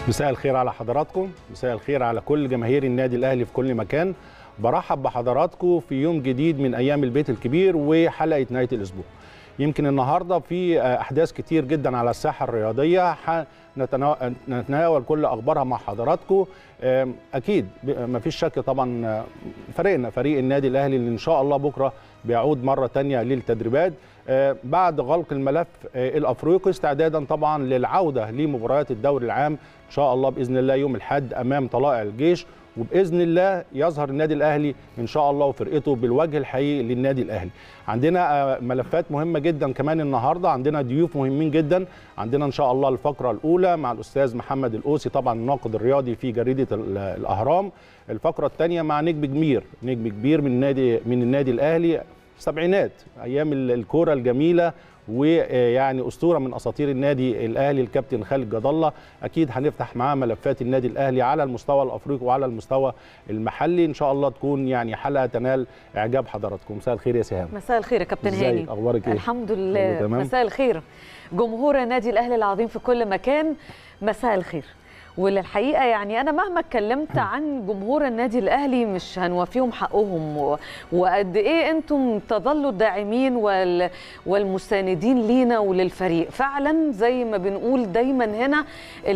مساء الخير على حضراتكم مساء الخير على كل جماهير النادي الاهلي في كل مكان برحب بحضراتكم في يوم جديد من ايام البيت الكبير وحلقه نهايه الاسبوع يمكن النهارده في احداث كتير جدا على الساحه الرياضيه نتناول كل اخبارها مع حضراتكم اكيد ما فيش شك طبعا فريقنا فريق النادي الاهلي اللي ان شاء الله بكره بيعود مره تانية للتدريبات بعد غلق الملف الافريقي استعدادا طبعا للعوده لمباريات الدوري العام ان شاء الله باذن الله يوم الاحد امام طلائع الجيش وباذن الله يظهر النادي الاهلي ان شاء الله وفرقته بالوجه الحقيقي للنادي الاهلي عندنا ملفات مهمه جدا كمان النهارده عندنا ضيوف مهمين جدا عندنا ان شاء الله الفقره الاولى مع الاستاذ محمد الاوسي طبعا الناقد الرياضي في جريده الاهرام الفقره الثانيه مع نجم كبير نجم كبير من النادي من النادي الاهلي السبعينات ايام الكوره الجميله ويعني اسطوره من اساطير النادي الاهلي الكابتن خالد جد الله اكيد هنفتح معاه ملفات النادي الاهلي على المستوى الافريقي وعلى المستوى المحلي ان شاء الله تكون يعني حلقه تنال اعجاب حضراتكم مساء الخير يا سهام مساء الخير يا كابتن هاني اخبارك ايه الحمد لله مساء الخير جمهور النادي الاهلي العظيم في كل مكان مساء الخير وللحقيقه يعني انا مهما اتكلمت عن جمهور النادي الاهلي مش هنوفيهم حقهم و... وقد ايه انتم تظلوا الداعمين وال... والمساندين لينا وللفريق فعلا زي ما بنقول دايما هنا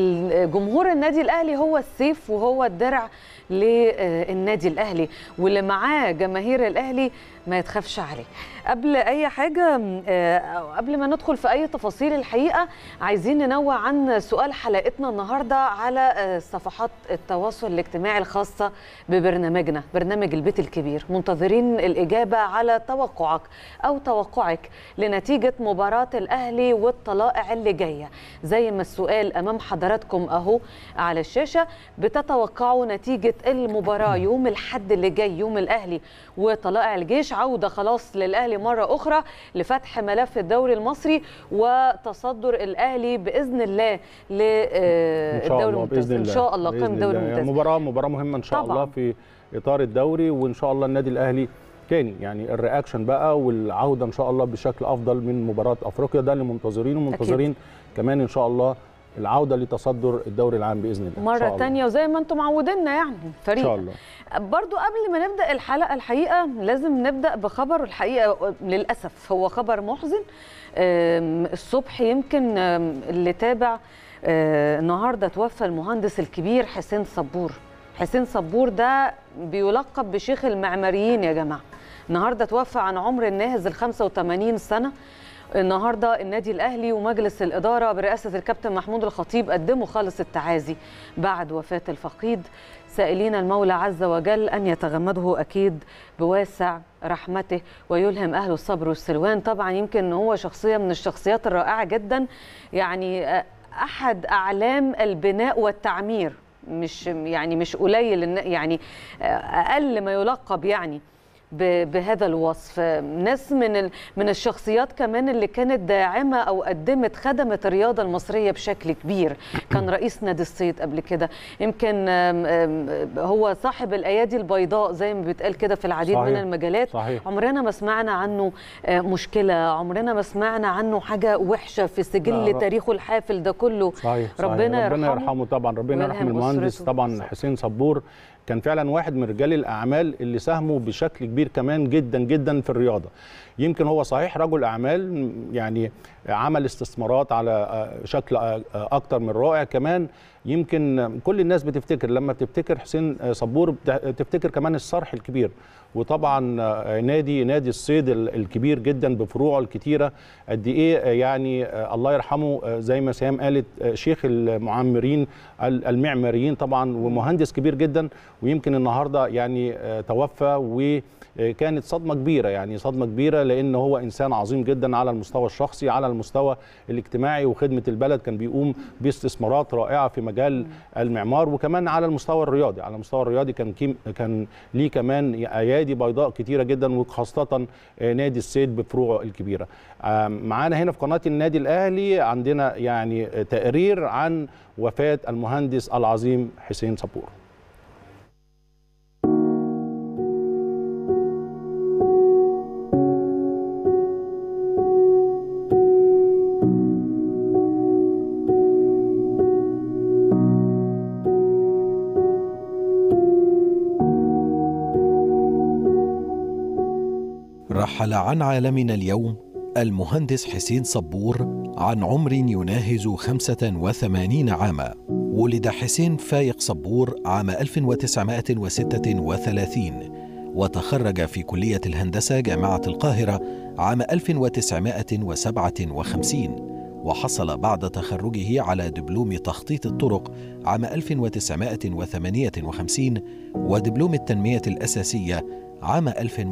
جمهور النادي الاهلي هو السيف وهو الدرع للنادي الاهلي واللي معاه جماهير الاهلي ما يتخافش عليه قبل اي حاجه قبل ما ندخل في اي تفاصيل الحقيقه عايزين ننوه عن سؤال حلقتنا النهارده على صفحات التواصل الاجتماعي الخاصه ببرنامجنا برنامج البيت الكبير منتظرين الاجابه على توقعك او توقعك لنتيجه مباراه الاهلي والطلائع اللي جايه زي ما السؤال امام حضراتكم اهو على الشاشه بتتوقعوا نتيجه المباراه يوم الحد اللي جاي يوم الاهلي وطلائع الجيش عوده خلاص للاهلي مره اخرى لفتح ملف الدوري المصري وتصدر الاهلي باذن الله للدوري الممتاز ان شاء الله قيم الدوري الممتاز مباراه مباراه مهمه ان شاء طبعا. الله في اطار الدوري وان شاء الله النادي الاهلي تاني يعني الرياكشن بقى والعوده ان شاء الله بشكل افضل من مباراه افريقيا ده اللي منتظرينه ومنتظرين كمان ان شاء الله العوده لتصدر الدوري العام باذن الله مره ثانيه وزي ما انتم معودينا يعني فريق ان شاء الله برضو قبل ما نبدا الحلقه الحقيقه لازم نبدا بخبر الحقيقه للاسف هو خبر محزن الصبح يمكن اللي تابع النهارده توفى المهندس الكبير حسين صبور حسين صبور ده بيلقب بشيخ المعماريين يا جماعه النهارده توفى عن عمر الناهز ال 85 سنه النهارده النادي الاهلي ومجلس الاداره برئاسه الكابتن محمود الخطيب قدموا خالص التعازي بعد وفاه الفقيد سائلين المولى عز وجل ان يتغمده اكيد بواسع رحمته ويلهم اهله الصبر والسلوان طبعا يمكن هو شخصيه من الشخصيات الرائعه جدا يعني احد اعلام البناء والتعمير مش يعني مش قليل يعني اقل ما يلقب يعني بهذا الوصف ناس من من الشخصيات كمان اللي كانت داعمه او قدمت خدمت الرياضه المصريه بشكل كبير كان رئيس نادي الصيد قبل كده يمكن هو صاحب الايادي البيضاء زي ما بيتقال كده في العديد صحيح. من المجالات صحيح. عمرنا ما سمعنا عنه مشكله عمرنا ما سمعنا عنه حاجه وحشه في سجل تاريخه الحافل ده كله صحيح. ربنا صحيح. ربنا يرحمه طبعا ربنا يرحم المهندس طبعا حسين صبور كان فعلا واحد من رجال الاعمال اللي ساهموا بشكل كبير كمان جدا جدا في الرياضه يمكن هو صحيح رجل اعمال يعني عمل استثمارات على شكل اكتر من رائع كمان يمكن كل الناس بتفتكر لما بتفتكر حسين صبور تفتكر كمان الصرح الكبير وطبعا نادي نادي الصيد الكبير جدا بفروعه الكتيره قد ايه يعني الله يرحمه زي ما سهام قالت شيخ المعمرين المعماريين طبعا ومهندس كبير جدا ويمكن النهارده يعني توفى وكانت صدمه كبيره يعني صدمه كبيره لان هو انسان عظيم جدا على المستوى الشخصي على المستوى الاجتماعي وخدمه البلد كان بيقوم باستثمارات رائعه في مجال المعمار وكمان على المستوى الرياضي على المستوى الرياضي كان كيم كان ليه كمان ايادي بيضاء كتيره جدا وخاصه نادي الصيد بفروعه الكبيره معانا هنا في قناه النادي الاهلي عندنا يعني تقرير عن وفاه المهندس العظيم حسين صبور رحل عن عالمنا اليوم المهندس حسين صبور عن عمر يناهز 85 عاما ولد حسين فايق صبور عام 1936 وتخرج في كلية الهندسة جامعة القاهرة عام 1957 وحصل بعد تخرجه على دبلوم تخطيط الطرق عام 1958 ودبلوم التنمية الأساسية عام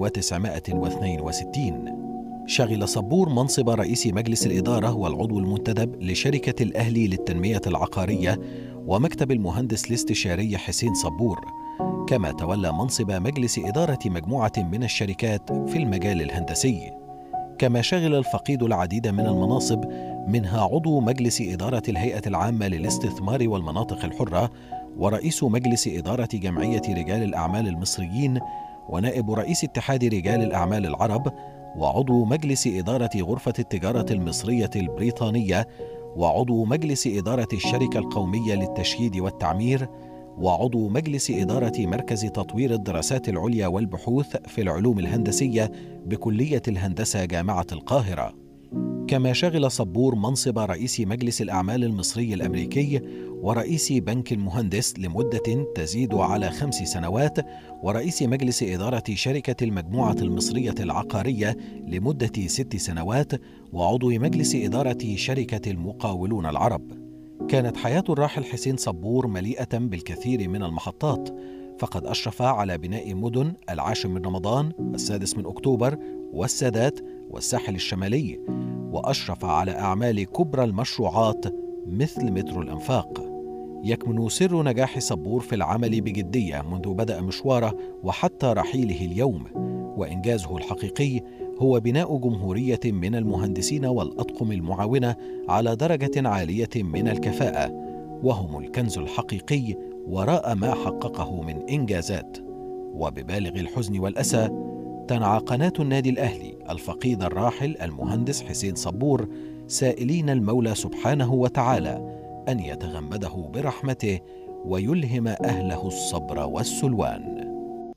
1962 شغل صبور منصب رئيس مجلس الإدارة والعضو المنتدب لشركة الأهلي للتنمية العقارية ومكتب المهندس الاستشاري حسين صبور كما تولى منصب مجلس إدارة مجموعة من الشركات في المجال الهندسي كما شغل الفقيد العديد من المناصب منها عضو مجلس إدارة الهيئة العامة للاستثمار والمناطق الحرة ورئيس مجلس إدارة جمعية رجال الأعمال المصريين ونائب رئيس اتحاد رجال الأعمال العرب وعضو مجلس إدارة غرفة التجارة المصرية البريطانية وعضو مجلس إدارة الشركة القومية للتشييد والتعمير وعضو مجلس إدارة مركز تطوير الدراسات العليا والبحوث في العلوم الهندسية بكلية الهندسة جامعة القاهرة. كما شغل صبور منصب رئيس مجلس الأعمال المصري الأمريكي ورئيس بنك المهندس لمدة تزيد على خمس سنوات ورئيس مجلس إدارة شركة المجموعة المصرية العقارية لمدة ست سنوات وعضو مجلس إدارة شركة المقاولون العرب. كانت حياة الراحل حسين صبور مليئة بالكثير من المحطات فقد أشرف على بناء مدن العاشر من رمضان السادس من أكتوبر والسادات والساحل الشمالي وأشرف على أعمال كبرى المشروعات مثل مترو الأنفاق يكمن سر نجاح صبور في العمل بجدية منذ بدأ مشواره وحتى رحيله اليوم وإنجازه الحقيقي هو بناء جمهورية من المهندسين والأطقم المعاونة على درجة عالية من الكفاءة وهم الكنز الحقيقي وراء ما حققه من إنجازات وببالغ الحزن والأسى تنعى قناة النادي الأهلي الفقيد الراحل المهندس حسين صبور سائلين المولى سبحانه وتعالى أن يتغمده برحمته ويلهم أهله الصبر والسلوان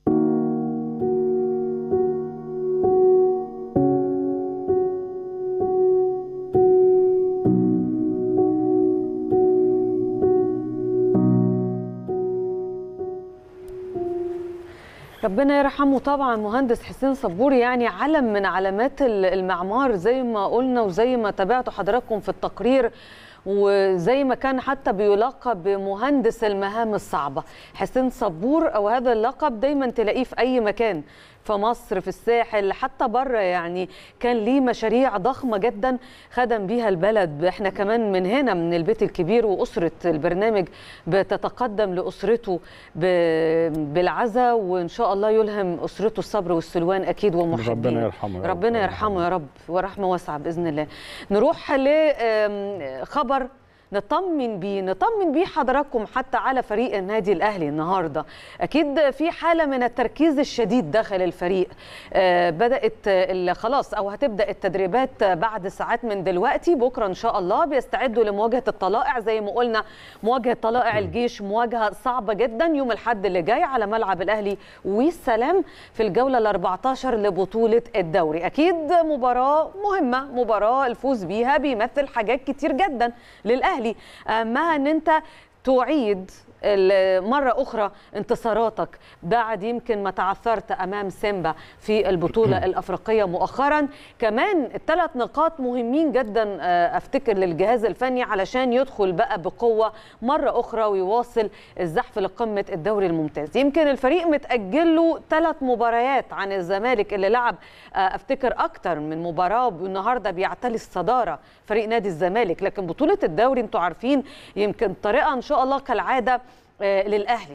ربنا يرحمه طبعا مهندس حسين صبور يعني علم من علامات المعمار زي ما قلنا وزي ما تابعتوا حضراتكم في التقرير وزي ما كان حتى بيلقب بمهندس المهام الصعبة حسين صبور أو هذا اللقب دايما تلاقيه في أي مكان في مصر في الساحل حتى بره يعني كان ليه مشاريع ضخمه جدا خدم بيها البلد احنا كمان من هنا من البيت الكبير واسره البرنامج بتتقدم لاسرته بالعزاء وان شاء الله يلهم اسرته الصبر والسلوان اكيد ومحبين ربنا يرحمه ربنا يرحمه يا رب ورحمه واسعه باذن الله نروح لخبر نطمن بيه نطمن بيه حضراتكم حتى على فريق النادي الاهلي النهارده اكيد في حاله من التركيز الشديد داخل الفريق آه بدات خلاص او هتبدا التدريبات بعد ساعات من دلوقتي بكره ان شاء الله بيستعدوا لمواجهه الطلائع زي ما قلنا مواجهه طلائع الجيش مواجهه صعبه جدا يوم الاحد اللي جاي على ملعب الاهلي والسلام في الجوله ال 14 لبطوله الدوري اكيد مباراه مهمه مباراه الفوز بيها بيمثل حاجات كتير جدا للاهلي الاهلي اهمها ان انت تعيد مرة أخرى انتصاراتك بعد يمكن ما تعثرت أمام سيمبا في البطولة الأفريقية مؤخرا كمان الثلاث نقاط مهمين جدا أفتكر للجهاز الفني علشان يدخل بقى بقوة مرة أخرى ويواصل الزحف لقمة الدوري الممتاز يمكن الفريق متأجل له ثلاث مباريات عن الزمالك اللي لعب أفتكر أكتر من مباراة النهاردة بيعتلي الصدارة فريق نادي الزمالك لكن بطولة الدوري انتوا عارفين يمكن طريقة إن شاء الله كالعادة للاهلي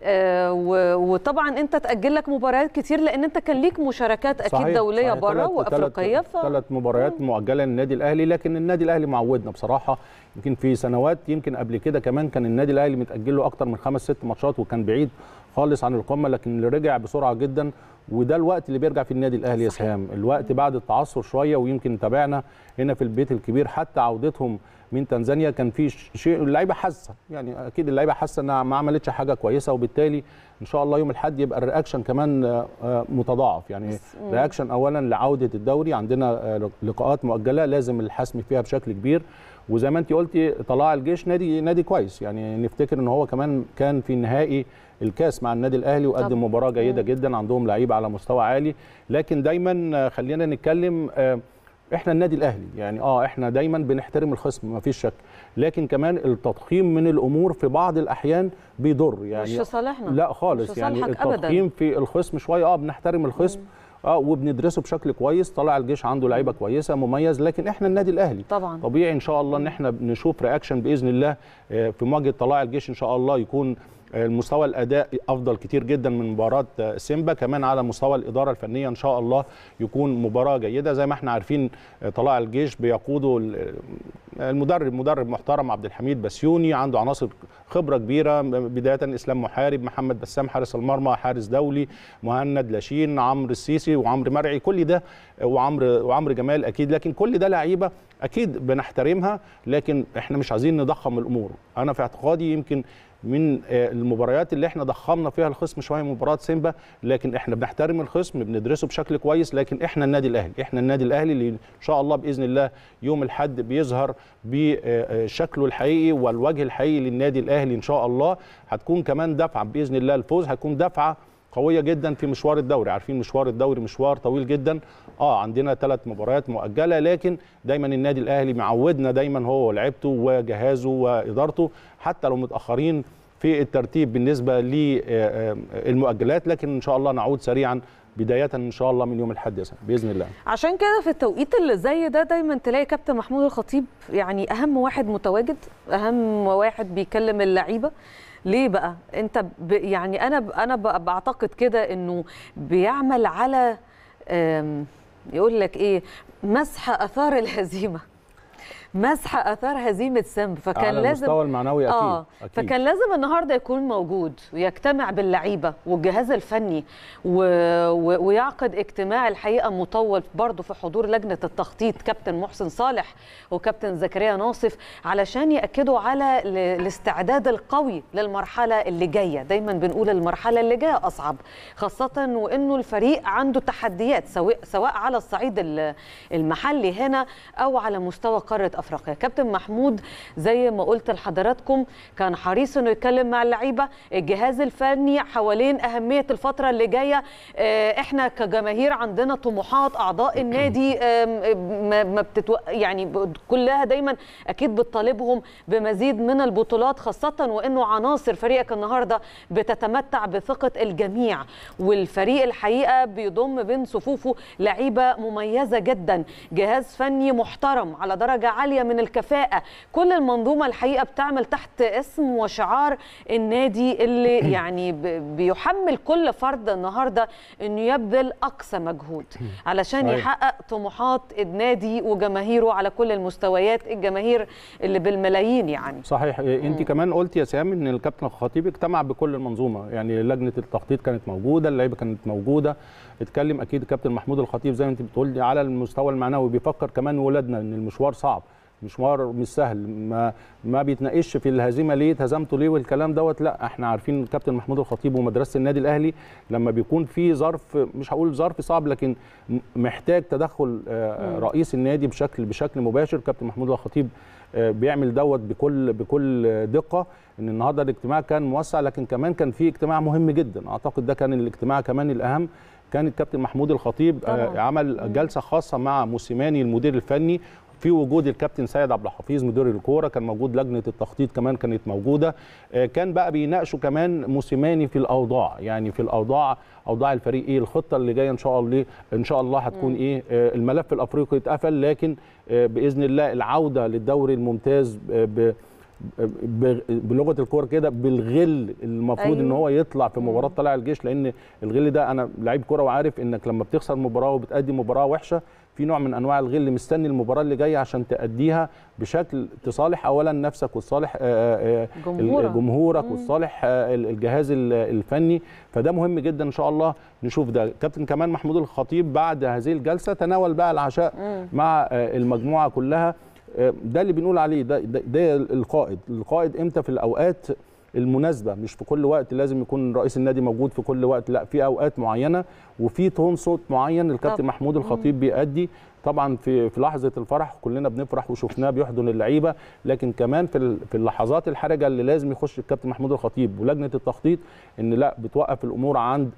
وطبعا انت تاجل لك مباريات كتير لان انت كان ليك مشاركات اكيد صحيح دوليه صحيح بره وافريقيه ف... ثلاث مباريات مؤجله للنادي الاهلي لكن النادي الاهلي معودنا بصراحه يمكن في سنوات يمكن قبل كده كمان كان النادي الاهلي متاجل له اكتر من خمس ست ماتشات وكان بعيد خالص عن القمه لكن اللي رجع بسرعه جدا وده الوقت اللي بيرجع في النادي الاهلي يا سهام الوقت بعد التعثر شويه ويمكن تابعنا هنا في البيت الكبير حتى عودتهم من تنزانيا كان في شيء اللعيبه حاسه يعني اكيد اللعيبه حاسه انها ما عملتش حاجه كويسه وبالتالي ان شاء الله يوم الاحد يبقى الرياكشن كمان متضاعف يعني رياكشن اولا لعوده الدوري عندنا لقاءات مؤجله لازم الحسم فيها بشكل كبير وزي ما انت قلتي طلائع الجيش نادي نادي كويس يعني نفتكر ان هو كمان كان في النهائي الكاس مع النادي الاهلي وقدم مباراه جيده جدا عندهم لعيبه على مستوى عالي لكن دايما خلينا نتكلم احنا النادي الاهلي يعني اه احنا دايما بنحترم الخصم ما فيش شك لكن كمان التضخيم من الامور في بعض الاحيان بيضر يعني مش في صالحنا لا خالص يعني التضخيم أبداً. في الخصم شويه اه بنحترم الخصم اه وبندرسه بشكل كويس طلع الجيش عنده لعيبه كويسه مميز لكن احنا النادي الاهلي طبعا طبيعي ان شاء الله ان احنا نشوف رياكشن باذن الله في مواجهه طلائع الجيش ان شاء الله يكون المستوى الاداء افضل كتير جدا من مباراه سيمبا كمان على مستوى الاداره الفنيه ان شاء الله يكون مباراه جيده زي ما احنا عارفين طلائع الجيش بيقوده المدرب مدرب محترم عبد الحميد بسيوني عنده عناصر خبره كبيره بدايه اسلام محارب محمد بسام حارس المرمى حارس دولي مهند لاشين عمرو السيسي وعمرو مرعي كل ده وعمرو وعمرو جمال اكيد لكن كل ده لعيبه اكيد بنحترمها لكن احنا مش عايزين نضخم الامور انا في اعتقادي يمكن من المباريات اللي احنا ضخمنا فيها الخصم شويه مباراه سيمبا لكن احنا بنحترم الخصم بندرسه بشكل كويس لكن احنا النادي الاهلي احنا النادي الاهلي اللي ان شاء الله باذن الله يوم الاحد بيظهر بشكله الحقيقي والوجه الحقيقي للنادي الاهلي ان شاء الله هتكون كمان دفعه باذن الله الفوز هتكون دفعه قويه جدا في مشوار الدوري عارفين مشوار الدوري مشوار طويل جدا اه عندنا ثلاث مباريات مؤجله لكن دايما النادي الاهلي معودنا دايما هو ولاعيبته وجهازه وادارته حتى لو متاخرين في الترتيب بالنسبه للمؤجلات لكن ان شاء الله نعود سريعا بدايه ان شاء الله من يوم الاحد باذن الله عشان كده في التوقيت اللي زي ده دايما تلاقي كابتن محمود الخطيب يعني اهم واحد متواجد اهم واحد بيكلم اللعيبه ليه بقى انت ب يعني انا انا بعتقد كده انه بيعمل على يقول لك ايه مسح اثار الهزيمه مسح اثار هزيمه سمب فكان على لازم المستوى المعنوي اكيد, آه أكيد. فكان لازم النهارده يكون موجود ويجتمع باللعيبه والجهاز الفني و... و... ويعقد اجتماع الحقيقه مطول برضه في حضور لجنه التخطيط كابتن محسن صالح وكابتن زكريا ناصف علشان ياكدوا على ال... الاستعداد القوي للمرحله اللي جايه دايما بنقول المرحله اللي جايه اصعب خاصه وانه الفريق عنده تحديات سواء سواء على الصعيد المحلي هنا او على مستوى قاره افريقيا كابتن محمود زي ما قلت لحضراتكم كان حريص انه يتكلم مع اللعيبه الجهاز الفني حوالين اهميه الفتره اللي جايه احنا كجماهير عندنا طموحات اعضاء النادي ما بتتو... يعني كلها دايما اكيد بتطالبهم بمزيد من البطولات خاصه وانه عناصر فريقك النهارده بتتمتع بثقه الجميع والفريق الحقيقه بيضم بين صفوفه لعيبه مميزه جدا جهاز فني محترم على درجه عاليه من الكفاءه كل المنظومه الحقيقه بتعمل تحت اسم وشعار النادي اللي يعني بيحمل كل فرد النهارده انه يبذل اقصى مجهود علشان يحقق طموحات النادي وجماهيره على كل المستويات الجماهير اللي بالملايين يعني صحيح انت كمان قلت يا سام ان الكابتن الخطيب اجتمع بكل المنظومه يعني لجنه التخطيط كانت موجوده اللعيبه كانت موجوده اتكلم اكيد الكابتن محمود الخطيب زي ما انت بتقولي على المستوى المعنوي بيفكر كمان ولادنا ان المشوار صعب مشوار مش سهل ما ما بيتناقش في الهزيمه ليه اتهزمتوا ليه والكلام دوت لا احنا عارفين الكابتن محمود الخطيب ومدرسه النادي الاهلي لما بيكون في ظرف مش هقول ظرف صعب لكن محتاج تدخل رئيس النادي بشكل بشكل مباشر كابتن محمود الخطيب بيعمل دوت بكل بكل دقه ان النهارده الاجتماع كان موسع لكن كمان كان في اجتماع مهم جدا اعتقد ده كان الاجتماع كمان الاهم كان الكابتن محمود الخطيب طبعا. عمل جلسه خاصه مع موسيماني المدير الفني في وجود الكابتن سيد عبد الحفيظ مدير الكوره كان موجود لجنه التخطيط كمان كانت موجوده كان بقى بيناقشوا كمان موسيماني في الاوضاع يعني في الاوضاع اوضاع الفريق ايه الخطه اللي جايه ان شاء الله ان شاء الله هتكون ايه الملف الافريقي اتقفل لكن باذن الله العوده للدوري الممتاز ب بلغه الكوره كده بالغل المفروض أيوه. ان هو يطلع في مباراه طلائع الجيش لان الغل ده انا لعيب كوره وعارف انك لما بتخسر مباراه وبتادي مباراه وحشه في نوع من انواع الغل مستني المباراه اللي جايه عشان تاديها بشكل تصالح اولا نفسك وتصالح جمهورك, جمهورك وتصالح الجهاز الفني فده مهم جدا ان شاء الله نشوف ده كابتن كمان محمود الخطيب بعد هذه الجلسه تناول بقى العشاء مع المجموعه كلها ده اللي بنقول عليه ده, ده, ده القائد القائد امتى في الاوقات المناسبه مش في كل وقت لازم يكون رئيس النادي موجود في كل وقت لا في اوقات معينه وفي تون صوت معين الكابتن محمود الخطيب بيأدي طبعا في في لحظه الفرح كلنا بنفرح وشفناه بيحضن اللعيبه لكن كمان في في اللحظات الحرجه اللي لازم يخش الكابتن محمود الخطيب ولجنه التخطيط ان لا بتوقف الامور عند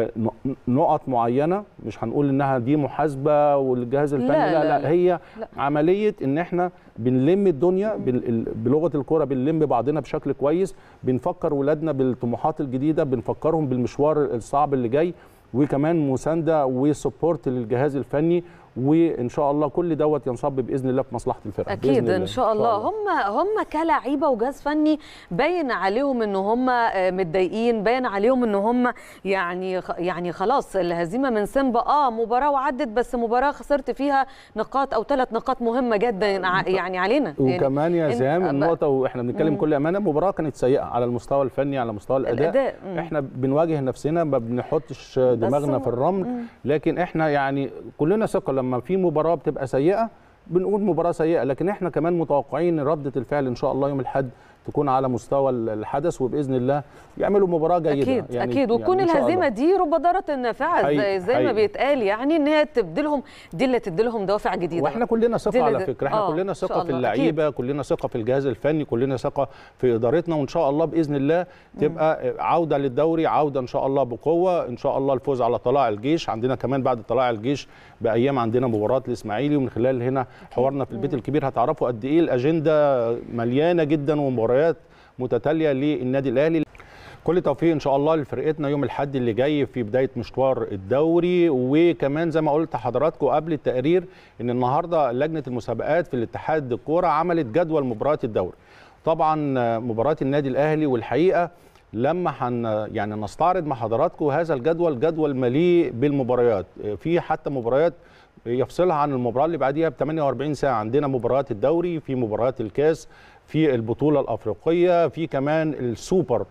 نقط معينه مش هنقول انها دي محاسبه والجهاز الفني لا لا, لا, لا هي لا. عمليه ان احنا بنلم الدنيا بلغه الكوره بنلم بعضنا بشكل كويس بنفكر ولادنا بالطموحات الجديده بنفكرهم بالمشوار الصعب اللي جاي وكمان مسانده وسبورت للجهاز الفني وان شاء الله كل دوت ينصب باذن الله في مصلحه الفرقه اكيد ان شاء الله هم هم كلاعيبه وجهاز فني باين عليهم ان هم متضايقين باين عليهم ان هم يعني يعني خلاص الهزيمه من سيمبا اه مباراه وعدت بس مباراه خسرت فيها نقاط او ثلاث نقاط مهمه جدا يعني علينا وكمان يا زام النقطه واحنا بنتكلم كل امانه المباراه كانت سيئه على المستوى الفني على مستوى الاداء, الأداء. احنا بنواجه نفسنا ما بنحطش دماغنا في الرمل مم. لكن احنا يعني كلنا ثقه لما في مباراه بتبقى سيئه بنقول مباراه سيئه لكن احنا كمان متوقعين رده الفعل ان شاء الله يوم الاحد تكون على مستوى الحدث وباذن الله يعملوا مباراه جيده اكيد يعني اكيد وتكون يعني الهزيمه دي رب ضاره نافعه زي, زي ما بيتقال يعني ان هي تبدلهم دي اللي تديلهم دوافع جديده واحنا كلنا ثقه على فكره احنا آه كلنا ثقه في اللعيبه أكيد. كلنا ثقه في الجهاز الفني كلنا ثقه في ادارتنا وان شاء الله باذن الله تبقى عوده للدوري عوده ان شاء الله بقوه ان شاء الله الفوز على طلائع الجيش عندنا كمان بعد طلائع الجيش بايام عندنا مباراه الاسماعيلي ومن خلال هنا حوارنا في البيت الكبير هتعرفوا قد ايه الاجنده مليانه جدا ومباريات متتاليه للنادي الاهلي كل توفيق ان شاء الله لفرقتنا يوم الاحد اللي جاي في بدايه مشوار الدوري وكمان زي ما قلت لحضراتكم قبل التقرير ان النهارده لجنه المسابقات في الاتحاد الكوره عملت جدول مباريات الدوري طبعا مباراه النادي الاهلي والحقيقه لما حن يعني نستعرض مع حضراتكم هذا الجدول جدول مليء بالمباريات في حتى مباريات يفصلها عن المباراه اللي بعديها ب 48 ساعه عندنا مباريات الدوري في مباريات الكاس في البطوله الافريقيه في كمان السوبر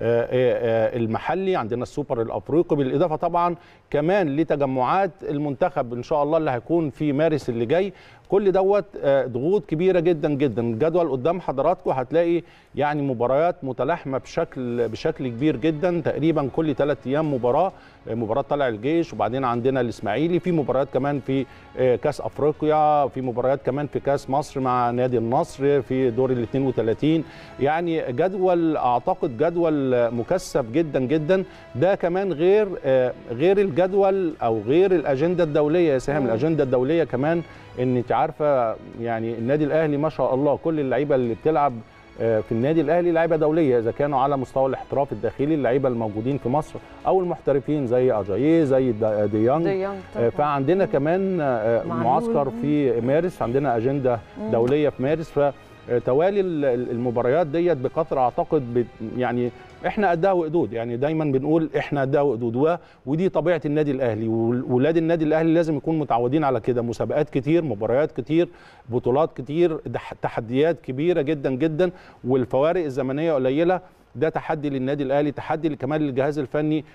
المحلي عندنا السوبر الافريقي بالاضافه طبعا كمان لتجمعات المنتخب ان شاء الله اللي هيكون في مارس اللي جاي كل دوت ضغوط كبيره جدا جدا الجدول قدام حضراتكم هتلاقي يعني مباريات متلاحمه بشكل بشكل كبير جدا تقريبا كل ثلاث ايام مباراه مباراه طلع الجيش وبعدين عندنا الاسماعيلي في مباريات كمان في كاس افريقيا في مباريات كمان في كاس مصر مع نادي النصر في دور ال 32 يعني جدول اعتقد جدول مكثف جدا جدا ده كمان غير غير الجدول او غير الاجنده الدوليه يا سهام الاجنده الدوليه كمان ان انت عارفه يعني النادي الاهلي ما شاء الله كل اللعيبه اللي بتلعب في النادي الاهلي لعيبه دوليه اذا كانوا على مستوى الاحتراف الداخلي اللعيبه الموجودين في مصر او المحترفين زي اجاييه زي ديانج دي فعندنا كمان معسكر في مارس عندنا اجنده دوليه في مارس ف توالي المباريات ديت بقطر اعتقد يعني احنا قدها وقدود يعني دايما بنقول احنا قدها وقدود ودي طبيعه النادي الاهلي وولاد النادي الاهلي لازم يكونوا متعودين على كده مسابقات كتير مباريات كتير بطولات كتير تحديات كبيره جدا جدا والفوارق الزمنيه قليله ده تحدي للنادي الاهلي تحدي كمان للجهاز الفني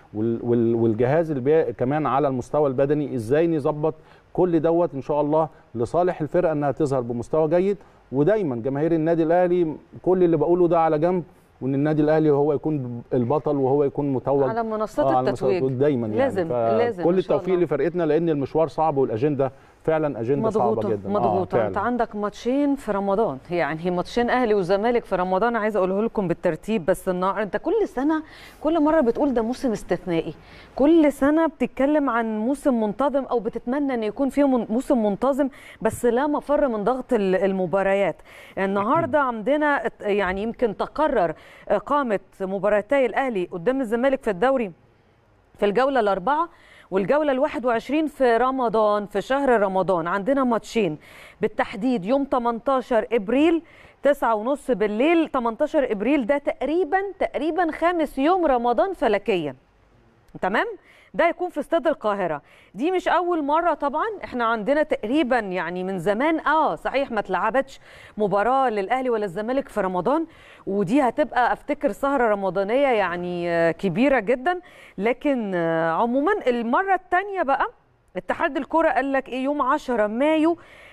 والجهاز كمان على المستوى البدني ازاي نظبط كل دوت ان شاء الله لصالح الفرقه انها تظهر بمستوى جيد ودايما جماهير النادي الاهلي كل اللي بقوله ده على جنب وان النادي الاهلي هو يكون البطل وهو يكون متوج على منصات التتويج دايما يعني لازم لازم كل التوفيق لفرقتنا لان المشوار صعب والاجنده فعلا اجنده مضغوطة صعبه جدا مضغوطه آه انت عندك ماتشين في رمضان يعني ماتشين اهلي وزمالك في رمضان عايزه اقوله لكم بالترتيب بس النهار انت كل سنه كل مره بتقول ده موسم استثنائي كل سنه بتتكلم عن موسم منتظم او بتتمنى ان يكون فيه موسم منتظم بس لا مفر من ضغط المباريات النهارده عندنا يعني يمكن تقرر اقامه مباراتي الاهلي قدام الزمالك في الدوري في الجوله الاربعه والجوله ال 21 في رمضان في شهر رمضان عندنا ماتشين بالتحديد يوم 18 ابريل 9 ونص بالليل 18 ابريل ده تقريبا تقريبا خامس يوم رمضان فلكيا تمام ده يكون في استاد القاهره دي مش اول مره طبعا احنا عندنا تقريبا يعني من زمان اه صحيح ما اتلعبتش مباراه للاهلي ولا الزمالك في رمضان ودي هتبقى افتكر سهره رمضانيه يعني كبيره جدا لكن عموما المره الثانيه بقى اتحاد الكره قال لك ايه يوم 10 مايو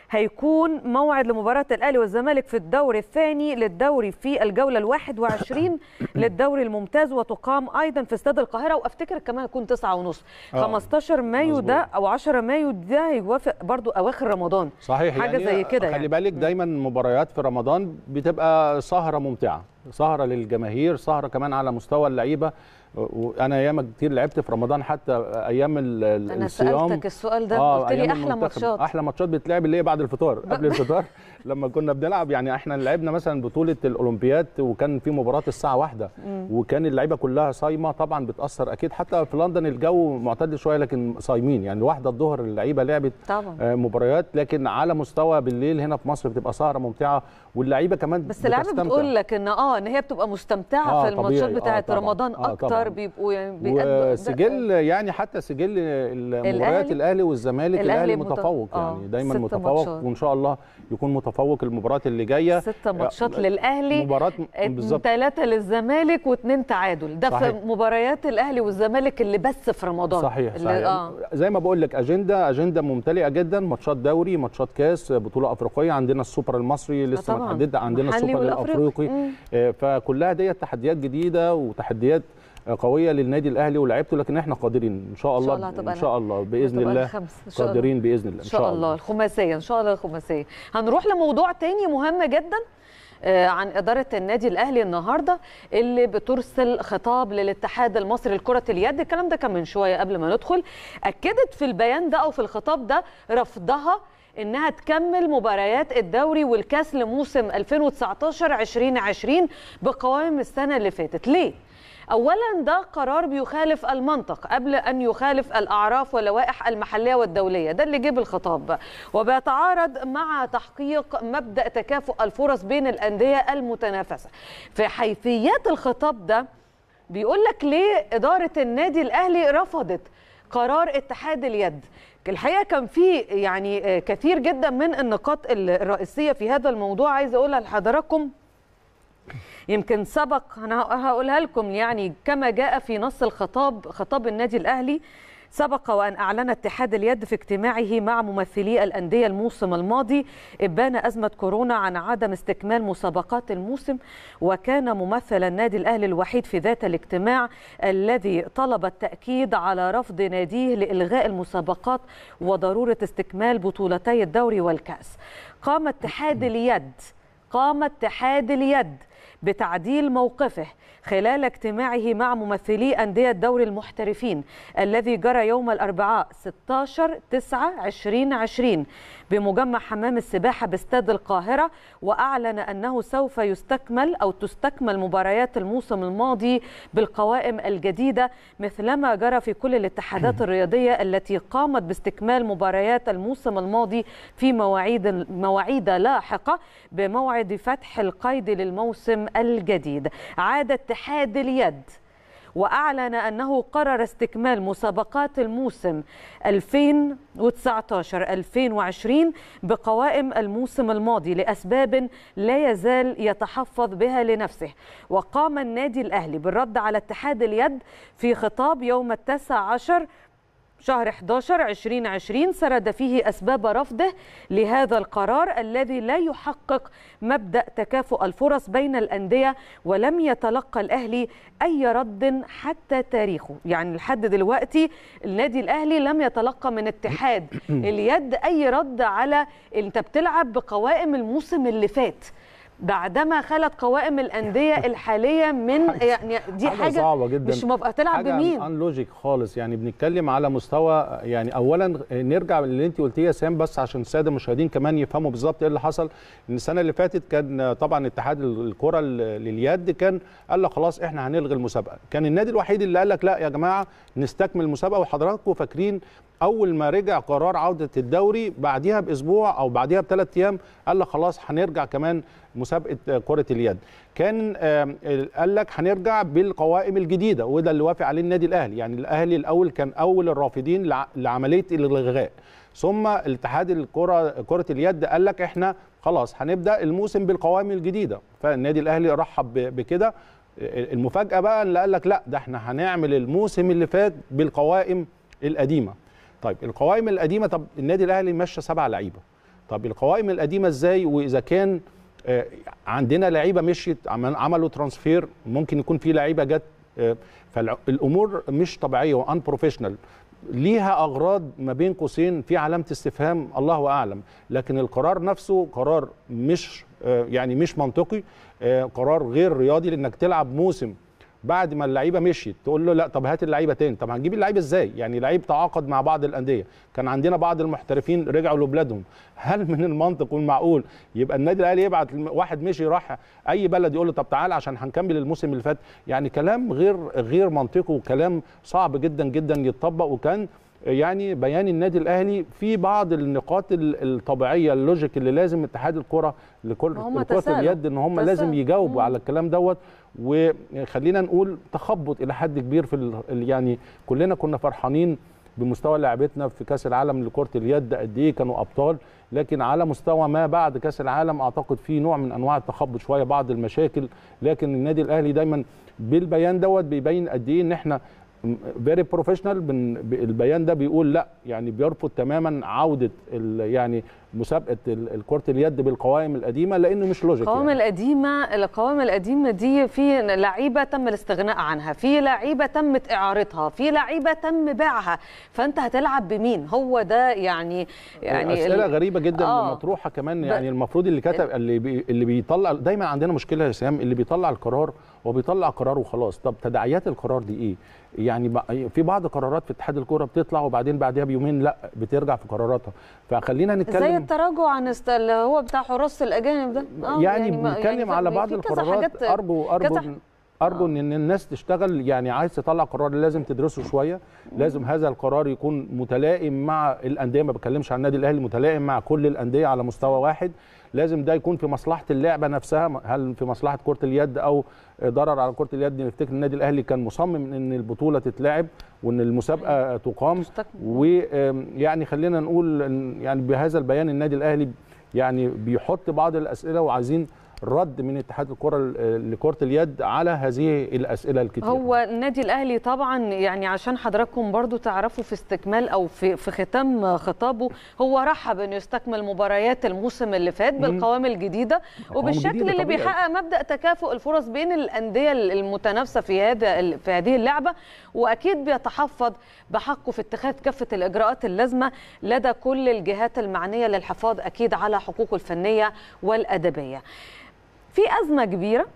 هيكون موعد لمباراة الأهلي والزمالك في الدور الثاني للدوري في الجولة الواحد وعشرين للدوري الممتاز وتقام أيضا في استاد القاهرة وأفتكر كمان هيكون تسعة ونص آه، 15 مايو مظبوط. ده أو 10 مايو ده هيوافق برضو أواخر رمضان صحيح حاجة زي كده خلي يعني. بالك دايما مباريات في رمضان بتبقى سهره ممتعه سهره للجماهير سهره كمان على مستوى اللعيبه وانا ياما كتير لعبت في رمضان حتى ايام ال- ال- أنا الصيام سألتك السؤال ده آه، قلت لي أيام أحلى المنتخب. ماتشات احلى ماتشات بتلعب اللي هي بعد الفطار قبل الفطار لما كنا بنلعب يعني احنا لعبنا مثلا بطوله الاولمبياد وكان في مباراه الساعه واحدة وكان اللعيبه كلها صايمه طبعا بتاثر اكيد حتى في لندن الجو معتدل شويه لكن صايمين يعني واحده الظهر اللعيبه لعبت طبعا آه، مباريات لكن على مستوى بالليل هنا في مصر بتبقى سهره ممتعه واللعيبه كمان بس اللعيبه بتستمتع. بتقول لك ان اه ان هي بتبقى مستمتعه آه، في الماتشات طبيعي. آه، بتاعه طبعاً. رمضان آه، اكتر طبعاً. بيبقوا يعني بيأدوا وسجل يعني حتى سجل مباريات الأهلي؟ الاهلي والزمالك الأهلي الاهلي مت- متفوق آه، يعني دايما ست متفوق ماتشات. وان شاء الله يكون متفوق المباريات اللي جايه ست ماتشات آه، للاهلي مباراه بالظبط ثلاثة للزمالك واثنين تعادل ده صحيح. في مباريات الاهلي والزمالك اللي بس في رمضان صحيح اللي صحيح اه زي ما بقول لك اجنده اجنده ممتلئه جدا ماتشات دوري ماتشات كاس بطوله افريقيه عندنا السوبر المصري لسه ما طبعاً. اتحدد عندنا محلي السوبر والأفريقي. الافريقي مم. آه، فكلها ديت تحديات جديده وتحديات آه، قويه للنادي الاهلي ولاعيبته لكن احنا قادرين ان شاء إن شاء الله الله هتبقى ان شاء الله باذن هتبقى الله الخمس. إن شاء الله. قادرين باذن الله ان شاء الله الخماسيه ان شاء الله الخماسيه هنروح لموضوع تاني مهم جدا آه، عن إدارة النادي الأهلي النهاردة اللي بترسل خطاب للاتحاد المصري لكرة اليد الكلام ده كان من شوية قبل ما ندخل أكدت في البيان ده أو في الخطاب ده رفضها إنها تكمل مباريات الدوري والكاس لموسم 2019-2020 بقوائم السنة اللي فاتت ليه؟ اولا ده قرار بيخالف المنطق قبل ان يخالف الاعراف واللوائح المحليه والدوليه ده اللي جيب الخطاب وبيتعارض مع تحقيق مبدا تكافؤ الفرص بين الانديه المتنافسه في حيثيات الخطاب ده بيقول لك ليه اداره النادي الاهلي رفضت قرار اتحاد اليد الحقيقه كان في يعني كثير جدا من النقاط الرئيسيه في هذا الموضوع عايزه اقولها لحضراتكم يمكن سبق انا هقولها لكم يعني كما جاء في نص الخطاب خطاب النادي الاهلي سبق وان اعلن اتحاد اليد في اجتماعه مع ممثلي الانديه الموسم الماضي ابان ازمه كورونا عن عدم استكمال مسابقات الموسم وكان ممثل النادي الاهلي الوحيد في ذات الاجتماع الذي طلب التاكيد على رفض ناديه لالغاء المسابقات وضروره استكمال بطولتي الدوري والكاس قام اتحاد اليد قام اتحاد اليد بتعديل موقفه خلال اجتماعه مع ممثلي أندية دوري المحترفين الذي جرى يوم الأربعاء 16 9 2020 بمجمع حمام السباحة باستاد القاهرة وأعلن أنه سوف يستكمل أو تستكمل مباريات الموسم الماضي بالقوائم الجديدة مثلما جرى في كل الاتحادات الرياضية التي قامت باستكمال مباريات الموسم الماضي في مواعيد مواعيد لاحقة بموعد فتح القيد للموسم الجديد عاد اتحاد اليد واعلن انه قرر استكمال مسابقات الموسم 2019 2020 بقوائم الموسم الماضي لاسباب لا يزال يتحفظ بها لنفسه وقام النادي الاهلي بالرد على اتحاد اليد في خطاب يوم التاسع عشر شهر 11 2020 سرد فيه اسباب رفضه لهذا القرار الذي لا يحقق مبدا تكافؤ الفرص بين الانديه ولم يتلقى الاهلي اي رد حتى تاريخه يعني لحد دلوقتي النادي الاهلي لم يتلقى من اتحاد اليد اي رد على انت بتلعب بقوائم الموسم اللي فات بعدما خلت قوائم الانديه الحاليه من يعني دي حاجة حاجه, صعبة جدا. مش مبقى تلعب حاجة بمين ان لوجيك خالص يعني بنتكلم على مستوى يعني اولا نرجع للي انت قلتيه يا سام بس عشان الساده المشاهدين كمان يفهموا بالظبط ايه اللي حصل ان السنه اللي فاتت كان طبعا اتحاد الكره لليد كان قال لك خلاص احنا هنلغي المسابقه كان النادي الوحيد اللي قال لك لا يا جماعه نستكمل المسابقه وحضراتكم فاكرين اول ما رجع قرار عوده الدوري بعديها باسبوع او بعديها بثلاث ايام قال لك خلاص هنرجع كمان مسابقه كره اليد كان قال لك هنرجع بالقوائم الجديده وده اللي وافق عليه النادي الاهلي يعني الاهلي الاول كان اول الرافضين لعمليه الالغاء ثم الاتحاد الكره كره اليد قال لك احنا خلاص هنبدا الموسم بالقوائم الجديده فالنادي الاهلي رحب بكده المفاجاه بقى اللي قال لك لا ده احنا هنعمل الموسم اللي فات بالقوائم القديمه طيب القوائم القديمه طب النادي الاهلي مشى سبع لعيبه طب القوائم القديمه ازاي واذا كان آه، عندنا لعيبه مشيت عمل- عملوا ترانسفير ممكن يكون في لعيبه جت آه، فالامور مش طبيعيه وان بروفيشنال ليها اغراض ما بين قوسين في علامه استفهام الله اعلم لكن القرار نفسه قرار مش آه، يعني مش منطقي آه، قرار غير رياضي لانك تلعب موسم بعد ما اللعيبه مشيت تقول له لا طب هات اللعيبه تاني طب هنجيب اللعيبه ازاي يعني لعيب تعاقد مع بعض الانديه كان عندنا بعض المحترفين رجعوا لبلادهم هل من المنطق والمعقول يبقى النادي الاهلي يبعت واحد مشي راح اي بلد يقول له طب تعالى عشان هنكمل الموسم اللي فات يعني كلام غير غير منطقي وكلام صعب جدا جدا يتطبق وكان يعني بيان النادي الاهلي في بعض النقاط ال- الطبيعيه اللوجيك اللي لازم اتحاد الكره لكل ما هم كره تساءلوا. اليد ان هم تساءلوا. لازم يجاوبوا مم. على الكلام دوت وخلينا نقول تخبط الى حد كبير في ال- ال- يعني كلنا كنا فرحانين بمستوى لعبتنا في كاس العالم لكره اليد قد ايه كانوا ابطال لكن على مستوى ما بعد كاس العالم اعتقد في نوع من انواع التخبط شويه بعض المشاكل لكن النادي الاهلي دايما بالبيان دوت بيبين قد ايه ان احنا فيري بروفيشنال البيان ده بيقول لا يعني بيرفض تماما عوده ال- يعني مسابقه ال- كره اليد بالقوائم القديمه لانه مش لوجيك القوائم يعني. القديمه القوائم القديمه دي في لعيبه تم الاستغناء عنها في لعيبه تمت اعارتها في لعيبه تم بيعها فانت هتلعب بمين هو ده يعني يعني اسئله ال- غريبه جدا آه. مطروحه كمان ب- يعني المفروض اللي كتب اللي بي اللي بيطلع دايما عندنا مشكله يا سام اللي بيطلع القرار هو بيطلع قرار وخلاص طب تداعيات القرار دي ايه يعني بقى- في بعض قرارات في اتحاد الكوره بتطلع وبعدين بعدها بيومين لا بترجع في قراراتها فخلينا زي نتكلم التراجع عن است... اللي هو بتاع حراس الاجانب ده آه، يعني, ما- بنتكلم ف- على بعض في كذا القرارات حاجات- ارجو ارجو كذا- ارجو ان الناس تشتغل يعني عايز تطلع قرار لازم تدرسه شويه لازم هذا القرار يكون متلائم مع الانديه ما بتكلمش عن النادي الاهلي متلائم مع كل الانديه على مستوى واحد لازم ده يكون في مصلحه اللعبه نفسها هل في مصلحه كره اليد او ضرر على كره اليد نفتكر النادي الاهلي كان مصمم ان البطوله تتلعب وان المسابقه تقام تستكمل. ويعني خلينا نقول إن يعني بهذا البيان النادي الاهلي يعني بيحط بعض الاسئله وعايزين رد من اتحاد الكره ل- لكره اليد على هذه الاسئله الكتير هو النادي الاهلي طبعا يعني عشان حضراتكم برضو تعرفوا في استكمال او في في ختام خطابه هو رحب انه يستكمل مباريات الموسم اللي فات بالقوام الجديده قوام وبالشكل جديدة اللي طبيعي. بيحقق مبدا تكافؤ الفرص بين الانديه المتنافسه في هذا ال- في هذه اللعبه واكيد بيتحفظ بحقه في اتخاذ كافه الاجراءات اللازمه لدى كل الجهات المعنيه للحفاظ اكيد على حقوقه الفنيه والادبيه. في ازمه كبيره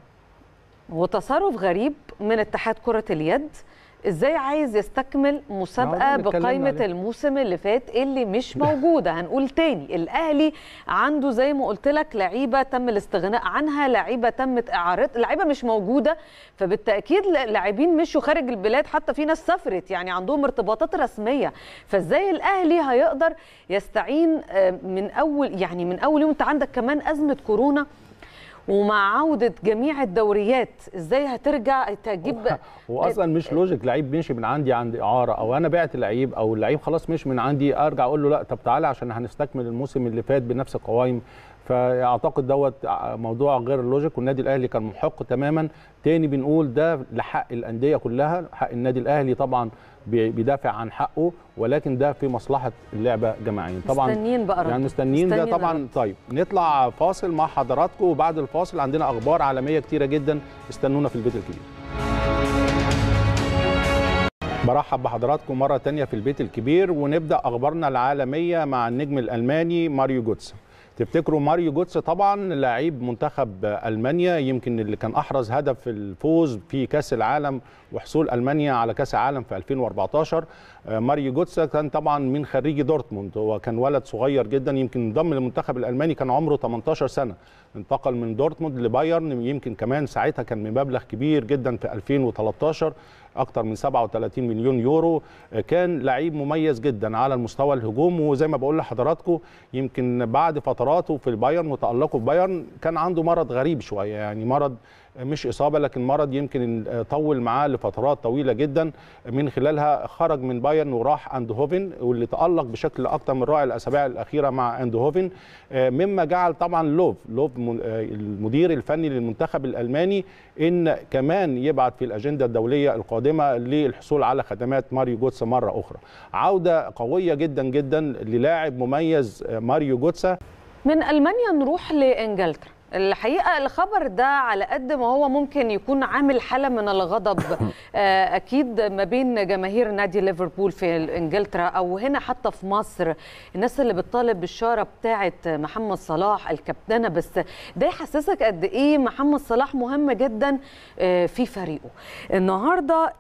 وتصرف غريب من اتحاد كرة اليد ازاي عايز يستكمل مسابقة عاوزين نتكلم بقائمة عليه. الموسم اللي فات اللي مش موجودة هنقول تاني الاهلي عنده زي ما قلت لك لعيبة تم الاستغناء عنها لعيبة تمت اعارت لعيبة مش موجودة فبالتأكيد لاعبين مشوا خارج البلاد حتى في ناس سافرت يعني عندهم ارتباطات رسمية فازاي الاهلي هيقدر يستعين آه، من اول يعني من اول يوم انت عندك كمان ازمة كورونا ومع عودة جميع الدوريات ازاي هترجع تجيب هو اصلا مش لوجيك لعيب مشي من عندي عند اعاره او انا بعت لعيب او اللعيب خلاص مش من عندي ارجع اقول له لا طب تعالى عشان هنستكمل الموسم اللي فات بنفس القوائم فاعتقد دوت موضوع غير لوجيك والنادي الاهلي كان محق تماما تاني بنقول ده لحق الانديه كلها حق النادي الاهلي طبعا بي- بيدافع عن حقه ولكن ده في مصلحه اللعبه جماعيا طبعا مستنيين بقى رد. يعني مستنيين ده مستنيين طبعا رد. طيب نطلع فاصل مع حضراتكم وبعد الفاصل عندنا اخبار عالميه كتيره جدا استنونا في البيت الكبير برحب بحضراتكم مرة تانية في البيت الكبير ونبدأ أخبارنا العالمية مع النجم الألماني ماريو جوتس تفتكروا ماريو جوتس طبعا لعيب منتخب ألمانيا يمكن اللي كان أحرز هدف الفوز في كأس العالم وحصول ألمانيا على كأس العالم في 2014 آه، ماريو جوتس كان طبعا من خريجي دورتموند هو كان ولد صغير جدا يمكن انضم للمنتخب الألماني كان عمره 18 سنة انتقل من دورتموند لبايرن يمكن كمان ساعتها كان بمبلغ كبير جدا في 2013 اكتر من 37 مليون يورو كان لعيب مميز جدا على المستوى الهجوم وزي ما بقول لحضراتكم يمكن بعد فتراته في البايرن وتالقه في بايرن كان عنده مرض غريب شويه يعني مرض مش اصابه لكن مرض يمكن طول معاه لفترات طويله جدا من خلالها خرج من بايرن وراح اندهوفن واللي تالق بشكل اكتر من رائع الاسابيع الاخيره مع اندهوفن مما جعل طبعا لوف لوف من- المدير الفني للمنتخب الالماني ان كمان يبعت في الاجنده الدوليه القادمه للحصول على خدمات ماريو جوتسا مره اخرى عوده قويه جدا جدا للاعب مميز ماريو جوتسا من المانيا نروح لانجلترا الحقيقه الخبر ده على قد ما هو ممكن يكون عامل حاله من الغضب اكيد ما بين جماهير نادي ليفربول في انجلترا او هنا حتى في مصر الناس اللي بتطالب بالشاره بتاعه محمد صلاح الكابتنه بس ده يحسسك قد ايه محمد صلاح مهم جدا في فريقه النهارده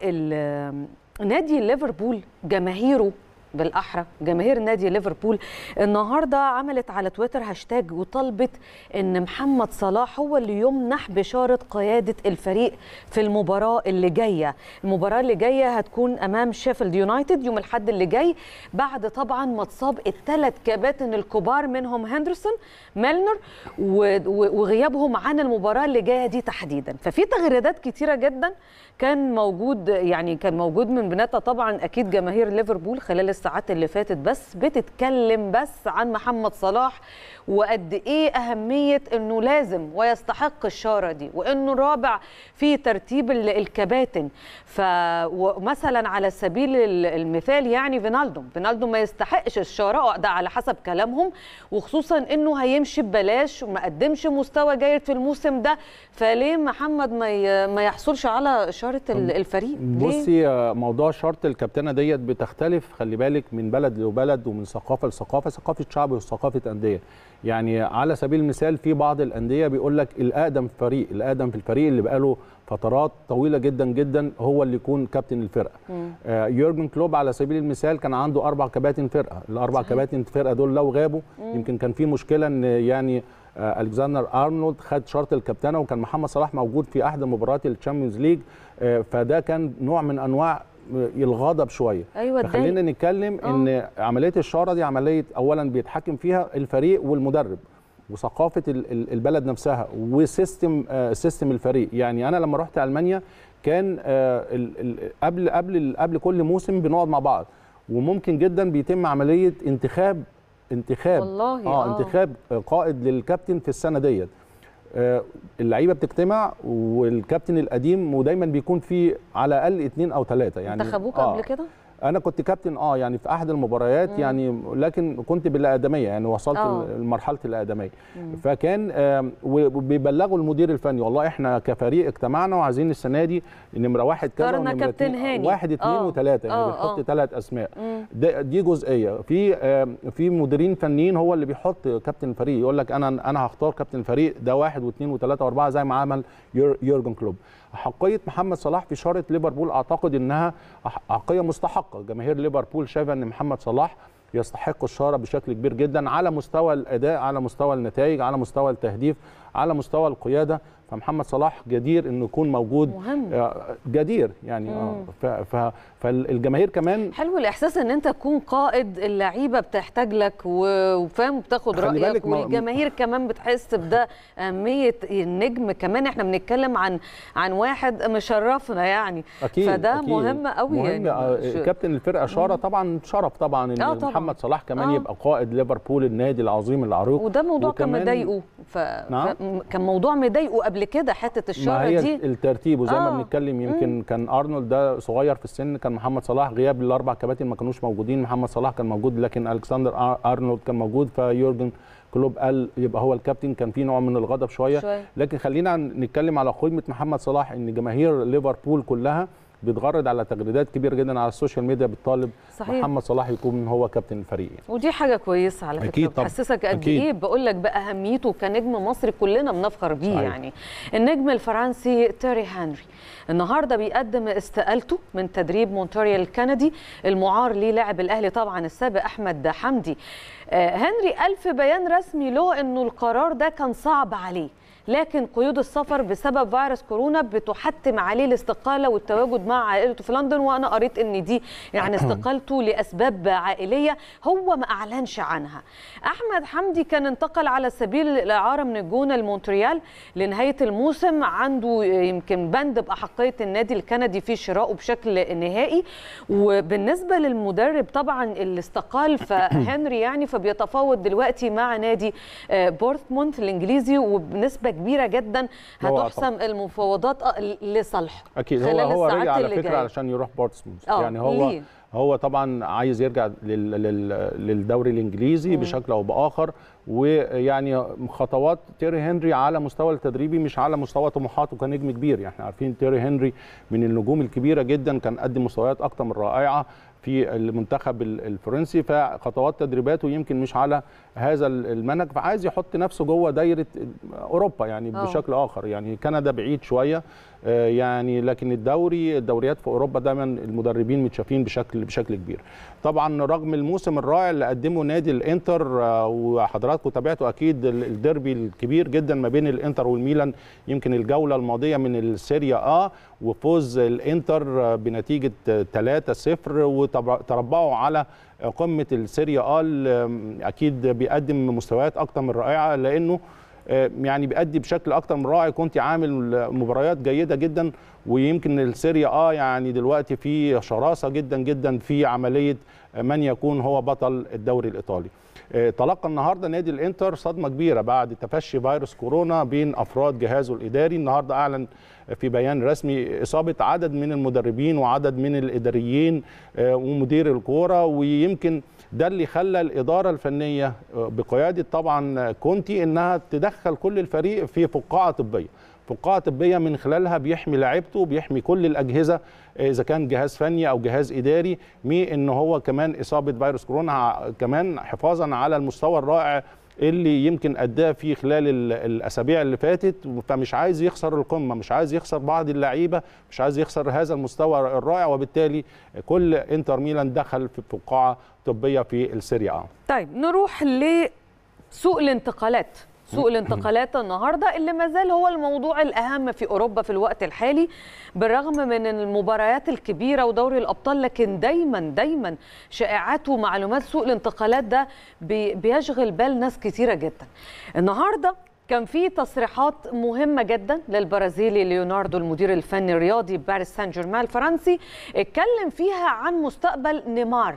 نادي ليفربول جماهيره بالاحرى جماهير نادي ليفربول النهارده عملت على تويتر هاشتاج وطلبت ان محمد صلاح هو اللي يمنح بشاره قياده الفريق في المباراه اللي جايه المباراه اللي جايه هتكون امام شيفيلد يونايتد يوم الاحد اللي جاي بعد طبعا ما تصاب الثلاث كباتن الكبار منهم هندرسون ميلنر وغيابهم عن المباراه اللي جايه دي تحديدا ففي تغريدات كتيره جدا كان موجود يعني كان موجود من بناتها طبعا اكيد جماهير ليفربول خلال الساعات اللي فاتت بس بتتكلم بس عن محمد صلاح وقد ايه اهميه انه لازم ويستحق الشاره دي وانه رابع في ترتيب الكباتن فمثلا على سبيل المثال يعني فينالدوم فينالدوم ما يستحقش الشاره ده على حسب كلامهم وخصوصا انه هيمشي ببلاش وما قدمش مستوى جيد في الموسم ده فليه محمد ما ما يحصلش على شاره الفريق بصي موضوع شرط الكابتنه ديت بتختلف خلي بالك من بلد لبلد ومن ثقافه لثقافه ثقافه شعب وثقافه انديه يعني على سبيل المثال في بعض الانديه بيقول لك الاقدم في الفريق الاقدم في الفريق اللي بقاله فترات طويله جدا جدا هو اللي يكون كابتن الفرقه آه يورجن كلوب على سبيل المثال كان عنده اربع كباتن فرقه الاربع صحيح. كباتن الفرقه دول لو غابوا مم. يمكن كان في مشكله ان يعني آه الكسندر ارنولد خد شرط الكابتنه وكان محمد صلاح موجود في احدى مباريات الشامبيونز ليج آه فده كان نوع من انواع الغضب شويه ايوه خلينا نتكلم أوه. ان عمليه الشاره دي عمليه اولا بيتحكم فيها الفريق والمدرب وثقافه البلد نفسها وسيستم سيستم الفريق يعني انا لما رحت المانيا كان قبل قبل قبل كل موسم بنقعد مع بعض وممكن جدا بيتم عمليه انتخاب انتخاب والله اه, آه. انتخاب قائد للكابتن في السنه ديت اللعيبه بتجتمع والكابتن القديم ودايما بيكون في على الاقل اثنين او ثلاثه يعني انتخبوك آه قبل كده؟ انا كنت كابتن اه يعني في احد المباريات مم. يعني لكن كنت بالاقدميه يعني وصلت أوه. لمرحله الاقدميه فكان آه وبيبلغوا المدير الفني والله احنا كفريق اجتمعنا وعايزين السنه دي نمره واحد كذا ونمره كابتن هاني واحد اثنين وثلاثه يعني بنحط ثلاث اسماء دي جزئيه في آه في مديرين فنيين هو اللي بيحط كابتن الفريق يقول لك انا انا هختار كابتن الفريق ده واحد واثنين وثلاثه واربعه زي ما عمل يورجن كلوب حقيه محمد صلاح في شاره ليفربول اعتقد انها حقيه مستحقه جماهير ليفربول شايفه ان محمد صلاح يستحق الشاره بشكل كبير جدا على مستوى الاداء على مستوى النتائج على مستوى التهديف على مستوى القياده فمحمد صلاح جدير انه يكون موجود مهم. جدير يعني اه فالجماهير كمان حلو الاحساس ان انت تكون قائد اللعيبه بتحتاج لك وفاهم بتاخد رايك والجماهير كمان بتحس بده اهميه النجم كمان احنا بنتكلم عن عن واحد مشرفنا يعني أكيد فده أكيد مهم قوي مهم يعني آه كابتن الفرقه شاره طبعا شرف طبعا ان آه طبعًا. محمد صلاح كمان آه. يبقى قائد ليفربول النادي العظيم العريق وده موضوع كان مضايقه ف... نعم؟ كان موضوع مضايقه قبل كده حته ما الشاره هي دي الترتيب وزي ما آه. بنتكلم يمكن كان ارنولد ده صغير في السن كان محمد صلاح غياب الاربع كباتن ما كانوش موجودين محمد صلاح كان موجود لكن الكسندر ارنولد كان موجود فيورجن كلوب قال يبقى هو الكابتن كان في نوع من الغضب شويه شوية. لكن خلينا نتكلم على قيمه محمد صلاح ان جماهير ليفربول كلها بتغرد على تغريدات كبيره جدا على السوشيال ميديا بتطالب صحيح. محمد صلاح يكون هو كابتن الفريق يعني. ودي حاجه كويسه على فكره أكيد طبعاً. بتحسسك قد أكيد. ايه بقول لك باهميته كنجم مصري كلنا بنفخر بيه صحيح. يعني النجم الفرنسي تيري هنري النهارده بيقدم استقالته من تدريب مونتريال الكندي المعار ليه لاعب الاهلي طبعا السابق احمد حمدي آه، هنري قال في بيان رسمي له انه القرار ده كان صعب عليه لكن قيود السفر بسبب فيروس كورونا بتحتم عليه الاستقاله والتواجد مع عائلته في لندن وانا قريت ان دي يعني استقالته لاسباب عائليه هو ما اعلنش عنها. احمد حمدي كان انتقل على سبيل الاعاره من الجونه لمونتريال لنهايه الموسم عنده يمكن بند باحقيه النادي الكندي في شرائه بشكل نهائي وبالنسبه للمدرب طبعا اللي استقال فهنري يعني فبيتفاوض دلوقتي مع نادي آه، بورتموند الانجليزي وبنسبه كبيره جدا هو هتحسم المفاوضات آه، لصالحه اكيد هو خلال هو الساعات رجع على اللي فكره جاية. علشان يروح بورتسموث آه، يعني هو ليه؟ هو طبعا عايز يرجع لل- لل- للدوري الانجليزي بشكل او باخر ويعني خطوات تيري هنري على مستوى التدريبي مش على مستوى طموحاته كنجم كبير يعني احنا عارفين تيري هنري من النجوم الكبيره جدا كان قدم مستويات اكتر من رائعه في المنتخب ال- الفرنسي فخطوات تدريباته يمكن مش على هذا ال- المنهج فعايز يحط نفسه جوه دايره اوروبا يعني آه. بشكل اخر يعني كندا بعيد شويه آه، يعني لكن الدوري الدوريات في اوروبا دايما المدربين متشافين بشكل بشكل كبير طبعا رغم الموسم الرائع اللي قدمه نادي الانتر آه، وحضراتكم تابعتوا اكيد ال- الديربي الكبير جدا ما بين الانتر والميلان يمكن الجوله الماضيه من السيريا اه وفوز الانتر آه، بنتيجه 3-0 وتربعوا على قمه السيريا اه اللي اكيد بيقدم مستويات اكتر من رائعه لانه آه، يعني بيأدي بشكل اكتر من رائع كنت عامل مباريات جيده جدا ويمكن السيريا اه يعني دلوقتي في شراسه جدا جدا في عمليه من يكون هو بطل الدوري الايطالي آه، تلقى النهارده نادي الانتر صدمه كبيره بعد تفشي فيروس كورونا بين افراد جهازه الاداري النهارده اعلن في بيان رسمي اصابه عدد من المدربين وعدد من الاداريين آه، ومدير الكوره ويمكن ده اللي خلى الاداره الفنيه آه، بقياده طبعا كونتي انها تدخل كل الفريق في فقاعه طبيه فقاعه طبيه من خلالها بيحمي لاعيبته بيحمي كل الاجهزه آه، اذا كان جهاز فني او جهاز اداري من ان هو كمان اصابه فيروس كورونا ع- كمان حفاظا على المستوى الرائع اللي يمكن اداه في خلال ال- الاسابيع اللي فاتت فمش عايز يخسر القمه مش عايز يخسر بعض اللعيبه مش عايز يخسر هذا المستوى الرائع وبالتالي كل انتر ميلان دخل في فقاعه طبيه في السيريا آ. طيب نروح لسوق الانتقالات سوق الانتقالات النهارده اللي ما زال هو الموضوع الاهم في اوروبا في الوقت الحالي بالرغم من المباريات الكبيره ودوري الابطال لكن دايما دايما شائعات ومعلومات سوق الانتقالات ده بي- بيشغل بال ناس كتيره جدا النهارده كان في تصريحات مهمة جدا للبرازيلي ليوناردو المدير الفني الرياضي باريس سان جيرمان الفرنسي اتكلم فيها عن مستقبل نيمار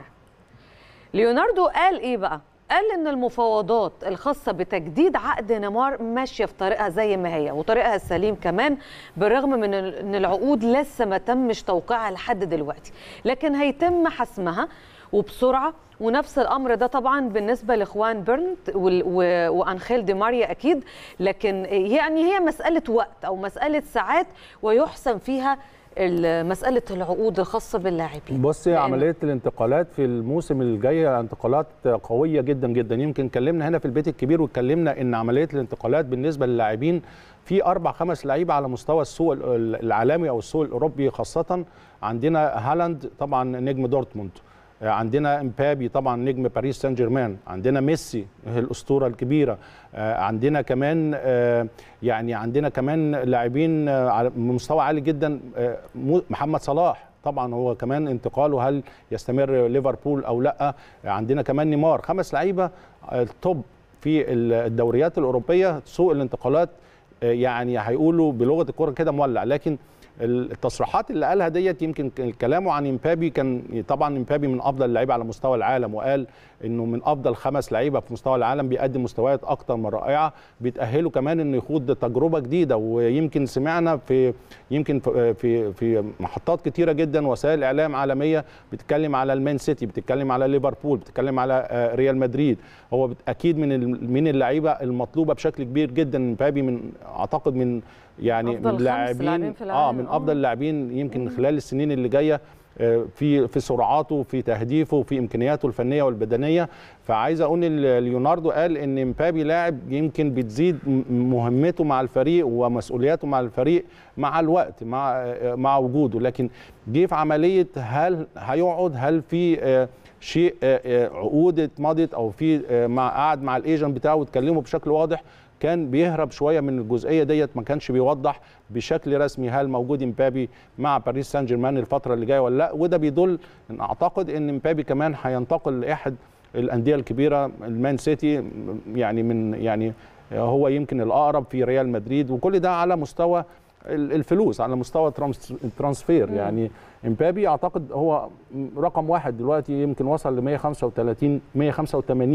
ليوناردو قال ايه بقى؟ قال ان المفاوضات الخاصه بتجديد عقد نيمار ماشيه في طريقها زي ما هي وطريقها السليم كمان بالرغم من ان العقود لسه ما تمش توقيعها لحد دلوقتي لكن هيتم حسمها وبسرعه ونفس الامر ده طبعا بالنسبه لاخوان بيرنت وال- و- وانخيل دي ماريا اكيد لكن يعني هي مساله وقت او مساله ساعات ويحسم فيها ال- مساله العقود الخاصه باللاعبين بصي لأن- عمليه الانتقالات في الموسم الجاي انتقالات قويه جدا جدا يمكن اتكلمنا هنا في البيت الكبير واتكلمنا ان عمليه الانتقالات بالنسبه للاعبين في اربع خمس لعيبه على مستوى السوق ال- العالمي او السوق الاوروبي خاصه عندنا هالاند طبعا نجم دورتموند عندنا امبابي طبعا نجم باريس سان جيرمان عندنا ميسي الاسطوره الكبيره آه، عندنا كمان آه، يعني عندنا كمان لاعبين آه، على مستوى عالي جدا آه، مو- محمد صلاح طبعا هو كمان انتقاله هل يستمر ليفربول او لا عندنا كمان نيمار خمس لعيبه آه، التوب في الدوريات الاوروبيه سوق الانتقالات آه، يعني هيقولوا بلغه الكوره كده مولع لكن التصريحات اللي قالها ديت يمكن كلامه عن امبابي كان طبعا امبابي من افضل اللعيبه على مستوى العالم وقال انه من افضل خمس لعيبه في مستوى العالم بيقدم مستويات اكتر من رائعه بيتاهلوا كمان انه يخوض تجربه جديده ويمكن سمعنا في يمكن في في, في محطات كتيره جدا وسائل اعلام عالميه بتتكلم على المان سيتي بتتكلم على ليفربول بتتكلم على آه، ريال مدريد هو بت- اكيد من ال- من اللعيبه المطلوبه بشكل كبير جدا امبابي من اعتقد من يعني أفضل من خمس لاعبين في اه العالم، من آه. افضل اللاعبين يمكن خلال السنين اللي جايه آه، في في سرعاته في تهديفه في امكانياته الفنيه والبدنيه فعايز اقول ان ليوناردو قال ان امبابي لاعب يمكن بتزيد م- مهمته مع الفريق ومسؤولياته مع الفريق مع الوقت مع آه، مع وجوده لكن جه في عمليه هل هيقعد هل في آه، شيء آه، آه، عقود اتمضت او في آه، مع قعد مع الايجنت بتاعه واتكلموا بشكل واضح كان بيهرب شويه من الجزئيه ديت ما كانش بيوضح بشكل رسمي هل موجود امبابي مع باريس سان جيرمان الفتره اللي جايه ولا لا وده بيدل ان اعتقد ان امبابي كمان هينتقل لاحد الانديه الكبيره المان سيتي يعني من يعني هو يمكن الاقرب في ريال مدريد وكل ده على مستوى ال- الفلوس على مستوى ترانس- الترانسفير مم. يعني امبابي اعتقد هو رقم واحد دلوقتي يمكن وصل ل 135 185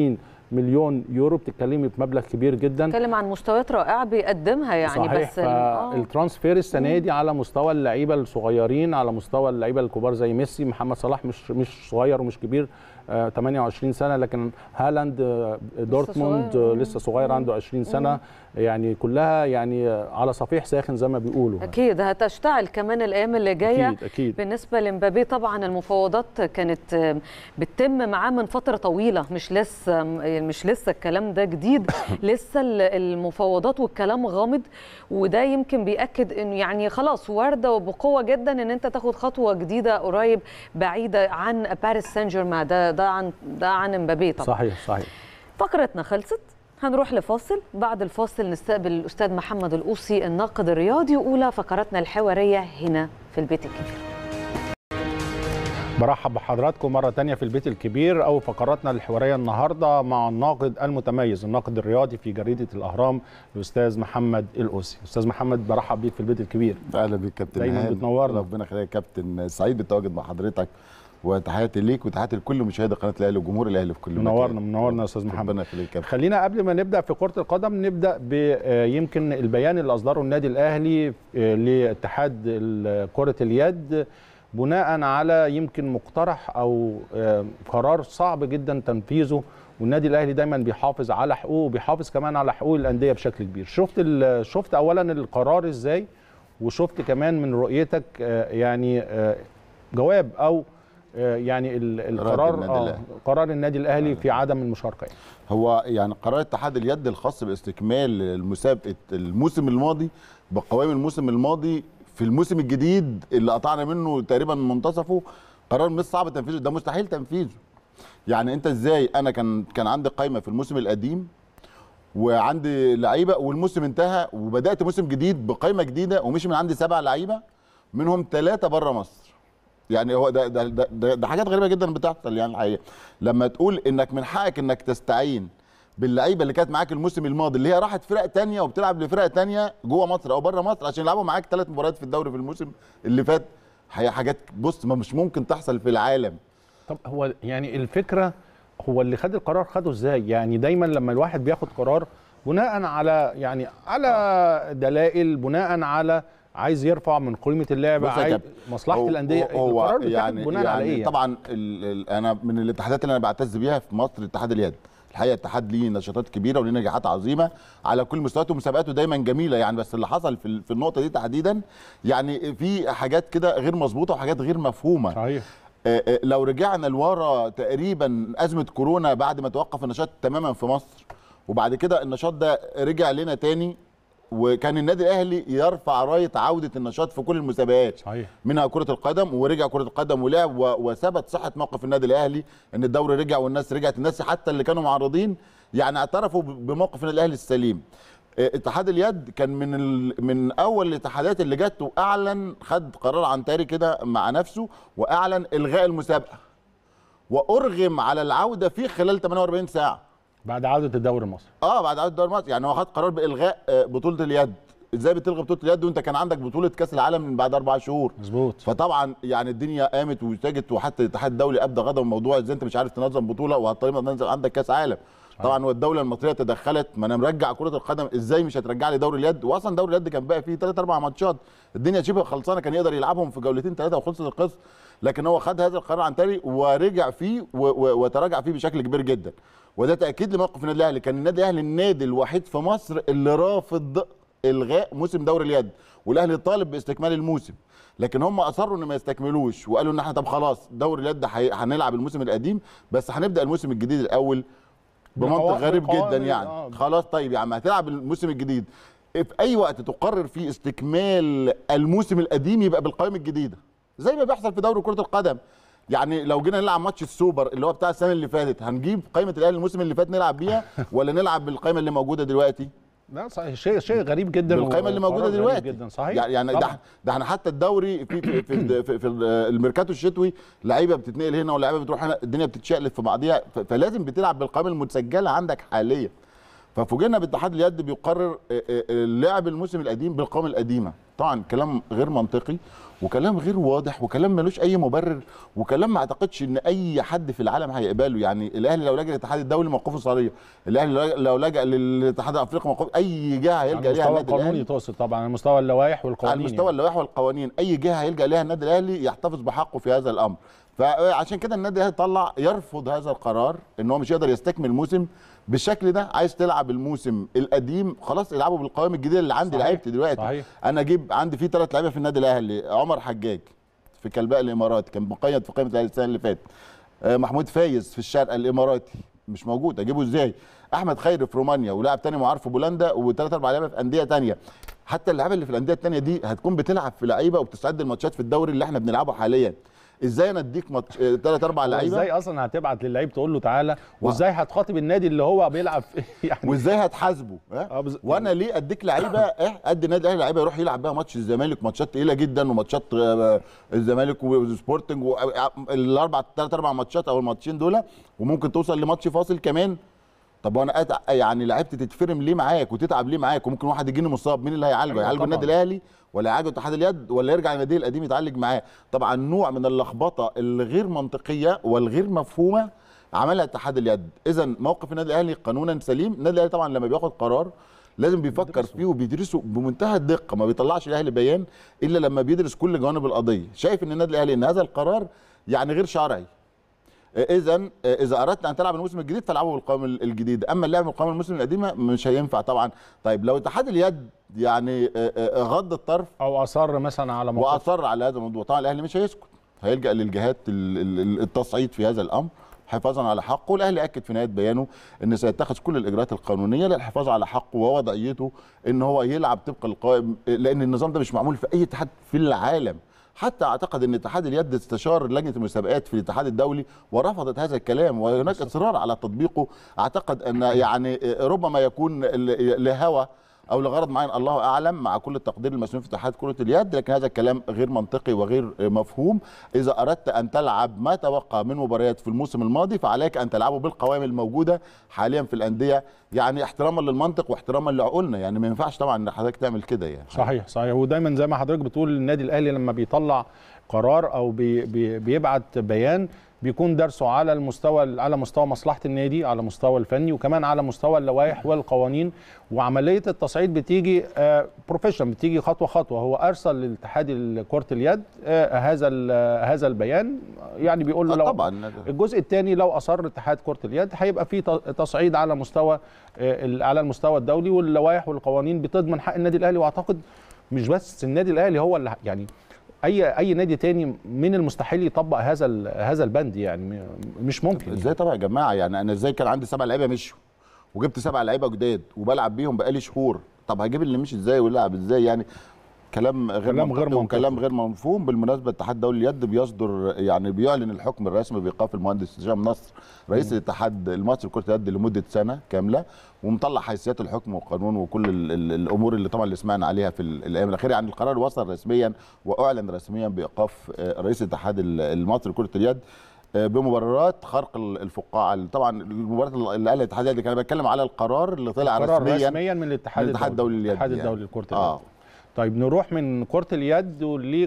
مليون يورو بتتكلمي في مبلغ كبير جدا بتتكلم عن مستويات رائعه بيقدمها يعني صحيح بس ال- آه. فالترانسفير السنه دي على مستوى اللعيبه الصغيرين على مستوى اللعيبه الكبار زي ميسي محمد صلاح مش مش صغير ومش كبير آه 28 سنه لكن هالاند آه دورتموند صغير. آه لسه صغير عنده 20 سنه يعني كلها يعني آه، على صفيح ساخن زي ما بيقولوا اكيد هتشتعل كمان الايام اللي جايه اكيد اكيد بالنسبه لمبابي طبعا المفاوضات كانت آه، بتتم معاه من فتره طويله مش لسه مش لسه الكلام ده جديد لسه ال- المفاوضات والكلام غامض وده يمكن بياكد انه يعني خلاص وارده وبقوه جدا ان انت تاخد خطوه جديده قريب بعيده عن باريس سان جيرمان ده ده عن ده عن مبابي طبعا صحيح صحيح فقرتنا خلصت هنروح لفاصل بعد الفاصل نستقبل الأستاذ محمد القوسي الناقد الرياضي وأولى فقراتنا الحوارية هنا في البيت الكبير برحب بحضراتكم مرة تانية في البيت الكبير أو فقراتنا الحوارية النهاردة مع الناقد المتميز الناقد الرياضي في جريدة الأهرام الأستاذ محمد الأوسي أستاذ محمد برحب بيك في البيت الكبير اهلا بيك كابتن دايماً هاني. بتنورنا. ربنا يخليك يا كابتن سعيد بالتواجد مع حضرتك وتحياتي ليك وتحياتي لكل مشاهدي قناه الاهلي وجمهور الاهلي في كل مكان منورنا منورنا يا أستاذ محمد ربنا يخليك يا كابتن خلينا قبل ما نبدا في كره القدم نبدا بيمكن البيان اللي اصدره النادي الاهلي آه، لاتحاد ال- كره اليد بناء على يمكن مقترح او آه، قرار صعب جدا تنفيذه والنادي الاهلي دايما بيحافظ على حقوقه وبيحافظ كمان على حقوق الانديه بشكل كبير شفت ال- شفت اولا القرار ازاي وشفت كمان من رؤيتك آه، يعني آه، جواب او آه، يعني ال- القرار النادي آه، الأهلي. قرار النادي الاهلي في عدم المشاركه يعني. هو يعني قرار اتحاد اليد الخاص باستكمال المسابقه الموسم الماضي بقوائم الموسم الماضي في الموسم الجديد اللي قطعنا منه تقريبا منتصفه قرار مش صعب تنفيذه ده مستحيل تنفيذه يعني انت ازاي انا كان كان عندي قائمه في الموسم القديم وعندي لعيبه والموسم انتهى وبدات موسم جديد بقائمه جديده ومش من عندي سبع لعيبه منهم ثلاثه بره مصر يعني هو ده ده, ده, ده, ده حاجات غريبه جدا بتحصل يعني الحقيقه لما تقول انك من حقك انك تستعين باللعيبه اللي كانت معاك الموسم الماضي اللي هي راحت فرق تانية وبتلعب لفرق تانية جوه مصر او بره مصر عشان يلعبوا معاك ثلاث مباريات في الدوري في الموسم اللي فات هي حاجات بص ما مش ممكن تحصل في العالم طب هو يعني الفكره هو اللي خد القرار خده ازاي يعني دايما لما الواحد بياخد قرار بناء على يعني على دلائل بناء على عايز يرفع من قيمه اللعبه بص يا عايز كابتن، مصلحه هو- الانديه هو القرار بتاخد يعني بناء يعني على ايه يعني؟ طبعا ال ال انا من الاتحادات اللي انا بعتز بيها في مصر اتحاد اليد الحقيقه اتحاد ليه نشاطات كبيره وليه نجاحات عظيمه على كل مستويات ومسابقاته دايما جميله يعني بس اللي حصل في ال- في النقطه دي تحديدا يعني في حاجات كده غير مظبوطه وحاجات غير مفهومه صحيح آه، آه، لو رجعنا لورا تقريبا ازمه كورونا بعد ما توقف النشاط تماما في مصر وبعد كده النشاط ده رجع لنا تاني وكان النادي الاهلي يرفع رايه عوده النشاط في كل المسابقات صحيح منها كره القدم ورجع كره القدم ولعب و- وثبت صحه موقف النادي الاهلي ان الدوري رجع والناس رجعت الناس حتى اللي كانوا معارضين يعني اعترفوا ب- بموقف النادي الاهلي السليم آه، اتحاد اليد كان من ال... من اول الاتحادات اللي جت واعلن خد قرار عن تاري كده مع نفسه واعلن الغاء المسابقه وارغم على العوده في خلال 48 ساعه بعد عوده الدوري المصري اه بعد عوده الدوري المصري يعني هو خد قرار بالغاء آه، بطوله اليد ازاي بتلغي بطوله اليد وانت كان عندك بطوله كاس العالم من بعد اربع شهور مظبوط فطبعا يعني الدنيا قامت واتجت وحتى الاتحاد الدولي ابدى غضب موضوع ازاي انت مش عارف تنظم بطوله وهتطالب تنزل عندك كاس عالم طبعا والدوله المصريه تدخلت ما انا مرجع كره القدم ازاي مش هترجع لي دوري اليد واصلا دوري اليد كان باقي فيه ثلاث اربع ماتشات الدنيا شبه خلصانه كان يقدر يلعبهم في جولتين ثلاثه وخلصت القصه لكن هو خد هذا القرار عن تاني ورجع فيه و- و- وتراجع فيه بشكل كبير جدا وده تاكيد لموقف النادي الاهلي كان النادي الاهلي النادي الوحيد في مصر اللي رافض الغاء موسم دوري اليد والاهلي طالب باستكمال الموسم لكن هم اصروا ان ما يستكملوش وقالوا ان احنا طب خلاص دوري اليد حي- هنلعب الموسم القديم بس هنبدا الموسم الجديد الاول بمنطق بالقوا- غريب جدا بالقوانين، يعني آه. خلاص طيب يا عم هتلعب الموسم الجديد في اي وقت تقرر فيه استكمال الموسم القديم يبقى بالقائمه الجديده زي ما بيحصل في دوري كره القدم يعني لو جينا نلعب ماتش السوبر اللي هو بتاع السنه اللي فاتت هنجيب قائمه الاهلي الموسم اللي فات نلعب بيها ولا نلعب بالقائمه اللي موجوده دلوقتي لا صحيح شيء شيء غريب جدا بالقائمه اللي وقرار موجوده غريب دلوقتي جدا صحيح يعني يعني طبعاً. ده ده احنا حتى الدوري في في في, في, في الميركاتو الشتوي لعيبه بتتنقل هنا ولعيبه بتروح هنا الدنيا بتتشقلب في بعضيها ف- فلازم بتلعب بالقائمه المتسجله عندك حاليا ففوجئنا باتحاد اليد بيقرر آه، آه، لعب الموسم القديم بالقائمه القديمه طبعا كلام غير منطقي وكلام غير واضح وكلام ملوش اي مبرر وكلام ما اعتقدش ان اي حد في العالم هيقبله يعني الاهلي لو لجأ للاتحاد الدولي موقفه صريح الاهلي لو لجأ للاتحاد الافريقي موقف اي جهه على هيلجأ ليها المستوى النادي القانوني الاهلي تقصد طبعا على مستوى اللوائح على والقوانين مستوى اللوائح والقوانين اي جهه هيلجا ليها النادي الاهلي يحتفظ بحقه في هذا الامر فعشان كده النادي الاهلي طلع يرفض هذا القرار ان هو مش يقدر يستكمل الموسم بالشكل ده عايز تلعب الموسم القديم خلاص العبوا بالقوائم الجديده اللي عندي صحيح. لعيبتي دلوقتي صحيح. انا اجيب عندي في ثلاث لعيبه في النادي الاهلي عمر حجاج في كلباء الاماراتي كان مقيد في قائمه الاهلي السنه اللي فاتت آه، محمود فايز في الشرق الاماراتي مش موجود اجيبه ازاي احمد خيري في رومانيا ولاعب تاني معار في بولندا وثلاث اربع لعيبه في انديه تانيه حتى اللعيبه اللي في الانديه التانيه دي هتكون بتلعب في لعيبه وبتستعد الماتشات في الدوري اللي احنا بنلعبه حاليا ازاي انا اديك ماتش ثلاث اربع لعيبه ازاي اصلا هتبعت للعيب تقول له تعالى وازاي هتخاطب النادي اللي هو بيلعب فيه يعني وازاي هتحاسبه ها؟ آه، بز- وانا ليه اديك لعيبه إيه؟ ادي النادي الاهلي لعيبه يروح يلعب بيها ماتش الزمالك ماتشات تقيله جدا وماتشات آه، الزمالك وسبورتنج و- آه، الاربع ثلاث اربع ماتشات او الماتشين دول وممكن توصل لماتش فاصل كمان طب وانا أتع... يعني لعيبتي تتفرم ليه معاك وتتعب ليه معاك وممكن واحد يجيني مصاب مين اللي هيعالجه أيوة هيعالجه طبعاً. النادي الاهلي ولا يعالجه اتحاد اليد ولا يرجع للنادي القديم يتعالج معاه طبعا نوع من اللخبطه الغير منطقيه والغير مفهومه عملها اتحاد اليد اذا موقف النادي الاهلي قانونا سليم النادي الاهلي طبعا لما بياخد قرار لازم بيفكر فيه وبيدرسه بمنتهى الدقه ما بيطلعش الاهلي بيان الا لما بيدرس كل جوانب القضيه شايف ان النادي الاهلي ان هذا القرار يعني غير شرعي اذا اذا اردت ان تلعب الموسم الجديد فالعبوا بالقوائم الجديد اما اللعب بالقوائم الموسم القديمه مش هينفع طبعا طيب لو اتحاد اليد يعني آه، آه، غض الطرف او اصر مثلا على موقف واصر على هذا الموضوع طبعا الاهلي مش هيسكت هيلجا للجهات ال- ال- ال- التصعيد في هذا الامر حفاظا على حقه والاهلي اكد في نهايه بيانه ان سيتخذ كل الاجراءات القانونيه للحفاظ على حقه ووضعيته ان هو يلعب طبق القائم لان النظام ده مش معمول في اي اتحاد في العالم حتى اعتقد ان اتحاد اليد استشار لجنه المسابقات في الاتحاد الدولي ورفضت هذا الكلام وهناك اصرار على تطبيقه اعتقد ان يعني ربما يكون ل- لهوى او لغرض معين الله اعلم مع كل التقدير للمسؤولين في اتحاد كره اليد لكن هذا الكلام غير منطقي وغير مفهوم اذا اردت ان تلعب ما تبقى من مباريات في الموسم الماضي فعليك ان تلعبه بالقوائم الموجوده حاليا في الانديه يعني احتراما للمنطق واحتراما لعقولنا يعني ما ينفعش طبعا ان حضرتك تعمل كده يعني صحيح صحيح ودايما زي ما حضرتك بتقول النادي الاهلي لما بيطلع قرار او بي بي بيبعت بيان بيكون درسه على المستوى على مستوى مصلحه النادي على مستوى الفني وكمان على مستوى اللوائح والقوانين وعمليه التصعيد بتيجي بروفيشنال بتيجي خطوه خطوه هو ارسل للاتحاد كره اليد آه، هذا ال- هذا البيان يعني بيقول له آه لو طبعا الجزء الثاني لو اصر اتحاد كره اليد هيبقى في ت- تصعيد على مستوى آه، ال- على المستوى الدولي واللوائح والقوانين بتضمن حق النادي الاهلي واعتقد مش بس النادي الاهلي هو اللي ه- يعني اي اي نادي تاني من المستحيل يطبق هذا ال- هذا البند يعني م- مش ممكن ازاي طبعا يا جماعه يعني انا ازاي كان عندي سبع لعيبه مشوا وجبت سبع لعيبه جداد وبلعب بيهم بقالي شهور طب هجيب اللي مشي ازاي ويلعب ازاي يعني كلام غير كلام غير منطقي. وكلام غير مفهوم بالمناسبه اتحاد الدولي اليد بيصدر يعني بيعلن الحكم الرسمي بايقاف المهندس هشام نصر رئيس الاتحاد المصري لكره اليد لمده سنه كامله ومطلع حيثيات الحكم والقانون وكل ال ال الامور اللي طبعا اللي سمعنا عليها في ال- الايام الاخيره يعني القرار وصل رسميا واعلن رسميا بايقاف آه، رئيس الاتحاد ال- المصري لكره اليد آه، بمباريات خرق ال- الفقاعه اللي طبعا المباراه اللي قالها الاتحاد اليد كان بتكلم على القرار اللي طلع قرار رسميا رسميا من الاتحاد من الاتحاد الدولي لليد الاتحاد يعني. الدولي لكره اليد اه طيب نروح من كرة اليد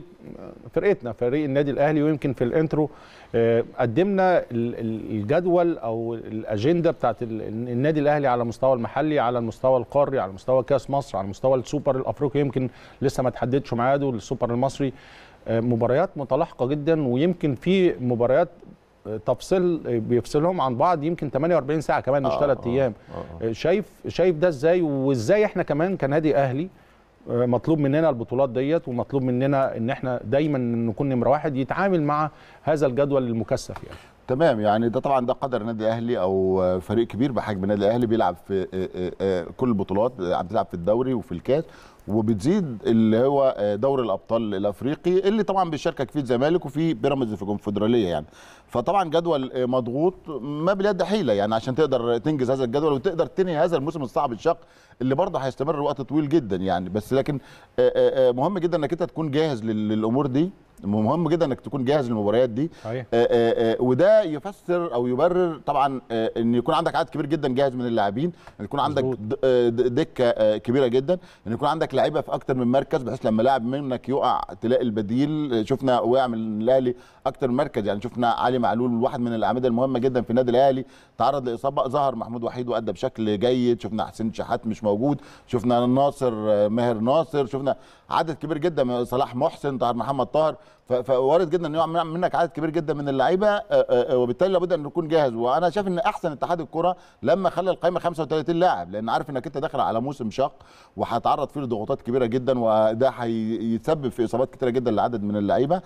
لفرقتنا فريق النادي الأهلي ويمكن في الانترو آه، قدمنا ال- ال- الجدول أو الأجندة بتاعت ال- النادي الأهلي على المستوى المحلي على المستوى القاري على مستوى كأس مصر على مستوى السوبر الأفريقي يمكن لسه ما تحددش ميعاده للسوبر المصري آه، مباريات متلاحقة جدا ويمكن في مباريات آه، تفصيل آه، بيفصلهم عن بعض يمكن 48 ساعة كمان مش آه، ثلاث آه، أيام آه، آه، شايف شايف ده ازاي وازاي احنا كمان كنادي اهلي آه، مطلوب مننا البطولات ديت ومطلوب مننا ان احنا دايما نكون نمره واحد يتعامل مع هذا الجدول المكثف يعني تمام يعني ده طبعا ده قدر النادي الاهلي او آه، فريق كبير بحجم النادي الاهلي بيلعب في آه، آه، آه، كل البطولات آه، بتلعب في الدوري وفي الكاس وبتزيد اللي هو آه، دوري الابطال الافريقي اللي طبعا بيشاركك فيه الزمالك وفي بيراميدز في الكونفدراليه يعني فطبعا جدول آه، مضغوط ما باليد حيله يعني عشان تقدر تنجز هذا الجدول وتقدر تنهي هذا الموسم الصعب الشاق اللي برضه هيستمر وقت طويل جدا يعني بس لكن آه، آه، آه، مهم جدا انك انت تكون جاهز لل- للامور دي مهم جدا انك تكون جاهز للمباريات دي صحيح آه، آه، آه، وده يفسر او يبرر طبعا آه، ان يكون عندك عدد كبير جدا جاهز من اللاعبين ان يكون عندك مظبوط. د- آه، د- دكه آه، كبيره جدا ان يكون عندك لعيبه في اكتر من مركز بحيث لما لاعب منك يقع تلاقي البديل آه، شفنا وقع من الاهلي اكتر من مركز يعني شفنا علي معلول واحد من الاعمده المهمه جدا في النادي الاهلي تعرض لاصابه ظهر محمود وحيد وادى بشكل جيد شفنا حسين شحات مش موجود شفنا ناصر آه، ماهر ناصر شفنا عدد كبير جدا من صلاح محسن طاهر محمد طاهر ف- فوارد جدا ان يقع منك عدد كبير جدا من اللعيبه آه، آه، وبالتالي لابد ان نكون جاهز وانا شايف ان احسن اتحاد الكره لما خلى القائمه 35 لاعب لان عارف انك انت داخل على موسم شاق وهتعرض فيه لضغوطات كبيره جدا وده هيتسبب في اصابات كتيره جدا لعدد من اللعيبه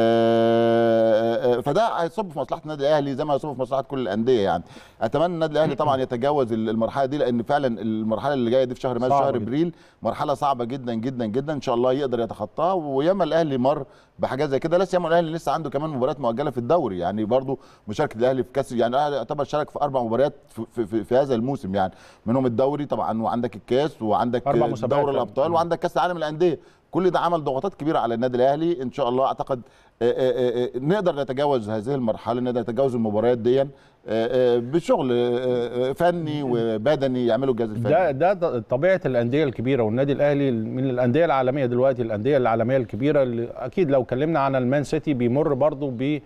آه، آه، فده هيصب في مصلحه النادي الاهلي زي ما هيصب في مصلحه كل الانديه يعني اتمنى النادي الاهلي طبعا يتجاوز المرحله دي لان فعلا المرحله اللي جايه دي في شهر مارس صعبة شهر جدا. ابريل مرحله صعبه جدا جدا جدا ان شاء الله يقدر يتخطاها وياما الاهلي مر بحاجات زي كده لا سيما الاهلي لسه عنده كمان مباريات مؤجله في الدوري يعني برضو مشاركه الاهلي في كاس يعني الاهلي يعتبر شارك في اربع مباريات في, في, في, في هذا الموسم يعني منهم الدوري طبعا وعندك الكاس وعندك أربع مسابقات دوري فعلا. الابطال وعندك كاس العالم للانديه كل ده عمل ضغوطات كبيره على النادي الاهلي ان شاء الله اعتقد آه، آه، آه، نقدر نتجاوز هذه المرحله نقدر نتجاوز المباريات دي آه، آه، بشغل آه، آه، فني وبدني يعملوا الجهاز الفني ده ده ده طبيعه الانديه الكبيره والنادي الاهلي من الانديه العالميه دلوقتي الانديه العالميه الكبيره اللي اكيد لو اتكلمنا عن المان سيتي بيمر برضو ب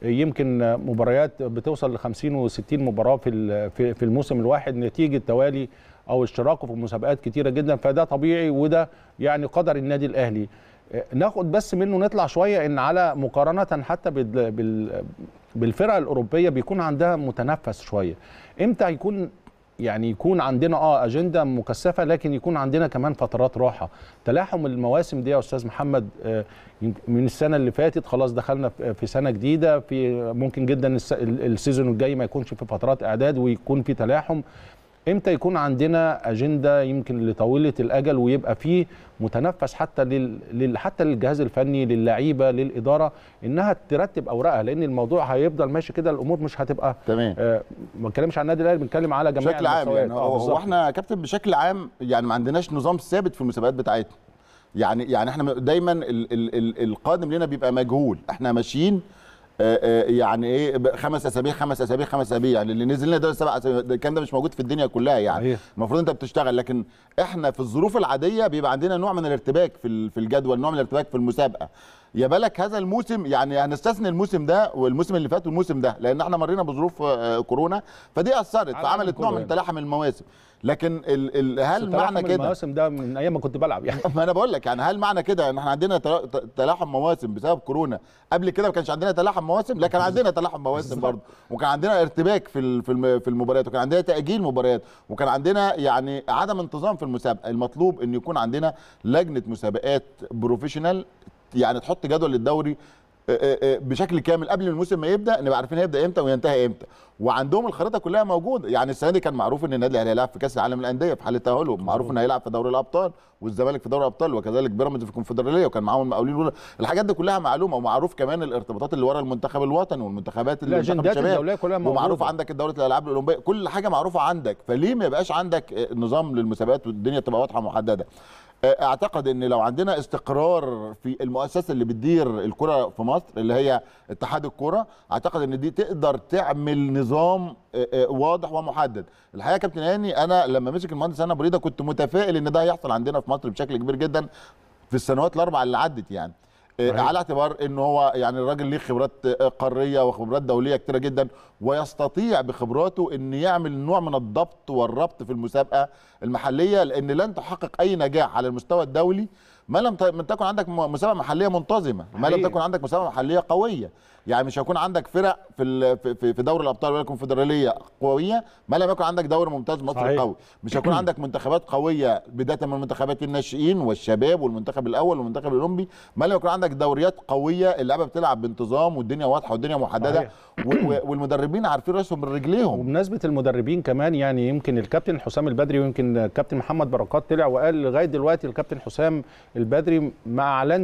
يمكن مباريات بتوصل ل 50 و60 مباراه في ال- في في الموسم الواحد نتيجه توالي او اشتراكه في مسابقات كتيره جدا فده طبيعي وده يعني قدر النادي الاهلي ناخد بس منه نطلع شويه ان على مقارنه حتى بال بال بالفرق الاوروبيه بيكون عندها متنفس شويه امتى هيكون يعني يكون عندنا اه اجنده مكثفه لكن يكون عندنا كمان فترات راحه تلاحم المواسم دي يا استاذ محمد آه، يمكن من السنه اللي فاتت خلاص دخلنا في في سنه جديده في ممكن جدا الس- ال- السيزون الجاي ما يكونش في فترات اعداد ويكون في تلاحم امتى يكون عندنا اجنده يمكن لطويله الاجل ويبقى فيه متنفس حتى لل... لل... حتى للجهاز الفني للعيبه للاداره انها ترتب اوراقها لان الموضوع هيفضل ماشي كده الامور مش هتبقى تمام آه ما بنتكلمش عن النادي الاهلي بنتكلم على جميع بشكل عام المستويات. يعني آه، هو بالظبط. هو احنا يا كابتن بشكل عام يعني ما عندناش نظام ثابت في المسابقات بتاعتنا يعني يعني احنا دايما ال ال ال القادم لنا بيبقى مجهول احنا ماشيين آه، آه، يعني ايه ب- خمس اسابيع خمس اسابيع خمس اسابيع يعني اللي نزل لنا ده سبع اسابيع ده الكلام ده مش موجود في الدنيا كلها يعني صحيح. المفروض انت بتشتغل لكن احنا في الظروف العاديه بيبقى عندنا نوع من الارتباك في ال- في الجدول نوع من الارتباك في المسابقه يا بالك هذا الموسم يعني هنستثني الموسم ده والموسم اللي فات والموسم ده لان احنا مرينا بظروف آه، كورونا فدي اثرت على فعملت كله نوع من يعني. تلاحم المواسم لكن ال ال هل بس معنى تلاحم كده المواسم ده من ايام ما كنت بلعب يعني ما انا بقول لك يعني هل معنى كده ان احنا عندنا تلا- ت- تلاحم مواسم بسبب كورونا قبل كده ما كانش عندنا تلاحم مواسم لا كان عندنا تلاحم مواسم برضه وكان عندنا ارتباك في ال- في الم- في المباريات وكان عندنا تاجيل مباريات وكان عندنا يعني عدم انتظام في المسابقه المطلوب ان يكون عندنا لجنه مسابقات بروفيشنال يعني تحط جدول للدوري آه، آه، آه، بشكل كامل قبل الموسم ما يبدا نبقى عارفين هيبدا امتى وينتهي امتى وعندهم الخريطه كلها موجوده يعني السنه دي كان معروف ان النادي الاهلي هيلعب في كاس العالم للانديه في حاله تاهله معروف انه هيلعب في دوري الابطال والزمالك في دوري الابطال وكذلك بيراميدز في الكونفدراليه وكان معاهم المقاولين الأولى. الحاجات دي كلها معلومه ومعروف كمان الارتباطات اللي ورا المنتخب الوطني والمنتخبات اللي منتخب الاجندات الشباب. الدوليه كلها موجوده ومعروف عندك دوله الالعاب الاولمبيه كل حاجه معروفه عندك فليه ما يبقاش عندك آه، نظام للمسابقات والدنيا تبقى واضحه محدده آه، اعتقد ان لو عندنا استقرار في المؤسسه اللي بتدير الكره في مصر اللي هي اتحاد الكره اعتقد ان دي تقدر تعمل نظام آه، آه، واضح ومحدد الحقيقه يا كابتن هاني انا لما مسك المهندس انا بريده كنت متفائل ان ده هيحصل عندنا في مصر بشكل كبير جدا في السنوات الاربع اللي عدت يعني آه، صحيح. على اعتبار ان هو يعني الراجل ليه خبرات آه، قاريه وخبرات دوليه كتيره جدا ويستطيع بخبراته ان يعمل نوع من الضبط والربط في المسابقه المحليه لان لن تحقق اي نجاح على المستوى الدولي ما لم ت- ما تكن عندك م- مسابقه محليه منتظمه ما لم حقيقي. تكن عندك مسابقه محليه قويه يعني مش هيكون عندك فرق في ال- في- في في دوري الابطال ولا الكونفدراليه قويه ما لم يكن عندك دوري ممتاز مصري صحيح. قوي مش هيكون عندك منتخبات قويه بدايه من منتخبات الناشئين والشباب والمنتخب الاول والمنتخب الاولمبي ما لم يكن عندك دوريات قويه اللعبه بتلعب بانتظام والدنيا واضحه والدنيا محدده صحيح. و- و- والمدربين عارفين راسهم من رجليهم وبمناسبه المدربين كمان يعني يمكن الكابتن حسام البدري ويمكن الكابتن محمد بركات طلع وقال لغايه دلوقتي الكابتن حسام البدري ما اعلنش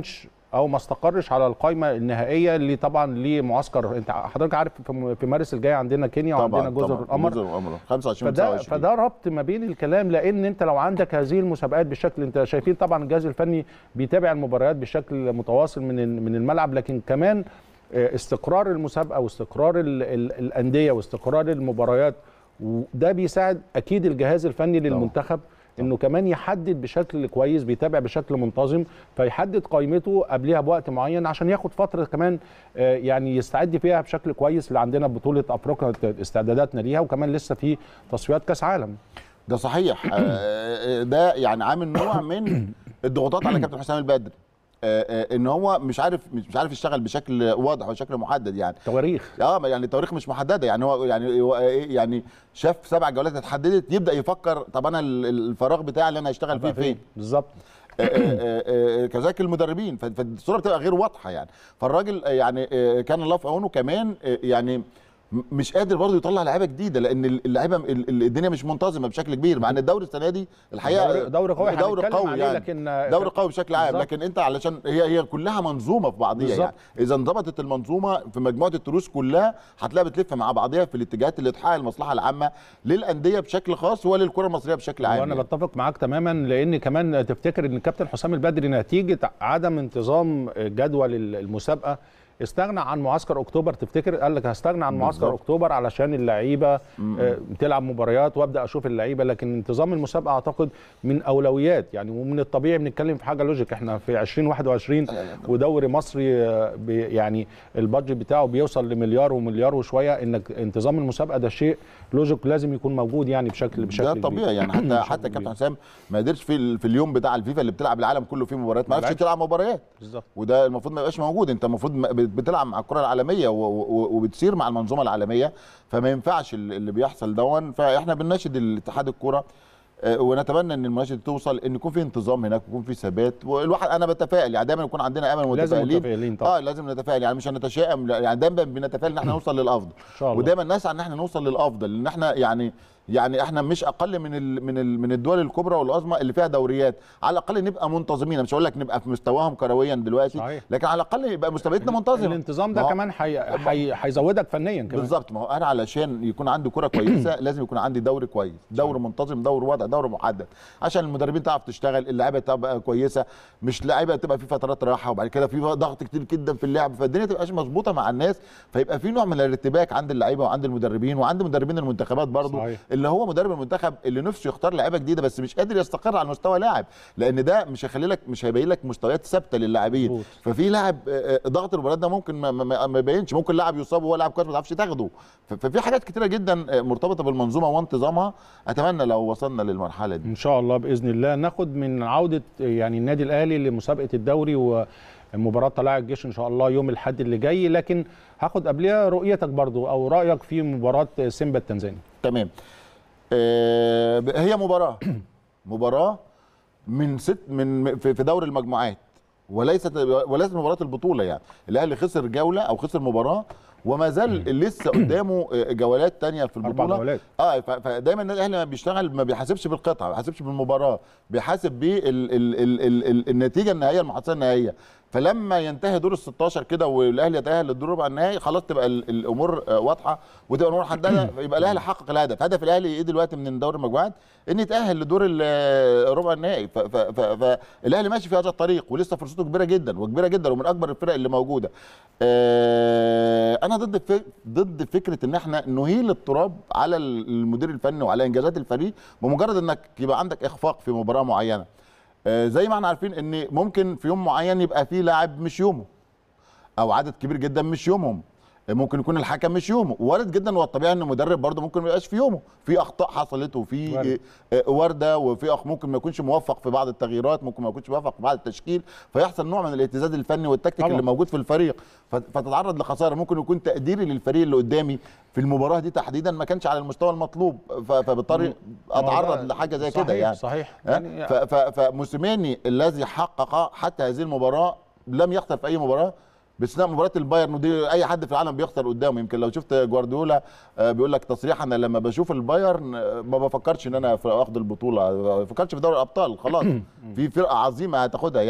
او ما استقرش على القائمه النهائيه اللي طبعا لمعسكر انت حضرتك عارف في- في مارس الجاي عندنا كينيا وعندنا جزر القمر جزر القمر 25 فده 29 فده ربط ما بين الكلام لان انت لو عندك هذه المسابقات بالشكل انت شايفين طبعا الجهاز الفني بيتابع المباريات بشكل متواصل من ال- من الملعب لكن كمان آه، استقرار المسابقه واستقرار ال ال الانديه واستقرار المباريات وده بيساعد اكيد الجهاز الفني للمنتخب انه كمان يحدد بشكل كويس بيتابع بشكل منتظم فيحدد قائمته قبلها بوقت معين عشان ياخد فتره كمان آه، يعني يستعد فيها بشكل كويس اللي عندنا بطوله افريقيا استعداداتنا ليها وكمان لسه في تصفيات كاس عالم ده صحيح آه، ده يعني عامل نوع من الضغوطات على كابتن حسام البدري آه، آه، ان هو مش عارف مش عارف يشتغل بشكل واضح وشكل محدد يعني تواريخ اه يعني التواريخ مش محدده يعني هو يعني هو إيه يعني شاف سبع جولات اتحددت يبدا يفكر طب انا ال- الفراغ بتاعي اللي انا هشتغل فيه فين بالظبط آه، آه، آه، كذلك المدربين ف- فالصوره بتبقى غير واضحه يعني فالراجل آه، يعني آه، كان الله في عونه كمان آه، يعني م- مش قادر برضه يطلع لعيبه جديده لان اللعيبه ال- ال- الدنيا مش منتظمه بشكل كبير مع ان الدوري السنه دي الحقيقه دوري- دوري قوي دوري هنتكلم قوي عليه، يعني لكن دوري قوي بشكل عام بالظبط. لكن انت علشان هي هي كلها منظومه في بعضيها بالظبط. يعني اذا انضبطت المنظومه في مجموعه التروس كلها هتلاقيها بتلف مع بعضيها في الاتجاهات اللي تحقق المصلحه العامه للانديه بشكل خاص وللكره المصريه بشكل عام وانا يعني. بتفق معاك تماما لان كمان تفتكر ان الكابتن حسام البدري نتيجه عدم انتظام جدول المسابقه استغنى عن معسكر اكتوبر تفتكر قال لك هستغنى عن معسكر بالظبط. اكتوبر علشان اللعيبه آه، بتلعب مباريات وابدا اشوف اللعيبه لكن انتظام المسابقه اعتقد من اولويات يعني ومن الطبيعي بنتكلم في حاجه لوجيك احنا في 2021 ودوري مصري آه، بي- يعني البادجت بتاعه بيوصل لمليار ومليار وشويه انك انتظام المسابقه ده شيء لوجيك لازم يكون موجود يعني بشكل بشكل ده كبير. طبيعي يعني حتى بشكل حتى كبير. كابتن حسام ما قدرش في ال- في اليوم بتاع الفيفا اللي بتلعب العالم كله فيه مباريات ما عرفش لعبش. تلعب مباريات بالظبط وده المفروض ما يبقاش موجود انت المفروض م- بت- بتلعب مع الكره العالميه و- و- وبتسير مع المنظومه العالميه فما ينفعش ال- اللي بيحصل دون فاحنا بنناشد الاتحاد الكوره آه، ونتمنى ان المناشده دي توصل ان يكون في انتظام هناك ويكون في ثبات والواحد انا بتفائل يعني دايما يكون عندنا امل لازم متفائلين متفائلين طبعا. اه لازم نتفائل يعني مش هنتشائم لا، يعني دايما بنتفائل ان احنا نوصل للافضل ان شاء الله ودايما نسعى ان احنا نوصل للافضل لان احنا يعني يعني احنا مش اقل من ال من ال من الدول الكبرى والعظمى اللي فيها دوريات على الاقل نبقى منتظمين مش هقول لك نبقى في مستواهم كرويا دلوقتي صحيح. لكن على الاقل يبقى مستوياتنا منتظمه الانتظام ما ده هو- كمان حي- حي- هيزودك فنيا كمان بالظبط ما هو انا علشان يكون عندي كره كويسه لازم يكون عندي دوري كويس دوري منتظم دوري وضع دوري محدد عشان المدربين تعرف تشتغل اللعيبه تبقى كويسه مش لعيبه تبقى في فترات راحه وبعد كده في ضغط كتير جدا في اللعب فالدنيا تبقاش مظبوطه مع الناس فيبقى في نوع من الارتباك عند اللعيبه وعند المدربين وعند مدربين المنتخبات برضو صحيح. اللي هو مدرب المنتخب اللي نفسه يختار لعيبه جديده بس مش قادر يستقر على مستوى لاعب لان ده مش هيخلي لك مش هيبين لك مستويات ثابته للاعبين مظبوط. ففي لاعب آه، آه، ضغط المباريات ده ممكن ما, ما, ما يبينش ممكن لاعب يصاب وهو لاعب كويس ما تعرفش تاخده ف- ففي حاجات كتيره جدا آه، مرتبطه بالمنظومه وانتظامها اتمنى لو وصلنا للمرحله دي ان شاء الله باذن الله ناخد من عوده يعني النادي الاهلي لمسابقه الدوري ومباراه طلائع الجيش ان شاء الله يوم الاحد اللي جاي لكن هاخد قبلها رؤيتك برضو او رايك في مباراه سيمبا التنزاني تمام آه، هي مباراه مباراه من ست من في في دوري المجموعات وليست وليست مباراه البطوله يعني الاهلي خسر جوله او خسر مباراه وما زال لسه قدامه آه، جولات تانية في اربع البطوله جولات اه ف- فدايما النادي الاهلي لما بيشتغل ما بيحاسبش بالقطعه ما بيحاسبش بالمباراه بيحاسب بالنتيجه النهائيه المحصله النهائيه فلما ينتهي دور ال 16 كده والاهلي يتاهل للدور ربع النهائي خلاص تبقى ال- الامور آه، واضحه وتبقى الامور محدده يبقى الاهلي حقق الهدف هدف الاهلي ايه دلوقتي من دوري المجموعات ان يتاهل لدور ال- ربع النهائي ف- ف- ف- فالاهلي ماشي في هذا الطريق ولسه فرصته كبيره جدا وكبيره جدا ومن اكبر الفرق اللي موجوده آه، انا ضد فك- ضد فكره ان احنا نهيل التراب على المدير الفني وعلى انجازات الفريق بمجرد انك يبقى عندك اخفاق في مباراه معينه آه، زي ما احنا عارفين ان ممكن في يوم معين يبقى في لاعب مش يومه او عدد كبير جدا مش يومهم ممكن يكون الحكم مش يومه وارد جدا والطبيعي ان المدرب برضه ممكن ما يبقاش في يومه في اخطاء حصلت وفي وارد. آه، وارده وفي أخ ممكن ما يكونش موفق في بعض التغييرات ممكن ما يكونش موفق في بعض التشكيل فيحصل نوع من الاهتزاز الفني والتكتيك طبعا. اللي موجود في الفريق ف- فتتعرض لخساره ممكن يكون تقديري للفريق اللي قدامي في المباراه دي تحديدا ما كانش على المستوى المطلوب ف- فبالتالي ما هو اتعرض ده لحاجه زي صحيح كده يعني صحيح ها؟ يعني ف- ف- فموسيماني الذي حقق حتى هذه المباراه لم يخسر في اي مباراه باستثناء مباراه البايرن ودي اي حد في العالم بيخسر قدامه يمكن لو شفت جوارديولا آه، بيقول لك تصريح انا لما بشوف البايرن آه، ما بفكرش ان انا في اخد البطوله ما بفكرش في دوري الابطال خلاص في فرقه عظيمه هتاخدها يعني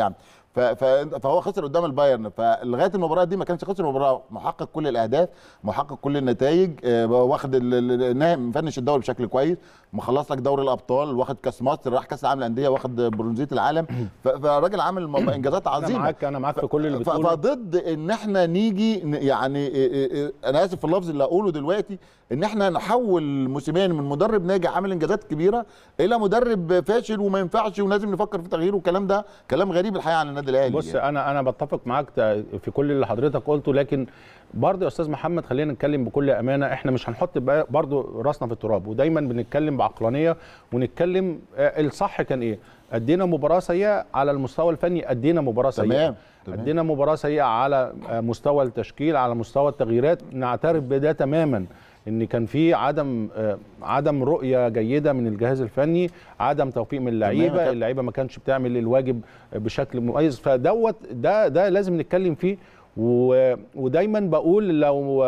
ف- ف- فهو خسر قدام البايرن فلغايه المباراه دي ما كانش خسر المباراه محقق كل الاهداف محقق كل النتائج آه، واخد ال- ال- النهائي مفنش الدوري بشكل كويس مخلص لك دوري الابطال واخد كاس مصر راح كاس العالم للانديه واخد برونزيه العالم ف- فالراجل عامل م- انجازات انا عظيمه معاك انا معاك في كل اللي ف- بتقوله فضد ان احنا نيجي ن- يعني إيه إيه إيه انا اسف في اللفظ اللي هقوله دلوقتي ان احنا نحول موسيماني من مدرب ناجح عامل انجازات كبيره الى مدرب فاشل وما ينفعش ولازم نفكر في تغييره والكلام ده كلام غريب الحقيقه عن النادي الاهلي بص يعني. انا انا بتفق معاك ت- في كل اللي حضرتك قلته لكن برضه يا استاذ محمد خلينا نتكلم بكل امانه احنا مش هنحط بقى برضه راسنا في التراب ودايما بنتكلم بعقلانيه ونتكلم آه، الصح كان ايه ادينا مباراه سيئه على المستوى الفني ادينا مباراه سيئه تمام تمام. ادينا مباراه سيئه على آه، مستوى التشكيل على مستوى التغييرات نعترف بده تماما ان كان في عدم آه، عدم رؤيه جيده من الجهاز الفني عدم توفيق من تمام يا اللعيبه كابتن. اللعيبه ما كانش بتعمل الواجب بشكل مميز فدوت ده ده لازم نتكلم فيه و... ودايما بقول لو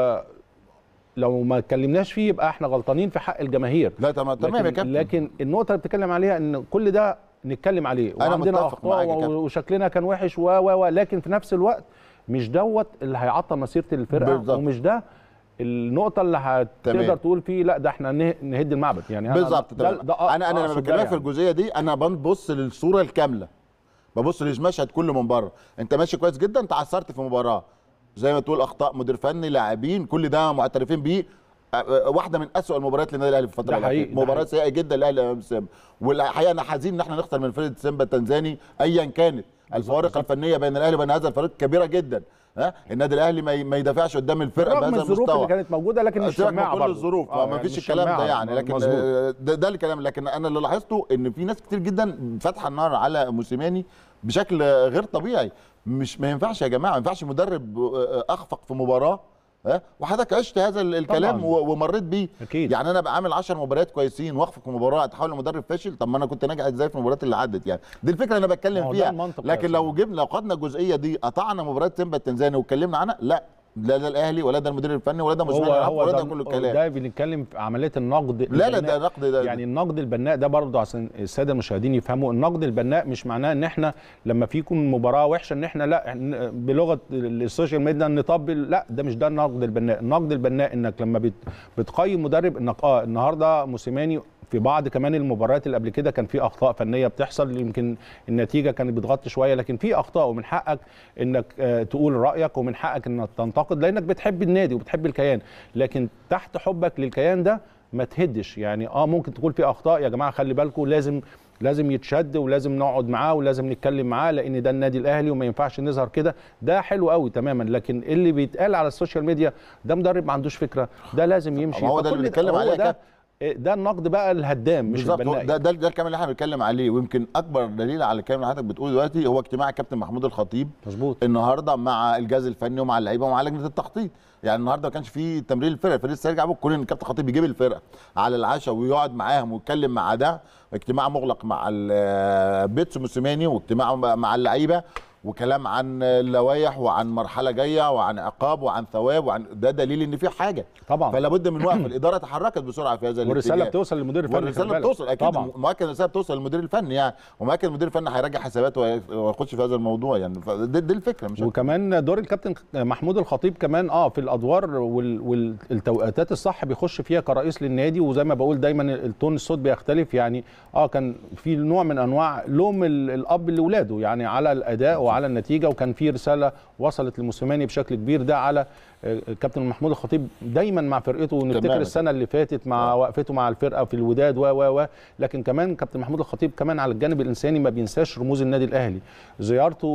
لو ما اتكلمناش فيه يبقى احنا غلطانين في حق الجماهير لا تمام تمام يا لكن, كابتن لكن النقطه اللي بتتكلم عليها ان كل ده نتكلم عليه أنا وعندنا متفق معاك يا اخطاء كابتن. وشكلنا كان وحش و و و لكن في نفس الوقت مش دوت اللي هيعطل مسيره الفرقه بالظبط. ومش ده النقطة اللي هتقدر تمام. تقول فيه لا ده احنا نه- نهد المعبد يعني أنا- بالظبط ده- تمام. ده انا انا لما أقصد ده بكلمك في يعني. الجزئيه دي انا ببص للصوره الكامله ببص للمشهد كله من بره انت ماشي كويس جدا تعثرت في مباراه زي ما تقول اخطاء مدير فني لاعبين كل ده معترفين بيه أ- أ- واحده من اسوء المباريات للنادي الاهلي في الفتره ده الأخيرة. حقيقي، ده مباراه حقيقي. سيئه جدا للاهلي امام سيمبا والحقيقه انا حزين ان احنا نخسر من فرقه سيمبا التنزاني ايا كانت الفوارق الفنيه بين الاهلي وبين هذا الفريق كبيره جدا ها النادي الاهلي ما ي- ما يدافعش قدام الفرقه رغم بهذا الظروف المستوى اللي كانت موجودة لكن مش سيبك من شماعة كل برضه. الظروف آه، ما يعني فيش مش الكلام ده شماعة. يعني لكن مظبوط. آه، ده, ده الكلام لكن انا اللي لاحظته ان في ناس كتير جدا فاتحه النار على موسيماني بشكل غير طبيعي مش ما ينفعش يا جماعه ما ينفعش مدرب آه، اخفق في مباراه ها وحضرتك عشت هذا ال- الكلام طبعاً. و- ومريت بيه أكيد. يعني انا بعمل 10 مباريات كويسين واخفق في مباراه اتحول لمدرب فاشل طب ما انا كنت ناجح ازاي في المباريات اللي عدت يعني دي الفكره اللي انا ما بتكلم هو ده فيها المنطق يا لكن أستاذ. لو جبنا لو خدنا الجزئيه دي قطعنا مباراه سيمبا التنزاني واتكلمنا عنها لا لا ده الاهلي ولا ده المدير الفني ولا ده هو موسيماني يلعب هو ولا ده ده, كل هو الكلام ده بنتكلم في عمليه النقد لا لا البناء. ده نقد ده يعني النقد البناء ده برضه عشان الساده المشاهدين يفهموا النقد البناء مش معناه ان احنا لما في يكون مباراه وحشه ان احنا لا إحنا بلغه السوشيال ميديا نطبل لا ده مش ده النقد البناء النقد البناء انك لما بت بتقيم مدرب انك اه النهارده موسيماني في بعض كمان المباريات اللي قبل كده كان في اخطاء فنيه بتحصل يمكن النتيجه كانت بتغطي شويه لكن في اخطاء ومن حقك انك آه تقول رايك ومن حقك انك تنتقد لانك بتحب النادي وبتحب الكيان لكن تحت حبك للكيان ده ما تهدش يعني اه ممكن تقول في اخطاء يا جماعه خلي بالكم لازم لازم يتشد ولازم نقعد معاه ولازم نتكلم معاه لان ده النادي الاهلي وما ينفعش نظهر كده ده حلو قوي تماما لكن اللي بيتقال على السوشيال ميديا ده مدرب ما عندوش فكره ده لازم يمشي ما هو ده اللي فكل بنتكلم هو عليه يا ده كابتن. ده النقد بقى الهدام مش بالظبط هو البناء ده ده ده الكلام اللي احنا بنتكلم عليه ويمكن اكبر دليل على الكلام اللي حضرتك بتقوله دلوقتي هو اجتماع الكابتن محمود الخطيب مظبوط النهارده مع الجهاز الفني ومع اللعيبه ومع لجنه التخطيط يعني النهارده ما كانش في تمرين الفرقه الفريق لسه يرجع بكره ان الكابتن خطيب يجيب الفرقه على العشاء ويقعد معاهم ويتكلم مع ده اجتماع مغلق مع ال- بيتسو موسيماني واجتماع مع اللعيبه وكلام عن اللوائح وعن مرحله جايه وعن عقاب وعن ثواب وعن ده دليل ان في حاجه طبعا فلا بد من وقف الاداره تحركت بسرعه في هذا والرساله الاتجاه. بتوصل للمدير الفني خلي والرساله بالك. بتوصل اكيد طبعا مؤكد الرساله بتوصل للمدير الفني يعني ومؤكد المدير الفني هيراجع حساباته وهي- ويخش في هذا الموضوع يعني فدي دي الفكره مش أكتر. وكمان دور الكابتن محمود الخطيب كمان اه في الادوار وال- والتوقيتات الصح بيخش فيها كرئيس للنادي وزي ما بقول دايما التون الصوت بيختلف يعني اه كان في نوع من انواع لوم ال- الاب لاولاده يعني على الاداء وعلى النتيجه وكان في رساله وصلت لموسيماني بشكل كبير ده على آه، الكابتن محمود الخطيب دايما مع فرقته ونفتكر تمام. السنه اللي فاتت مع وقفته مع الفرقه في الوداد و و و لكن كمان كابتن محمود الخطيب كمان على الجانب الانساني ما بينساش رموز النادي الاهلي زيارته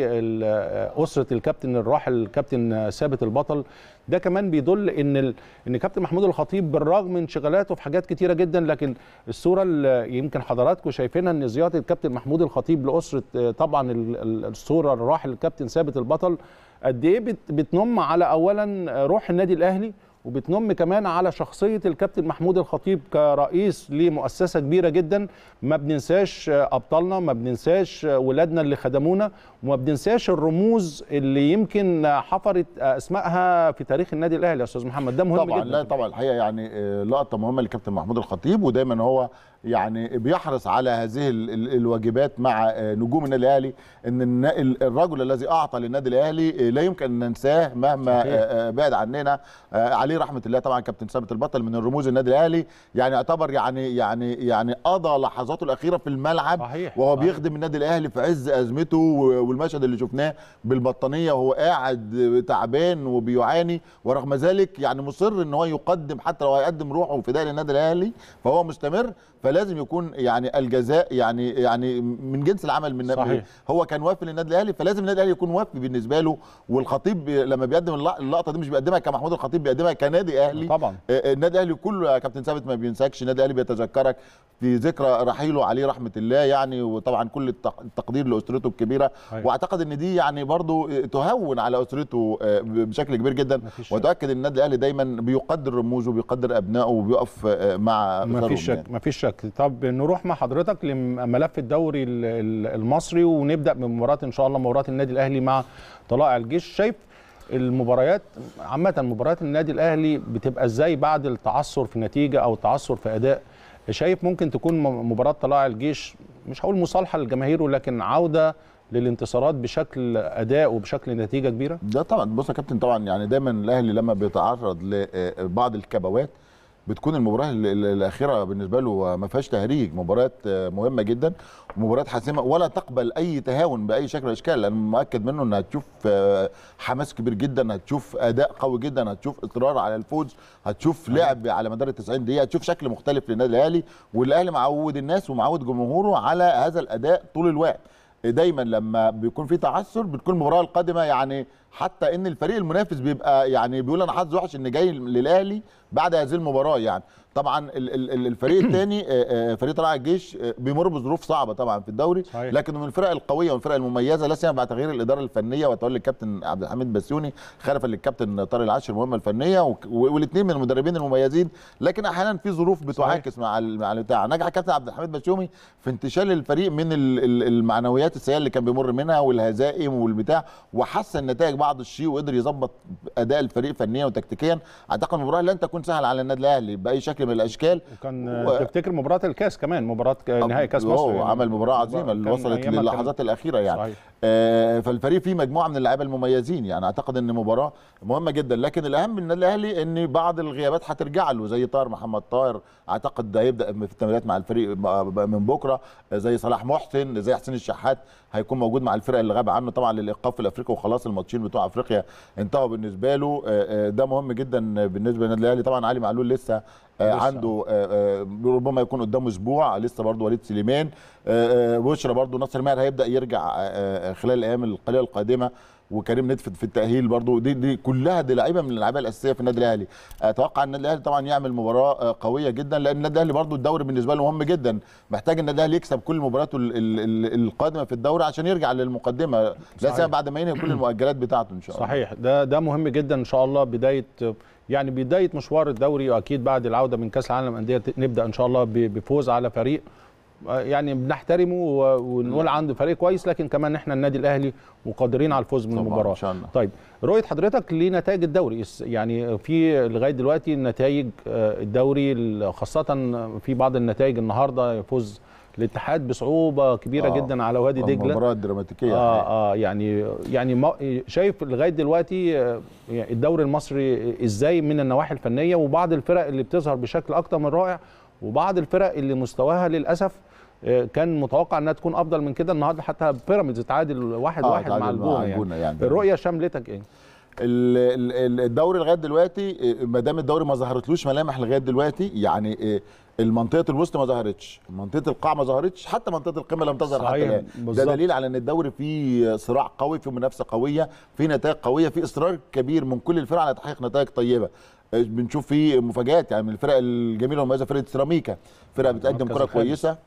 لاسره الكابتن الراحل الكابتن ثابت البطل ده كمان بيدل ان ال... ان كابتن محمود الخطيب بالرغم من انشغالاته في حاجات كتيره جدا لكن الصوره اللي يمكن حضراتكم شايفينها ان زياره الكابتن محمود الخطيب لاسره آه، طبعا ال- ال- الصوره الراحل الكابتن ثابت البطل قد ايه بت... بتنم على اولا روح النادي الاهلي وبتنم كمان على شخصيه الكابتن محمود الخطيب كرئيس لمؤسسه كبيره جدا ما بننساش آه، ابطالنا ما بننساش آه، ولادنا اللي خدمونا وما بننساش الرموز اللي يمكن آه، حفرت آه، اسمائها في تاريخ النادي الاهلي يا استاذ محمد ده مهم طبعا جدا لا طبعا الحقيقه يعني آه، لقطه مهمه للكابتن محمود الخطيب ودايما هو يعني بيحرص على هذه ال- ال- الواجبات مع آه، نجوم النادي الاهلي ان النا- ال- الرجل الذي اعطى للنادي الاهلي آه، لا يمكن ان ننساه مهما صحيح. آه، آه، بعد عننا آه، عليه رحمه الله طبعا كابتن ثابت البطل من الرموز النادي الاهلي يعني يعتبر يعني يعني يعني قضى لحظاته الاخيره في الملعب صحيح، وهو صحيح. بيخدم النادي الاهلي في عز ازمته و- والمشهد اللي شفناه بالبطانيه وهو قاعد تعبان وبيعاني ورغم ذلك يعني مصر ان هو يقدم حتى لو هيقدم روحه فداء للنادي الاهلي فهو مستمر فلازم يكون يعني الجزاء يعني يعني من جنس العمل من صحيح. هو كان وافي للنادي الاهلي فلازم النادي الاهلي يكون وافي بالنسبه له والخطيب بي- لما بيقدم اللق- اللقطه دي مش بيقدمها كمحمود الخطيب بيقدمها كنادي اهلي طبعا آه، النادي الاهلي كله يا كابتن ثابت ما بينساكش النادي الاهلي بيتذكرك في ذكرى رحيله عليه رحمه الله يعني وطبعا كل التق- التقدير لاسرته الكبيره أيوة. واعتقد ان دي يعني برضو آه، تهون على اسرته آه، بشكل كبير جدا مفيش شك. وتاكد ان النادي الاهلي دايما بيقدر رموزه وبيقدر ابنائه وبيقف آه، مع ما أسرهم فيش يعني. شك ما فيش شك طب نروح مع حضرتك لملف الدوري ال- ال- المصري ونبدا بمباراه ان شاء الله مباراه النادي الاهلي مع طلائع الجيش شايف المباريات عامه مباريات النادي الاهلي بتبقى ازاي بعد التعثر في نتيجه او التعثر في اداء شايف ممكن تكون م- مباراه طلائع الجيش مش هقول مصالحه للجماهير ولكن عوده للانتصارات بشكل اداء وبشكل نتيجه كبيره ده طبعا بص يا كابتن طبعا يعني دايما الاهلي لما بيتعرض لبعض الكبوات بتكون المباراه ال- ال- الاخيره بالنسبه له ما فيهاش تهريج مباراه مهمه جدا ومباراه حاسمه ولا تقبل اي تهاون باي شكل من الاشكال لان مؤكد منه انها هتشوف آه، حماس كبير جدا هتشوف اداء قوي جدا هتشوف اصرار على الفوز هتشوف لعب على مدار ال 90 دقيقه هتشوف شكل مختلف للنادي الاهلي والاهلي معود الناس ومعود جمهوره على هذا الاداء طول الوقت دايما لما بيكون في تعثر بتكون المباراه القادمه يعني حتى ان الفريق المنافس بيبقى يعني بيقول انا حظ وحش ان جاي للاهلي بعد هذه المباراه يعني طبعا ال- ال- ال- الفريق الثاني فريق طلائع الجيش آه، بيمر بظروف صعبه طبعا في الدوري صحيح. لكن من الفرق القويه والفرق المميزه لا سيما بعد تغيير الاداره الفنيه وتولي الكابتن عبد الحميد بسيوني خلفا للكابتن طارق العاشر المهمه الفنيه والاثنين من المدربين المميزين لكن احيانا في ظروف بتعاكس مع ال- مع البتاع نجح الكابتن عبد الحميد بسيوني في انتشال الفريق من ال- ال- المعنويات السيئه اللي كان بيمر منها والهزائم والبتاع وحسن نتائج بعض الشيء وقدر يظبط اداء الفريق فنيا وتكتيكيا اعتقد المباراه لن تكون سهله على النادي الاهلي باي شكل من الاشكال وكان و- و... تفتكر مباراه الكاس كمان مباراه ك- نهائي كاس مصر هو يعني. عمل مباراه عظيمه اللي كان وصلت أيامها كان- للحظات الاخيره يعني صحيح. آه، فالفريق فيه مجموعه من اللعيبه المميزين يعني اعتقد ان مباراه مهمه جدا لكن الاهم من النادي الاهلي ان بعض الغيابات هترجع له زي طاهر محمد طاهر اعتقد ده هيبدا في التمرينات مع الفريق ب- من بكره زي صلاح محسن زي حسين الشحات هيكون موجود مع الفرق اللي غاب عنه طبعا للايقاف الافريقي وخلاص الماتشين بتوع افريقيا انتهوا بالنسبه له آه، آه، ده مهم جدا بالنسبه للنادي الاهلي طبعا علي معلول لسه آه، لسه. عنده آه، آه، ربما يكون قدامه اسبوع لسه برضه وليد سليمان آه، آه، بشرى برضه ناصر ماهر هيبدا يرجع آه، آه، خلال الايام القليله القادمه وكريم ندفد في التاهيل برضه دي دي كلها دي لعيبه من اللعيبه الاساسيه في النادي الاهلي اتوقع ان النادي الاهلي طبعا يعمل مباراه آه، قويه جدا لان النادي الاهلي برضه الدوري بالنسبه له مهم جدا محتاج النادي الاهلي يكسب كل مباراته ال- ال- ال- القادمه في الدوري عشان يرجع للمقدمه لا صحيح. سيما بعد ما ينهي كل المؤجلات بتاعته ان شاء الله صحيح ده ده مهم جدا ان شاء الله بدايه يعني بدايه مشوار الدوري واكيد بعد العوده من كاس العالم للانديه نبدا ان شاء الله ب- بفوز على فريق آه، يعني بنحترمه و- ونقول عنده فريق كويس لكن كمان احنا النادي الاهلي وقادرين على الفوز من طبعاً المباراه ان شاء الله طيب رؤيه حضرتك لنتائج الدوري الس- يعني في لغايه دلوقتي نتائج آه، الدوري ال- خاصه في بعض النتائج النهارده فوز الاتحاد بصعوبه كبيره آه. جدا على وادي دجله مباراه دراماتيكيه اه اه يعني يعني ما شايف لغايه دلوقتي آه، يعني الدوري المصري ازاي من النواحي الفنيه وبعض الفرق اللي بتظهر بشكل اكتر من رائع وبعض الفرق اللي مستواها للاسف آه، كان متوقع انها تكون افضل من كده النهارده حتى بيراميدز اتعادل واحد آه، واحد مع اتعادل الجونه مع يعني. الجونة يعني. الرؤيه شملتك ايه؟ ال- ال- الدوري لغايه دلوقتي ما دام الدوري ما ظهرتلوش ملامح لغايه دلوقتي يعني المنطقه الوسط ما ظهرتش منطقه القاع ما ظهرتش حتى منطقه القمه لم تظهر حتى صحيح، الان ده بالظبط. دليل على ان الدوري فيه صراع قوي فيه منافسه قويه فيه نتائج قويه فيه اصرار كبير من كل الفرق على تحقيق نتائج طيبه بنشوف فيه مفاجات يعني من الفرق الجميله والمميزه فرقه سيراميكا فرقه بتقدم المركز كره الخامس. كويسه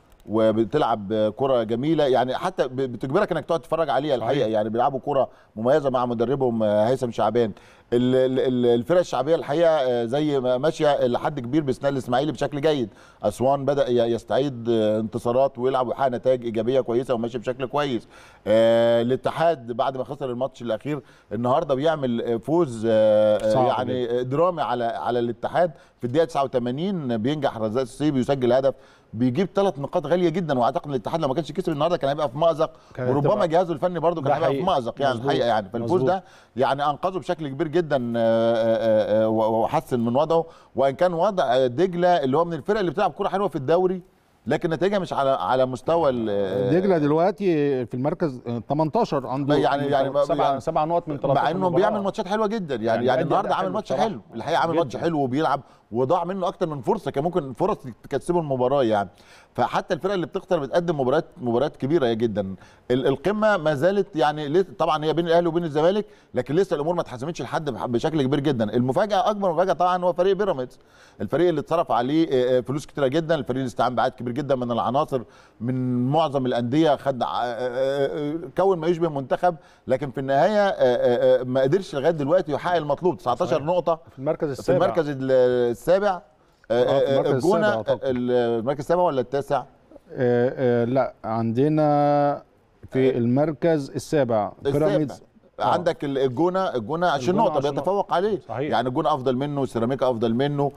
وبتلعب كره جميله يعني حتى ب- بتجبرك انك تقعد تتفرج عليها الحقيقه صحيح. يعني بيلعبوا كره مميزه مع مدربهم آه، هيثم شعبان ال- ال- ال- الفرق الشعبيه الحقيقه آه، زي ما ماشيه لحد كبير باستثناء الاسماعيلي بشكل جيد اسوان بدا ي- يستعيد آه، انتصارات ويلعب ويحقق نتائج ايجابيه كويسه وماشي بشكل كويس آه، الاتحاد بعد ما خسر الماتش الاخير النهارده بيعمل آه، فوز آه، آه، صعب يعني درامي على على الاتحاد في الدقيقه 89 بينجح رزاق السيبي يسجل هدف بيجيب ثلاث نقاط غاليه جدا واعتقد الاتحاد لو ما كانش كسب النهارده كان هيبقى في مازق كانت وربما هتبقى- جهازه الفني برضه كان ده هيبقى في حقيقي. مازق يعني مظبوط. الحقيقه يعني فالفوز مظبوط. ده يعني انقذه بشكل كبير جدا آه، آه، آه، وحسن من وضعه وان كان وضع دجله اللي هو من الفرق اللي بتلعب كوره حلوه في الدوري لكن نتائجها مش على على مستوى ال- دجله دلوقتي في المركز آه، 18 عنده يعني- يعني ما- سبعة يعني- سبعة نقط من 13 مع انه مباراة. بيعمل ماتشات حلوه جدا يعني يعني يعني, بيأدي النهارده أداء عامل حلو ماتش بصراحة. حلو الحقيقه عامل ماتش جداً. حلو وبيلعب وضاع منه اكتر من فرصه كان ممكن فرص تكسبه المباراه يعني فحتى الفرق اللي بتخسر بتقدم مباريات مباريات كبيره جدا ال- القمه ما زالت يعني ليه- طبعا هي بين الاهلي وبين الزمالك لكن لسه الامور ما اتحسمتش لحد بح- بشكل كبير جدا المفاجاه اكبر مفاجاه طبعا هو فريق بيراميدز الفريق اللي اتصرف عليه آه، آه، فلوس كتيره جدا الفريق اللي استعان بعدد كبير جدا من العناصر من معظم الانديه خد ع- آه، آه، آه، كون ما يشبه منتخب لكن في النهايه آه، آه، آه، ما قدرش لغايه دلوقتي يحقق المطلوب 19 صحيح. نقطه في المركز في السابع المركز ال- السابع آه، آه، في آه، المركز الجونه السابع أعتقد. ال- المركز السابع ولا التاسع؟ آه، آه، لا عندنا في المركز السابع السابع بيراميدز آه. عندك ال- الجونه الجونه 20 الجونة نقطه 20 بيتفوق عليه صحيح. يعني الجونه افضل منه سيراميكا افضل منه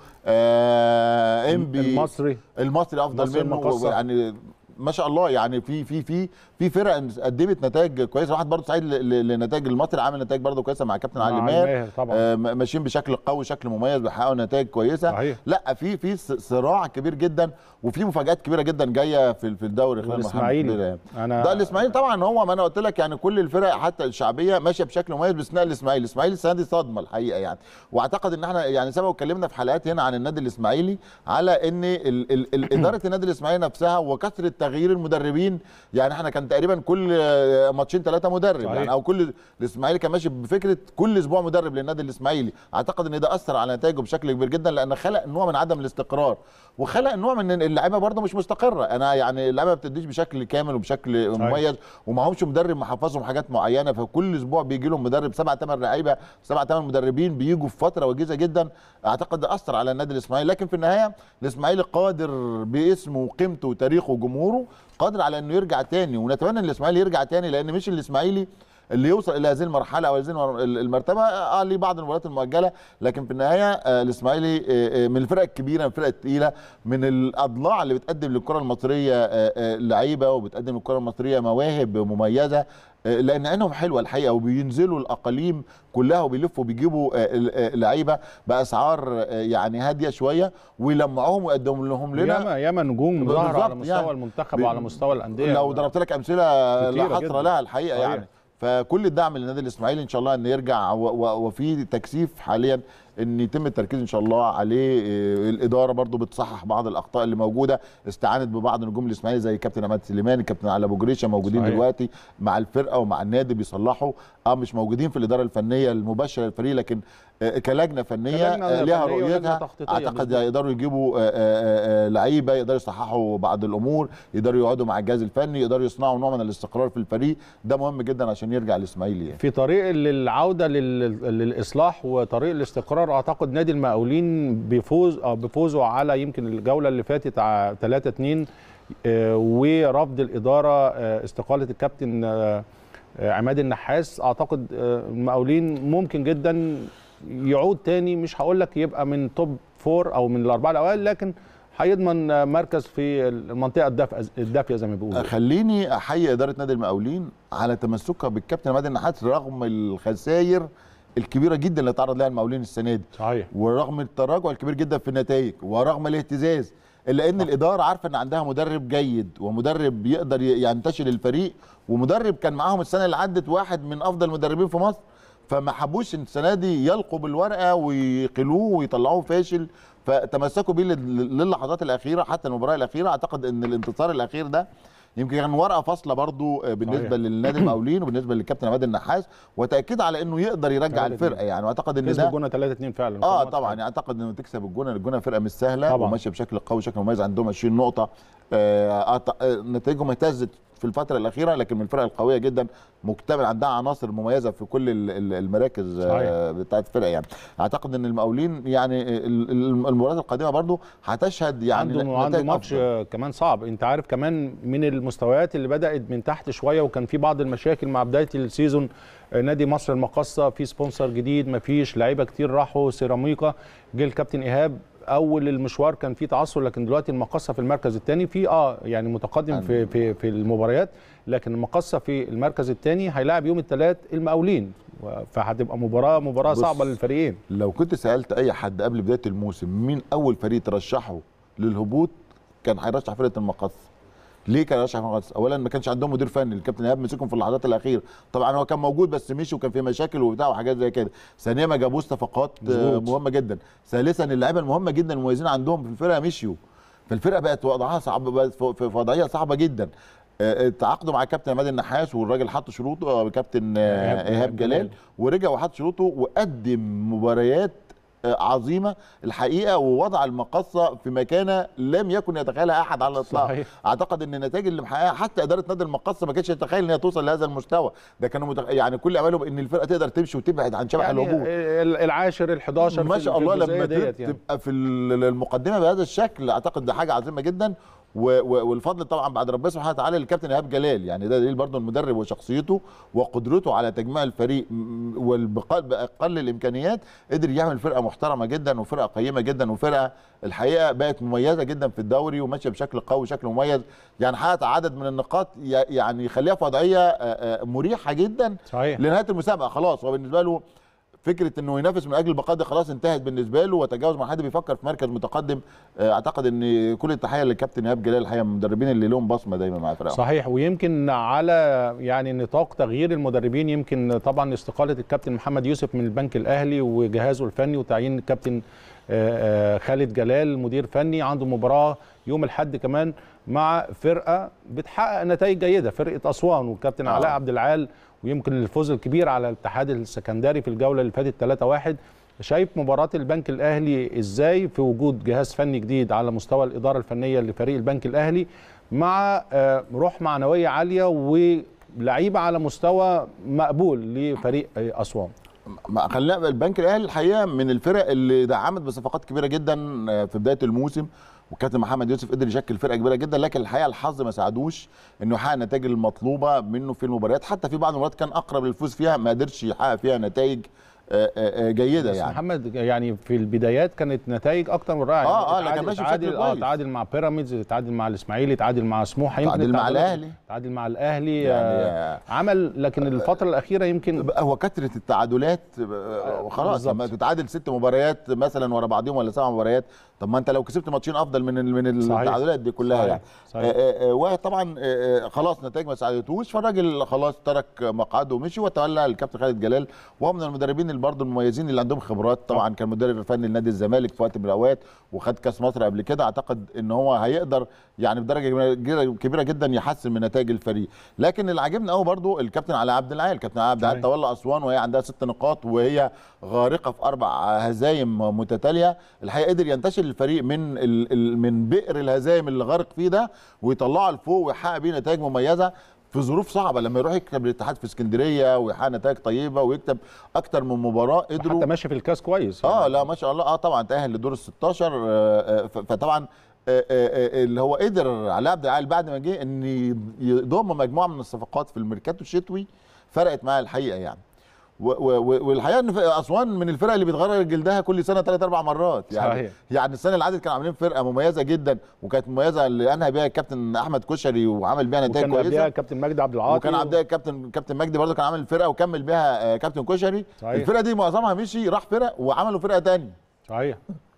آه انبي المصري المصري افضل المصري منه المقصر. يعني ما شاء الله يعني في في في في فرق قدمت نتائج كويسه واحد برضه سعيد ل- ل- لنتائج المصري عامل نتائج برضه كويسه مع كابتن علي مع ماهر ماهر طبعا آه، م- ماشيين بشكل قوي شكل مميز بيحققوا نتائج كويسه صحيح. لا في في ص- صراع كبير جدا وفي مفاجات كبيره جدا جايه في في الدوري خلال محمد والاسماعيلي كده. انا ده الاسماعيلي طبعا هو ما انا قلت لك يعني كل الفرق حتى الشعبيه ماشيه بشكل مميز باستثناء الاسماعيلي، الاسماعيلي السنه دي صدمه الحقيقه يعني واعتقد ان احنا يعني سبق اتكلمنا في حلقات هنا عن النادي الاسماعيلي على ان ال ال ال اداره النادي الاسماعيلي نفسها وكثره تغيير المدربين يعني احنا كان تقريبا كل آه، ماتشين ثلاثه مدرب صحيح. يعني او كل الاسماعيلي كان ماشي بفكره كل اسبوع مدرب للنادي الاسماعيلي اعتقد ان ده اثر على نتائجه بشكل كبير جدا لان خلق نوع من عدم الاستقرار وخلق نوع من إن اللعيبه برضه مش مستقره انا يعني اللعيبه ما بتديش بشكل كامل وبشكل مميز ومعهمش مدرب محفظهم حاجات معينه فكل اسبوع بيجي لهم مدرب سبع ثمان لعيبه سبع ثمان مدربين بيجوا في فتره وجيزه جدا اعتقد ده اثر على النادي الاسماعيلي لكن في النهايه الاسماعيلي قادر باسمه وقيمته وتاريخه وجمهوره قادر على انه يرجع تاني ونتمنى ان الاسماعيلي يرجع تاني لان مش الاسماعيلي اللي يوصل الى هذه المرحله او هذه المر- المرتبه اه ليه بعض المباريات المؤجله لكن في النهايه آه الاسماعيلي آه آه، من الفرق الكبيره من الفرق الثقيله من الاضلاع اللي بتقدم للكره المصريه آه آه لعيبه وبتقدم للكره المصريه مواهب مميزه آه، لان عينهم حلوه الحقيقه وبينزلوا الاقاليم كلها وبيلفوا بيجيبوا آه، ال- آه، لعيبه باسعار آه، يعني هاديه شويه ويلمعوهم ويقدموا لهم لنا ياما ياما نجوم ظهر على بالظبط مستوى يعني. ب- المنتخب وعلى مستوى الانديه لو ضربت لك امثله كتيرة لا حصر جداً. لها الحقيقه صحيح. يعني فكل الدعم للنادي الاسماعيلي ان شاء الله ان يرجع و- و- وفي تكثيف حاليا ان يتم التركيز ان شاء الله عليه إيه، الاداره برضو بتصحح بعض الاخطاء اللي موجوده استعانت ببعض نجوم الاسماعيلي زي كابتن عماد سليمان الكابتن علي ابو جريشه موجودين صحيح. دلوقتي مع الفرقه ومع النادي بيصلحوا اه مش موجودين في الاداره الفنيه المباشره للفريق لكن آه، كلجنه فنيه كلجنة آه، ليها فنية ولجنة رؤيتها تخطيطية اعتقد بالظبط. يقدروا يجيبوا آه، آه، آه، لعيبه يقدروا يصححوا بعض الامور يقدروا يقعدوا مع الجهاز الفني يقدروا يصنعوا نوع من الاستقرار في الفريق ده مهم جدا عشان يرجع الاسماعيلي يعني. في طريق للعوده لل- للاصلاح وطريق الاستقرار اعتقد نادي المقاولين بيفوز اه بفوزه على يمكن الجوله اللي فاتت 3 2 ورفض الاداره آه، استقاله الكابتن آه، آه، عماد النحاس اعتقد آه، المقاولين ممكن جدا يعود تاني مش هقول لك يبقى من توب فور او من الاربعه الاوائل لكن هيضمن آه، مركز في المنطقه الدافئه الدافيه زي ما بيقولوا خليني احيي اداره نادي المقاولين على تمسكها بالكابتن عماد النحاس رغم الخسائر الكبيره جدا اللي تعرض لها المقاولين السنه دي صحيح ورغم التراجع الكبير جدا في النتائج ورغم الاهتزاز الا ان الاداره عارفه ان عندها مدرب جيد ومدرب يقدر ي- ينتشل الفريق ومدرب كان معاهم السنه اللي عدت واحد من افضل المدربين في مصر فما حبوش السنه دي يلقوا بالورقه ويقلوه ويطلعوه فاشل فتمسكوا بيه لل- للحظات الاخيره حتى المباراه الاخيره اعتقد ان الانتصار الاخير ده يمكن كان ورقه فاصله برضو آه، بالنسبه صحيح. للنادي المقاولين وبالنسبه للكابتن عماد النحاس وتاكيد على انه يقدر يرجع تلاتة الفرقه اتنين. يعني واعتقد ان كسب ده الجونه 3 2 فعلا اه كان ماتش طبعا حلو. يعني اعتقد انه تكسب الجونه الجونه فرقه مش سهله طبعاً. وماشيه بشكل قوي بشكل مميز عندهم 20 نقطه آه أعت- آه، نتائجهم اهتزت في الفتره الاخيره لكن من الفرق القويه جدا مكتمل عندها عناصر مميزه في كل ال- ال- المراكز صحيح. آه، بتاعت الفرق يعني اعتقد ان المقاولين يعني ال- ال- المباريات القادمه برضو هتشهد يعني عنده عنده نتائج ماتش أفضل. آه، كمان صعب انت عارف كمان من المستويات اللي بدات من تحت شويه وكان في بعض المشاكل مع بدايه السيزون آه، نادي مصر المقاصه في سبونسر جديد مفيش لعيبه كتير راحوا سيراميكا جه الكابتن ايهاب اول المشوار كان في تعثر لكن دلوقتي المقاصه في المركز الثاني في اه يعني متقدم في في في المباريات لكن المقاصه في المركز الثاني هيلاعب يوم الثلاث المقاولين و- فهتبقى مباراه مباراه بص، صعبه للفريقين لو كنت سالت اي حد قبل بدايه الموسم مين اول فريق ترشحه للهبوط كان هيرشح فرقه المقص ليه كان يرشح المقص اولا ما كانش عندهم مدير فني الكابتن ايهاب مسكهم في اللحظات الاخيره طبعا هو كان موجود بس مشي وكان في مشاكل وبتاع وحاجات زي كده ثانيا ما جابوش صفقات آه، مظبوط. مهمه جدا ثالثا اللعيبه المهمه جدا المميزين عندهم في الفرقه مشيوا فالفرقه بقت وضعها صعب بقت في في وضعيه صعبه جدا آه، تعاقدوا مع كابتن عماد النحاس والراجل حط شروطه آه، كابتن آه، إيهاب- ايهاب جلال ورجع وحط شروطه وقدم مباريات آه، عظيمه الحقيقه ووضع المقصه في مكانه لم يكن يتخيلها احد على الاطلاق صحيح. اعتقد ان النتائج اللي محققها حتى اداره نادي المقصه ما كانتش تتخيل ان هي توصل لهذا المستوى ده كانوا متخ... يعني كل املهم ان الفرقه تقدر تمشي وتبعد عن شبح يعني الهبوط ال- العاشر ال11 ما شاء الله لما ديت تب- يعني. تبقى في ال- المقدمه بهذا الشكل اعتقد ده حاجه عظيمه جدا و- و- والفضل طبعا بعد ربنا سبحانه وتعالى للكابتن ايهاب جلال يعني ده دليل برضه المدرب وشخصيته وقدرته على تجميع الفريق م- والبقاء باقل الامكانيات قدر يعمل فرقه محترمه جدا وفرقه قيمه جدا وفرقه الحقيقه بقت مميزه جدا في الدوري وماشيه بشكل قوي وشكل مميز يعني حققت عدد من النقاط ي- يعني يخليها في وضعيه آه، آه، مريحه جدا صحيح لنهايه المسابقه خلاص هو بالنسبه له فكره انه ينافس من اجل البقاء دي خلاص انتهت بالنسبه له وتجاوز مع حد بيفكر في مركز متقدم آه، اعتقد ان كل التحيه للكابتن ايهاب جلال الحقيقه من المدربين اللي لهم بصمه دايما مع فرقهم صحيح ويمكن على يعني نطاق تغيير المدربين يمكن طبعا استقاله الكابتن محمد يوسف من البنك الاهلي وجهازه الفني وتعيين الكابتن آه، آه، خالد جلال مدير فني عنده مباراه يوم الاحد كمان مع فرقه بتحقق نتائج جيده فرقه اسوان والكابتن آه. علاء عبد العال ويمكن الفوز الكبير على الاتحاد السكندري في الجوله اللي فاتت 3-1 شايف مباراة البنك الأهلي إزاي في وجود جهاز فني جديد على مستوى الإدارة الفنية لفريق البنك الأهلي مع آه، روح معنوية عالية ولعيبة على مستوى مقبول لفريق آه، أسوان ما خلينا البنك الاهلي الحقيقه من الفرق اللي دعمت بصفقات كبيره جدا آه، في بدايه الموسم وكابتن محمد يوسف قدر يشكل فرقه كبيره جدا لكن الحقيقه الحظ ما ساعدوش انه يحقق النتائج المطلوبه منه في المباريات حتى في بعض المباريات كان اقرب للفوز فيها ما قدرش يحقق فيها نتائج آه، آه، آه، جيده بس يعني محمد يعني في البدايات كانت نتائج أكتر من رائعة آه، آه، يعني لكن ماشي بشكل تعادل اه كويس. تعادل مع بيراميدز تعادل مع الإسماعيلي تعادل مع سموحة يمكن تعادل مع التعادلات- الأهلي. تعادل مع الأهلي يعني آه، عمل لكن الفترة الأخيرة يمكن بقى هو كثره التعادلات آه، خلاص بالظبط. لما تتعادل ست مباريات مثلا ورا بعضهم ولا سبع مباريات طب ما انت لو كسبت ماتشين افضل من ال- من صحيح. التعادلات دي كلها صحيح. يعني صحيح. آه، آه، آه، وطبعا آه، آه، خلاص نتائج ما ساعدتوش فالراجل خلاص ترك مقعده ومشي وتولى الكابتن خالد جلال وهو من المدربين اللي برضه المميزين اللي عندهم خبرات طبعا كان مدرب فني لنادي الزمالك في وقت من الاوقات وخد كاس مصر قبل كده اعتقد ان هو هيقدر يعني بدرجه كبيرة- كبيره جدا يحسن من نتائج الفريق لكن اللي عاجبني قوي برضه الكابتن علاء عبد العال الكابتن علاء عبد العال صحيح. تولى اسوان وهي عندها ست نقاط وهي غارقه في اربع هزايم متتاليه الحقيقه قدر ينتشل الفريق من ال ال من بئر الهزايم اللي غارق فيه ده ويطلعه لفوق ويحقق بيه نتائج مميزه في ظروف صعبه لما يروح يكسب الاتحاد في اسكندريه ويحقق نتائج طيبه ويكسب اكتر من مباراه قدروا حتى ماشي في الكاس كويس اه يعني. لا ما شاء الله اه طبعا تاهل لدور ال 16 آه، آه، ف- فطبعا آه، آه، آه، اللي هو قدر علاء عبد العال بعد ما جه ان يضم مجموعه من الصفقات في الميركاتو الشتوي فرقت معاه الحقيقه يعني و- و- و- والحقيقه ان في اسوان من الفرق اللي بيتغير جلدها كل سنه ثلاث اربع مرات يعني صحيح. يعني السنه اللي عدت كانوا عاملين فرقه مميزه جدا وكانت مميزه اللي انهى بيها الكابتن احمد كشري وعمل بيها نتائج وكان قبلها كويسه كابتن مجدي عبد العاطي وكان عبد الكابتن كابتن مجدي برضه كان عامل الفرقه وكمل بيها آه، كابتن كشري صحيح. الفرقه دي معظمها مشي راح فرق وعملوا فرقه تانية صحيح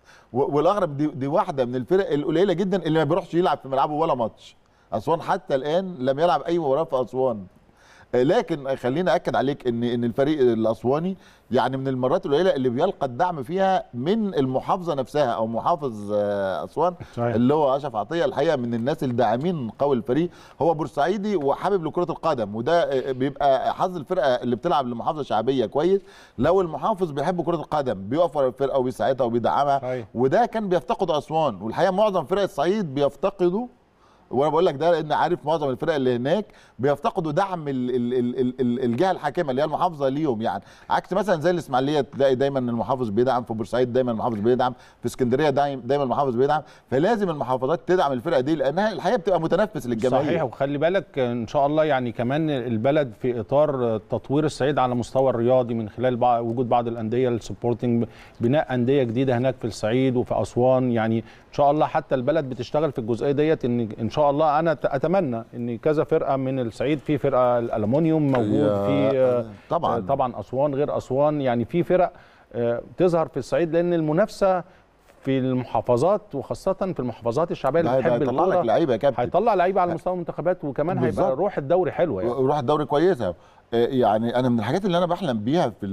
و- والاغرب دي, دي واحده من الفرق القليله جدا اللي ما بيروحش يلعب في ملعبه ولا ماتش اسوان حتى الان لم يلعب اي مباراه في اسوان آه، لكن خليني اكد عليك ان ان الفريق الاسواني يعني من المرات القليله اللي بيلقى الدعم فيها من المحافظه نفسها او محافظ آه، اسوان صحيح. اللي هو اشرف عطيه الحقيقه من الناس الداعمين قوي الفريق هو بورسعيدي وحابب لكره القدم وده آه، بيبقى حظ الفرقه اللي بتلعب لمحافظه شعبيه كويس لو المحافظ بيحب كره القدم بيقف ورا الفرقه وبيساعدها وبيدعمها صحيح. وده كان بيفتقده اسوان والحقيقه معظم فرق الصعيد بيفتقدوا وانا بقول لك ده لان عارف معظم الفرق اللي هناك بيفتقدوا دعم ال ال ال ال ال الجهه الحاكمه اللي هي المحافظه ليهم يعني عكس مثلا زي الاسماعيليه تلاقي دايما المحافظ بيدعم في بورسعيد دايما المحافظ بيدعم في اسكندريه دايما دايما المحافظ بيدعم فلازم المحافظات تدعم الفرقه دي لانها الحقيقه بتبقى متنفس للجماهير صحيح وخلي بالك ان شاء الله يعني كمان البلد في اطار تطوير الصعيد على مستوى الرياضي من خلال بع- وجود بعض الانديه السبورتنج بناء انديه جديده هناك في الصعيد وفي اسوان يعني ان شاء الله حتى البلد بتشتغل في الجزئيه ديت ان ان شاء الله انا ت- اتمنى ان كذا فرقه من الصعيد في فرقه الالومنيوم موجود يا- في آه، طبعاً. آه، طبعا اسوان غير اسوان يعني في فرق آه، تظهر في الصعيد لان المنافسه في المحافظات وخاصه في المحافظات الشعبيه ده اللي بتحب هيطلع لك الكوره لعيبه يا كابتن هيطلع لعيبه على مستوى المنتخبات وكمان هيبقى بالظبط. روح الدوري حلوه يعني وروح الدوري كويسه آه، يعني انا من الحاجات اللي انا بحلم بيها في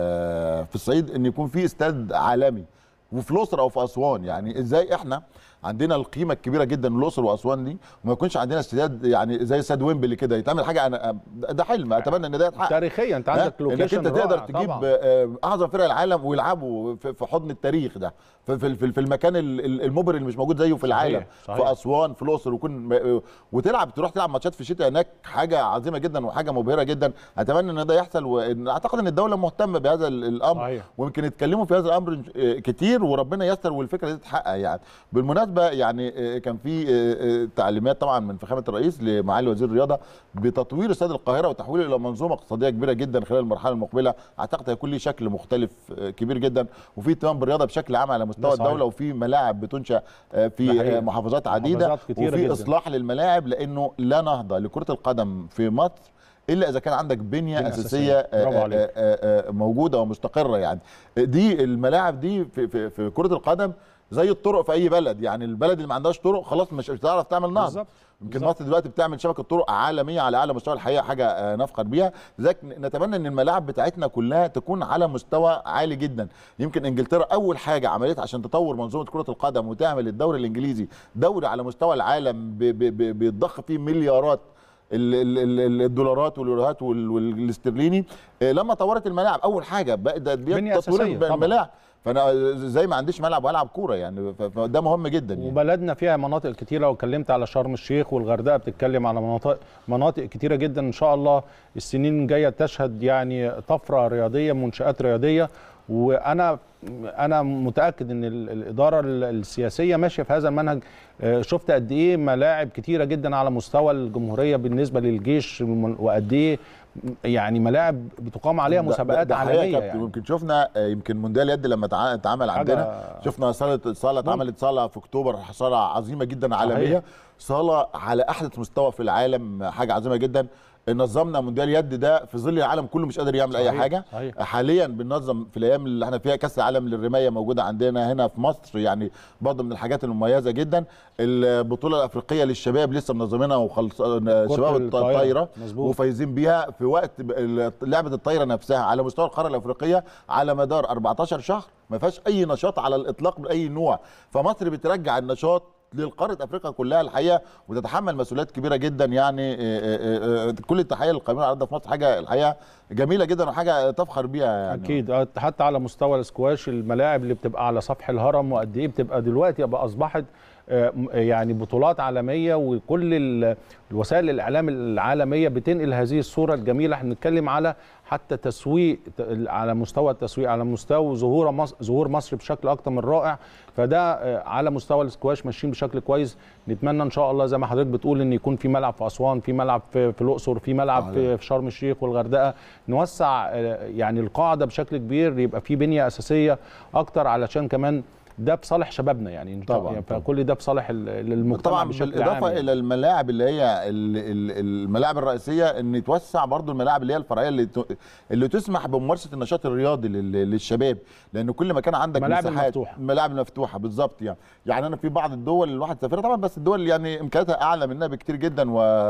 ال- في الصعيد ان يكون في استاد عالمي وفي الاقصر او في اسوان يعني ازاي احنا عندنا القيمه الكبيره جدا الاقصر واسوان دي وما يكونش عندنا استاد يعني زي استاد ويمبلي كده يتعمل حاجه انا ده حلم اتمنى ان ده يتحقق تاريخيا انت ها؟ عندك انك لوكيشن انت تقدر رائع تجيب طبعاً. آه، اعظم فرق العالم ويلعبوا في في حضن التاريخ ده في في في- في المكان ال- ال- المبهر اللي مش موجود زيه في العالم صحيح. في اسوان في الاقصر ويكون م- وتلعب تروح تلعب ماتشات في الشتاء هناك حاجه عظيمه جدا وحاجه مبهره جدا اتمنى ان ده يحصل وان اعتقد ان الدوله مهتمه بهذا ال- الامر صحيح. ويمكن يتكلموا في هذا الامر آه، كتير وربنا ييسر والفكره دي تتحقق يعني بالمناسبه يعني آه، كان في آه، آه، تعليمات طبعا من فخامه الرئيس لمعالي وزير الرياضه بتطوير استاد القاهره وتحويله الى منظومه اقتصاديه كبيره جدا خلال المرحله المقبله اعتقد هيكون ليه شكل مختلف آه، كبير جدا وفي اهتمام بالرياضه بشكل عام على مستوى ده صحيح. الدوله وفي ملاعب بتنشا آه، ده في حقيقي. آه، محافظات عديده محافظات كتيرة وفي جداً. اصلاح للملاعب لانه لا نهضه لكره القدم في مصر الا اذا كان عندك بنيه بنية اساسيه أساسية. آه، برافو آه، عليك. آه، آه، موجوده ومستقره يعني دي الملاعب دي في, في, في كره القدم زي الطرق في اي بلد يعني البلد اللي ما عندهاش طرق خلاص مش هتعرف تعمل نهضه بالظبط. يمكن بالظبط. مصر دلوقتي بتعمل شبكه طرق عالميه على اعلى مستوى الحقيقه حاجه آه، نفخر بيها لذلك نتمنى ان الملاعب بتاعتنا كلها تكون على مستوى عالي جدا يمكن انجلترا اول حاجه عملتها عشان تطور منظومه كره القدم وتعمل الدوري الانجليزي دوري على مستوى العالم ب- ب- ب- بيتضخ فيه مليارات ال- ال- ال- الدولارات واليوروهات وال- والاسترليني آه، لما طورت الملاعب اول حاجه بقى ده دي بنية تطوير أساسية طبعاً. الملاعب فانا زي ما عنديش ملعب والعب كوره يعني ف- فده مهم جدا يعني وبلدنا فيها مناطق كتيره واتكلمت على شرم الشيخ والغردقه بتتكلم على مناطق مناطق كتيره جدا ان شاء الله السنين الجايه تشهد يعني طفره رياضيه منشات رياضيه وانا انا متاكد ان ال- الاداره ال- السياسيه ماشيه في هذا المنهج آه، شفت قد ايه ملاعب كتيره جدا على مستوى الجمهوريه بالنسبه للجيش وقد ايه يعني ملاعب بتقام عليها ده- مسابقات ده حقيقة يا عالميه كابتن. يعني يمكن شفنا آه، يمكن مونديال يد لما تع- اتعمل عندنا شفنا صاله صاله اتعملت صاله في اكتوبر صاله عظيمه جدا عالميه صاله على احدث مستوى في العالم حاجه عظيمه جدا نظمنا مونديال يد ده في ظل العالم كله مش قادر يعمل اي صحيح، حاجه صحيح. حاليا بننظم في الايام اللي احنا فيها كاس العالم للرمايه موجوده عندنا هنا في مصر يعني برضه من الحاجات المميزه جدا البطوله الافريقيه للشباب لسه منظمينها وخلص شباب الطايرة، الطايره مظبوط. وفايزين بيها في وقت ب- ال- لعبه الطايره نفسها على مستوى القاره الافريقيه على مدار 14 شهر ما فيهاش اي نشاط على الاطلاق من اي نوع فمصر بترجع النشاط للقاره افريقيا كلها الحقيقه وتتحمل مسؤوليات كبيره جدا يعني آه، آه، آه، كل التحيه للقائمين على الرياضه في مصر حاجه الحقيقه جميله جدا وحاجه تفخر بيها يعني اكيد آه، حتى على مستوى الاسكواش الملاعب اللي بتبقى على سطح الهرم وقد ايه بتبقى دلوقتي بقى اصبحت آه، م- يعني بطولات عالميه وكل ال- الوسائل الاعلام العالميه بتنقل هذه الصوره الجميله احنا بنتكلم على حتى تسويق ت- على مستوى التسويق على مستوى ظهور مصر ظهور مصر بشكل اكتر من رائع فده آه، على مستوى الاسكواش ماشيين بشكل كويس نتمنى ان شاء الله زي ما حضرتك بتقول ان يكون في ملعب في اسوان في ملعب في, في الاقصر في ملعب في, في شرم الشيخ والغردقه نوسع آه، يعني القاعده بشكل كبير يبقى في بنيه اساسيه اكتر علشان كمان ده بصالح شبابنا يعني طبعاً، يعني طبعاً. فكل ده بصالح ال- المجتمع طبعا بشكل بالاضافه عام يعني. الى الملاعب اللي هي ال- ال- الملاعب الرئيسيه ان يتوسع برضو الملاعب اللي هي الفرعيه اللي ت- اللي تسمح بممارسه النشاط الرياضي لل- للشباب لان كل ما كان عندك ملاعب مساحات المفتوحة. ملاعب مفتوحه بالظبط يعني يعني انا في بعض الدول اللي الواحد سافرها طبعا بس الدول يعني امكانياتها اعلى مننا بكتير جدا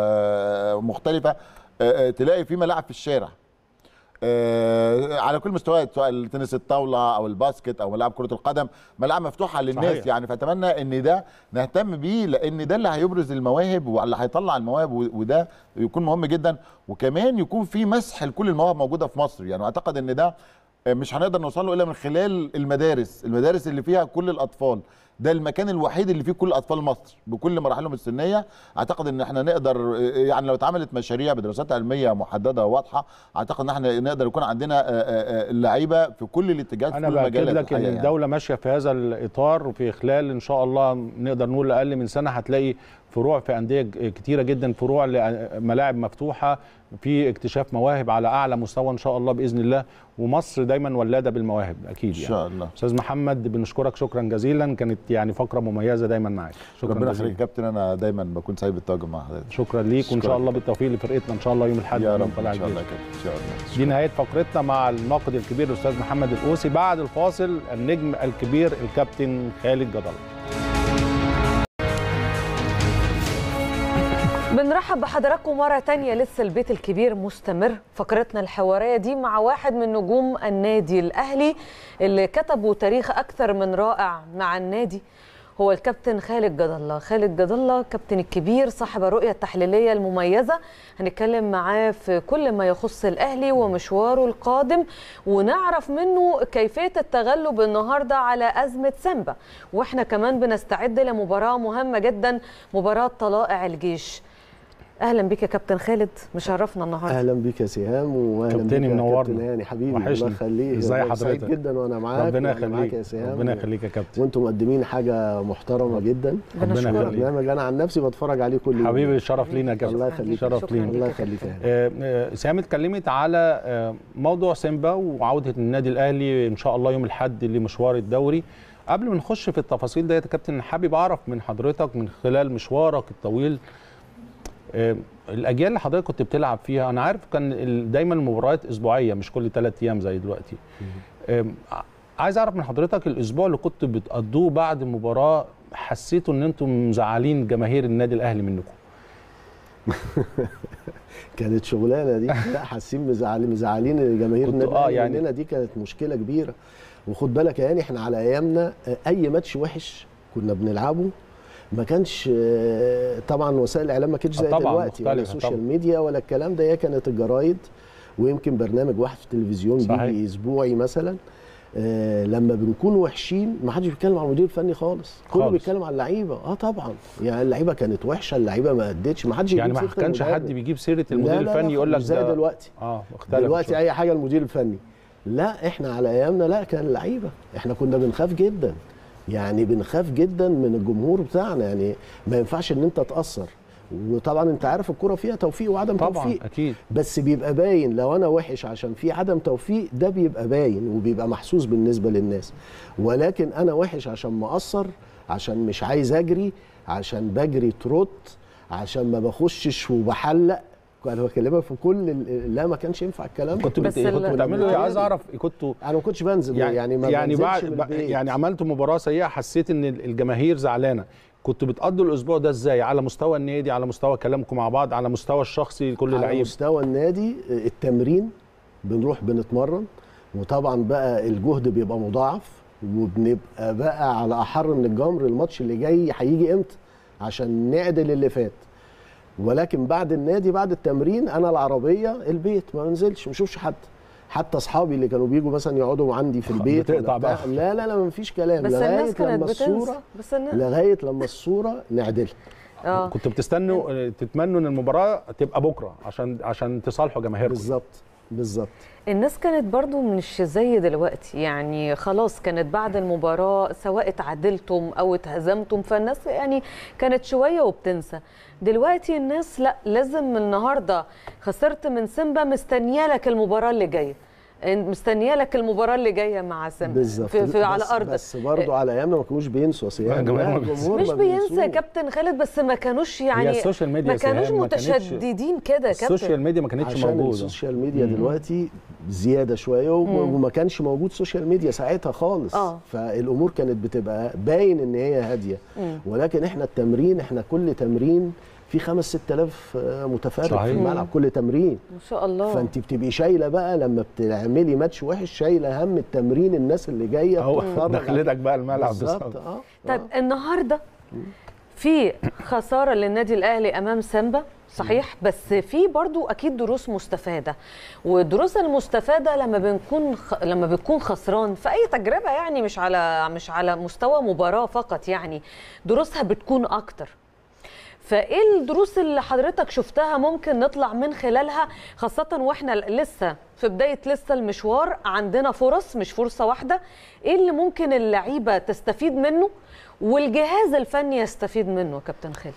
ومختلفه آه، آه، تلاقي في ملاعب في الشارع آه، على كل مستويات سواء التنس الطاوله او الباسكت او ملاعب كره القدم ملاعب مفتوحه للناس صحيح. يعني فاتمنى ان ده نهتم بيه لان ده اللي هيبرز المواهب واللي هيطلع المواهب و- وده يكون مهم جدا وكمان يكون في مسح لكل المواهب موجوده في مصر يعني اعتقد ان ده مش هنقدر نوصل له الا من خلال المدارس المدارس اللي فيها كل الاطفال ده المكان الوحيد اللي فيه كل اطفال مصر بكل مراحلهم السنيه اعتقد ان احنا نقدر يعني لو اتعملت مشاريع بدراسات علميه محدده وواضحه اعتقد ان احنا نقدر يكون عندنا اللعيبه في كل الاتجاهات انا في كل باكد المجالات لك ان الحقيقة الدوله ماشيه في هذا الاطار في خلال ان شاء الله نقدر نقول اقل من سنه هتلاقي فروع في انديه كتيره جدا فروع لملاعب مفتوحه في اكتشاف مواهب على اعلى مستوى ان شاء الله باذن الله ومصر دايما ولاده بالمواهب اكيد ان يعني شاء الله استاذ محمد بنشكرك شكرا جزيلا كانت يعني فقره مميزه دايما معاك شكرا ربنا جزيلا يخليك يا كابتن انا دايما بكون سعيد بالتواجد مع حضرتك شكرا ليك وان شكراً. شاء الله بالتوفيق لفرقتنا ان شاء الله يوم الاحد يا أمام رب طلائع ان شاء الله الجيش. يا كابتن ان شاء الله دي نهايه فقرتنا مع الناقد الكبير الاستاذ محمد القوسي بعد الفاصل النجم الكبير الكابتن خالد جدل بنرحب بحضراتكم مرة تانية لسه البيت الكبير مستمر فقرتنا الحوارية دي مع واحد من نجوم النادي الأهلي اللي كتبوا تاريخ أكثر من رائع مع النادي هو الكابتن خالد جد الله خالد جد الله كابتن الكبير صاحب الرؤية التحليلية المميزة هنتكلم معاه في كل ما يخص الأهلي ومشواره القادم ونعرف منه كيفية التغلب النهاردة على أزمة سامبا وإحنا كمان بنستعد لمباراة مهمة جدا مباراة طلائع الجيش اهلا بيك يا كابتن خالد مشرفنا النهارده اهلا بيك يا سهام واهلا كابتني بيك يا منورنا. كابتن هاني حبيبي وحشني. الله يخليك ازاي أنا سعيد حضرتك؟ جدا وانا معاك ربنا وأنا معاك يخليك يا سهام ربنا يخليك يا كابتن وانتم مقدمين حاجه محترمه جدا ربنا بنشكرك. يخليك. برنامج انا عن نفسي بتفرج عليه كل يوم حبيبي الشرف لينا يا كابتن الله يخليك. شرف شكراً لينا الله ليك يا يخليك يا كابتن. هاني. آه، آه، سهام اتكلمت على آه، موضوع سيمبا وعوده النادي الاهلي ان شاء الله يوم الاحد لمشوار الدوري قبل ما نخش في التفاصيل ديت يا كابتن حابب اعرف من حضرتك من خلال مشوارك الطويل آه، الاجيال اللي حضرتك كنت بتلعب فيها انا عارف كان ال- دايما المباريات اسبوعيه مش كل ثلاث ايام زي دلوقتي آم، ع- عايز اعرف من حضرتك الاسبوع اللي كنت بتقضوه بعد مباراه حسيتوا ان انتم مزعلين جماهير النادي الاهلي منكم كانت شغلانه دي لا حاسين مزعلين مزعلين جماهير كنتوا- النادي آه الأهلي يعني- مننا دي كانت مشكله كبيره وخد بالك يا هاني احنا على ايامنا آه، اي ماتش وحش كنا بنلعبه ما كانش آه، طبعا وسائل الاعلام ما كانتش آه زي طبعاً دلوقتي ولا مختلفة السوشيال طبعاً. ميديا ولا الكلام ده هي كانت الجرايد ويمكن برنامج واحد في التلفزيون صحيح. بيجي اسبوعي مثلا آه لما بنكون وحشين ما حدش بيتكلم عن المدير الفني خالص كله خالص. بيتكلم عن اللعيبه اه طبعا يعني اللعيبه كانت وحشه اللعيبه ما ادتش ما حدش يعني يجيب ما سيرة كانش المدرب. حد بيجيب سيره لا المدير لا لا الفني يقول لك مش زي ده دلوقتي اه اختلف دلوقتي شوية. اي حاجه المدير الفني لا احنا على ايامنا لا كان اللعيبه احنا كنا بنخاف جدا يعني بنخاف جدا من الجمهور بتاعنا يعني ما ينفعش ان انت تاثر وطبعا انت عارف الكره فيها توفيق وعدم طبعا توفيق اكيد بس بيبقى باين لو انا وحش عشان في عدم توفيق ده بيبقى باين وبيبقى محسوس بالنسبه للناس ولكن انا وحش عشان مقصر عشان مش عايز اجري عشان بجري تروت عشان ما بخشش وبحلق انا بكلمك في كل ال- لا ما كانش ينفع الكلام ده. كنتوا بس بت... كنتوا ال- بتعملوا ايه عايز اعرف كنتوا انا ما كنتش بنزل يعني يعني ما يعني بنزلش بعد من بعد- البيت. يعني عملتوا مباراه سيئه حسيت ان الجماهير زعلانه كنتوا بتقضوا الاسبوع ده ازاي على مستوى النادي على مستوى كلامكم مع بعض على مستوى الشخصي لكل على لعيب مستوى النادي التمرين بنروح بنتمرن وطبعا بقى الجهد بيبقى مضاعف وبنبقى بقى على احر من الجمر الماتش اللي جاي هيجي امتى عشان نعدل اللي فات ولكن بعد النادي بعد التمرين انا العربيه البيت ما بنزلش ما بشوفش حد حتى اصحابي اللي كانوا بيجوا مثلا يقعدوا عندي في البيت ولا بتقطع بتاع. بقى. لا لا لا ما فيش كلام بس لغايه الناس كانت لما بتنسى الصوره بس الناس لغايه لما الصوره نعدلها اه كنتوا بتستنوا آه، تتمنوا ان المباراه تبقى بكره عشان عشان تصالحوا جماهيركم بالظبط بالظبط الناس كانت برضو مش زي دلوقتي يعني خلاص كانت بعد المباراة سواء اتعادلتم أو اتهزمتم فالناس يعني كانت شوية وبتنسى دلوقتي الناس لا لازم النهاردة خسرت من سيمبا مستنية لك المباراة اللي جاية مستنية لك المباراة اللي جاية مع سيمبا بالظبط في, في على بس- أرضك بس برضه على ايامنا ما كانوش بينسوا يا سيادة. الجماهير لا، ما بينسوا. الجمهور مش ما بينسى بينسوش. يا كابتن خالد بس ما كانوش هي يعني السوشيال ميديا ما يا سهام كانوش ما كانتش- متشددين كده يا كابتن السوشيال ميديا ما كانتش عشان موجوده السوشيال ميديا دلوقتي زياده شويه و- وما كانش موجود سوشيال ميديا ساعتها خالص آه. فالامور كانت بتبقى باين ان هي هاديه ولكن احنا التمرين احنا كل تمرين في خمس ست الاف متفرج صحيح. في الملعب كل تمرين ما شاء الله فانت بتبقي شايله بقى لما بتعملي ماتش وحش شايله هم التمرين الناس اللي جايه اهو بتتفرج دخلتك بقى الملعب بالظبط بالظبط اه طيب النهارده في خساره للنادي الاهلي امام سامبا صحيح بس في برضو اكيد دروس مستفاده والدروس المستفاده لما بنكون خ... لما بتكون خسران في اي تجربه يعني مش على مش على مستوى مباراه فقط يعني دروسها بتكون اكتر فايه الدروس اللي حضرتك شفتها ممكن نطلع من خلالها خاصه واحنا لسه في بدايه لسه المشوار عندنا فرص مش فرصه واحده ايه اللي ممكن اللعيبه تستفيد منه والجهاز الفني يستفيد منه يا كابتن خالد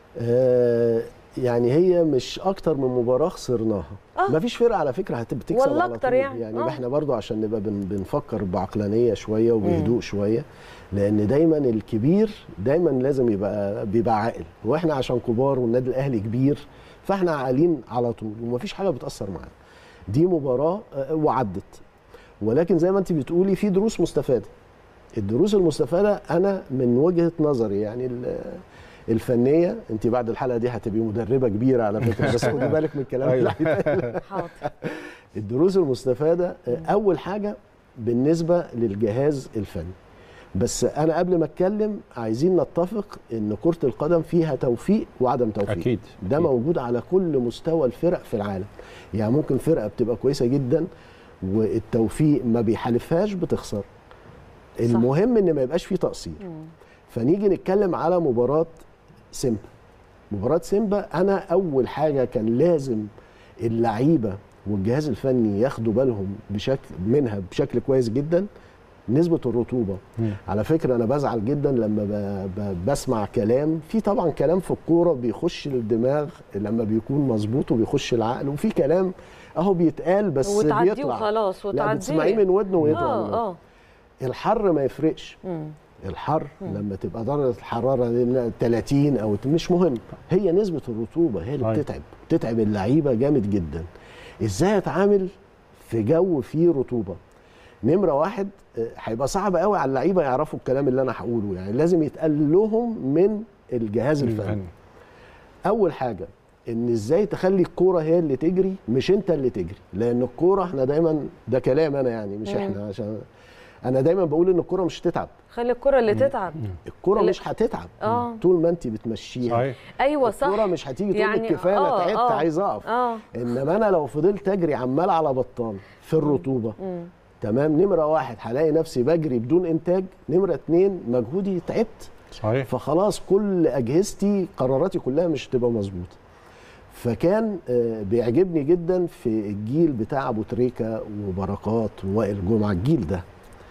آه يعني هي مش اكتر من مباراه خسرناها آه. مفيش فرقه على فكره هتكسب والله على أكتر طول. يعني. يعني آه. احنا برضو عشان نبقى بن بنفكر بعقلانيه شويه وبهدوء شويه لان دايما الكبير دايما لازم يبقى بيبقى عاقل واحنا عشان كبار والنادي الاهلي كبير فاحنا عاقلين على طول ومفيش حاجه بتاثر معانا دي مباراه آه، وعدت ولكن زي ما انت بتقولي في دروس مستفاده الدروس المستفاده انا من وجهه نظري يعني ال- الفنيه انت بعد الحلقه دي هتبقي مدربه كبيره على فكره بس خدي بالك من الكلام اللي هيتقال. حاضر الدروس المستفاده آه، اول حاجه بالنسبه للجهاز الفني بس انا قبل ما اتكلم عايزين نتفق ان كره القدم فيها توفيق وعدم توفيق اكيد ده أكيد. موجود على كل مستوى الفرق في العالم يعني ممكن فرقه بتبقى كويسه جدا والتوفيق ما بيحالفهاش بتخسر المهم ان ما يبقاش فيه تقصير فنيجي نتكلم على مباراه سيمبا مباراه سيمبا انا اول حاجه كان لازم اللعيبه والجهاز الفني ياخدوا بالهم بشكل منها بشكل كويس جدا نسبه الرطوبه مم. على فكره انا بزعل جدا لما ب... ب... بسمع كلام في طبعا كلام في الكوره بيخش الدماغ لما بيكون مظبوط وبيخش العقل وفي كلام اهو بيتقال بس وتعديه بيطلع وخلاص لا وتعديه بتسمعيه من ودنه ويطلع من اه ودنه. اه الحر ما يفرقش مم. الحر لما تبقى درجه الحراره دي 30 او مش مهم هي نسبه الرطوبه هي اللي أيوة. بتتعب بتتعب اللعيبه جامد جدا ازاي اتعامل في جو فيه رطوبه نمره واحد آه، هيبقى صعب قوي على اللعيبه يعرفوا الكلام اللي انا هقوله يعني لازم يتقال لهم من الجهاز الفني اول حاجه ان ازاي تخلي الكوره هي اللي تجري مش انت اللي تجري لان الكوره احنا دايما ده كلام انا يعني مش احنا عشان انا دايما بقول ان الكوره مش هتتعب خلي الكره اللي تتعب الكوره اللي- مش هتتعب آه. طول ما انت بتمشيها صحيح ايوه صح الكوره مش هتيجي تقول يعني لك كفايه انا آه، تعبت آه. عايز اقف اه انما انا لو فضلت اجري عمال على بطال في الرطوبه مم. تمام نمره واحد هلاقي نفسي بجري بدون انتاج نمره اتنين مجهودي تعبت صحيح فخلاص كل اجهزتي قراراتي كلها مش هتبقى مظبوطه فكان آه، بيعجبني جدا في الجيل بتاع ابو تريكه وبركات ووائل جمعه الجيل ده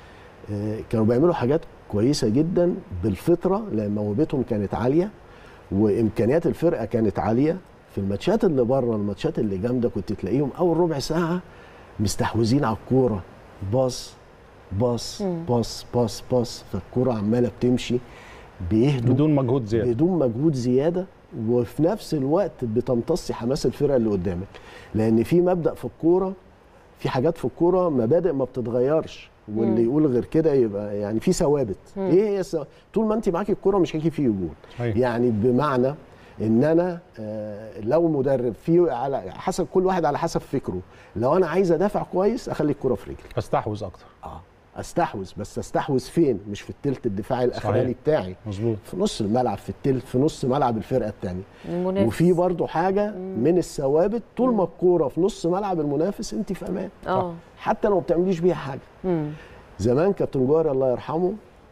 آه، كانوا بيعملوا حاجات كويسه جدا بالفطره لان موهبتهم كانت عاليه وامكانيات الفرقه كانت عاليه في الماتشات اللي بره الماتشات اللي جامده كنت تلاقيهم اول ربع ساعه مستحوذين على الكوره باص باص مم. باص باص باص فالكوره عماله بتمشي بيهدوا بدون مجهود زياده بدون مجهود زياده وفي نفس الوقت بتمتصي حماس الفرقه اللي قدامك لان في مبدا في الكوره في حاجات في الكوره مبادئ ما بتتغيرش واللي مم. يقول غير كده يبقى يعني في ثوابت مم. ايه هي الثوابت؟ طول ما انت معاكي الكوره مش هيجي فيه جول صحيح. يعني بمعنى ان انا آه، لو مدرب في على حسب كل واحد على حسب فكره لو انا عايز ادافع كويس اخلي الكوره في رجلي استحوذ اكتر اه استحوذ بس استحوذ فين مش في التلت الدفاعي الاخراني صحيح. بتاعي مظبوط في نص الملعب في التلت في نص ملعب الفرقه الثانيه المنافس وفي برضو حاجه من الثوابت طول ما الكوره في نص ملعب المنافس انت في امان اه حتى لو ما بتعمليش بيها حاجه مم. زمان كابتن جوهري الله يرحمه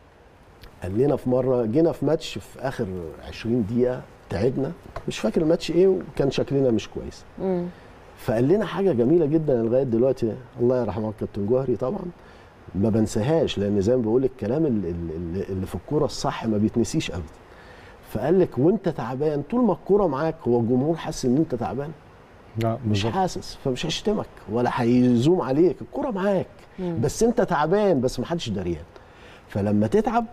قال لنا في مره جينا في ماتش في اخر 20 دقيقه تعبنا مش فاكر الماتش ايه وكان شكلنا مش كويس مم. فقال لنا حاجه جميله جدا لغايه دلوقتي الله يرحمه كابتن جوهري طبعا ما بنساهاش لان زي ما بقول الكلام اللي, اللي, اللي في الكوره الصح ما بيتنسيش ابدا فقال لك وانت تعبان طول ما الكوره معاك هو الجمهور حاسس ان انت تعبان لا مش بالظبط حاسس فمش هيشتمك ولا هيزوم عليك الكوره معاك مم. بس انت تعبان بس محدش دريان فلما تتعب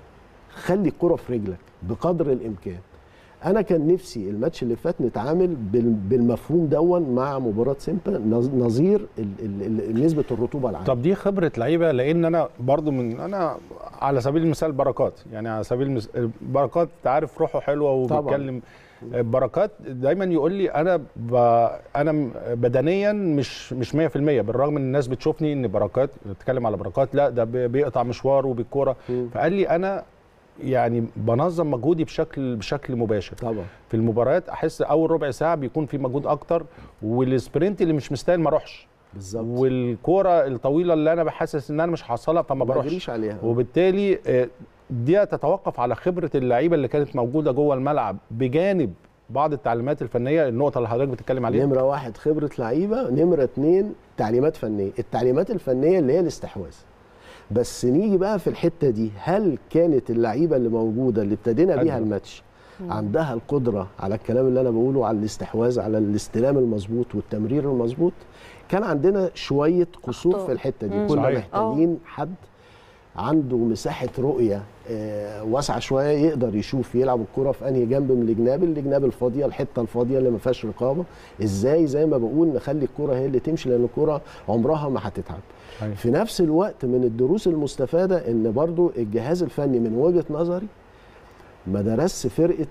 خلي الكرة في رجلك بقدر الامكان انا كان نفسي الماتش اللي فات نتعامل بال- بالمفهوم دون مع مباراه سيمبا نظ- نظير ال- ال- ال- نسبه الرطوبه العاليه طب دي خبره لعيبه لان انا برضو من انا على سبيل المثال بركات يعني على سبيل المثال بركات انت عارف روحه حلوه طبعاً. وبيتكلم بركات دايما يقول لي انا ب... انا م- بدنيا مش مش 100% بالرغم ان الناس بتشوفني ان بركات بتتكلم على بركات لا ده بي- بيقطع مشواره بالكوره مم. فقال لي انا يعني بنظم مجهودي بشكل بشكل مباشر طبعا في المباريات احس اول ربع ساعه بيكون في مجهود اكتر والسبرنت اللي مش مستاهل ما اروحش بالظبط والكوره الطويله اللي انا بحسس ان انا مش هحصلها فما ما بروحش بجريش عليها وبالتالي آه، دي تتوقف على خبره اللعيبه اللي كانت موجوده جوه الملعب بجانب بعض التعليمات الفنيه النقطه اللي حضرتك بتتكلم عليها نمره واحد خبره لعيبه نمره اتنين تعليمات فنيه التعليمات الفنيه اللي هي الاستحواذ بس نيجي بقى في الحته دي هل كانت اللعيبه اللي موجوده اللي ابتدينا بيها أيوة. الماتش عندها القدره على الكلام اللي انا بقوله على الاستحواذ على الاستلام المظبوط والتمرير المظبوط كان عندنا شويه قصور أخطاء. في الحته دي مم. كنا صحيح. محتاجين حد عنده مساحه رؤيه آه، واسعه شويه يقدر يشوف يلعب الكره في انهي جنب من الجناب الجناب الفاضيه الحته الفاضيه اللي ما فيهاش رقابه ازاي زي ما بقول نخلي الكره هي اللي تمشي لان الكره عمرها ما هتتعب أيوة. في نفس الوقت من الدروس المستفاده ان برضو الجهاز الفني من وجهه نظري ما درسش فرقه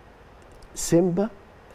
سيمبا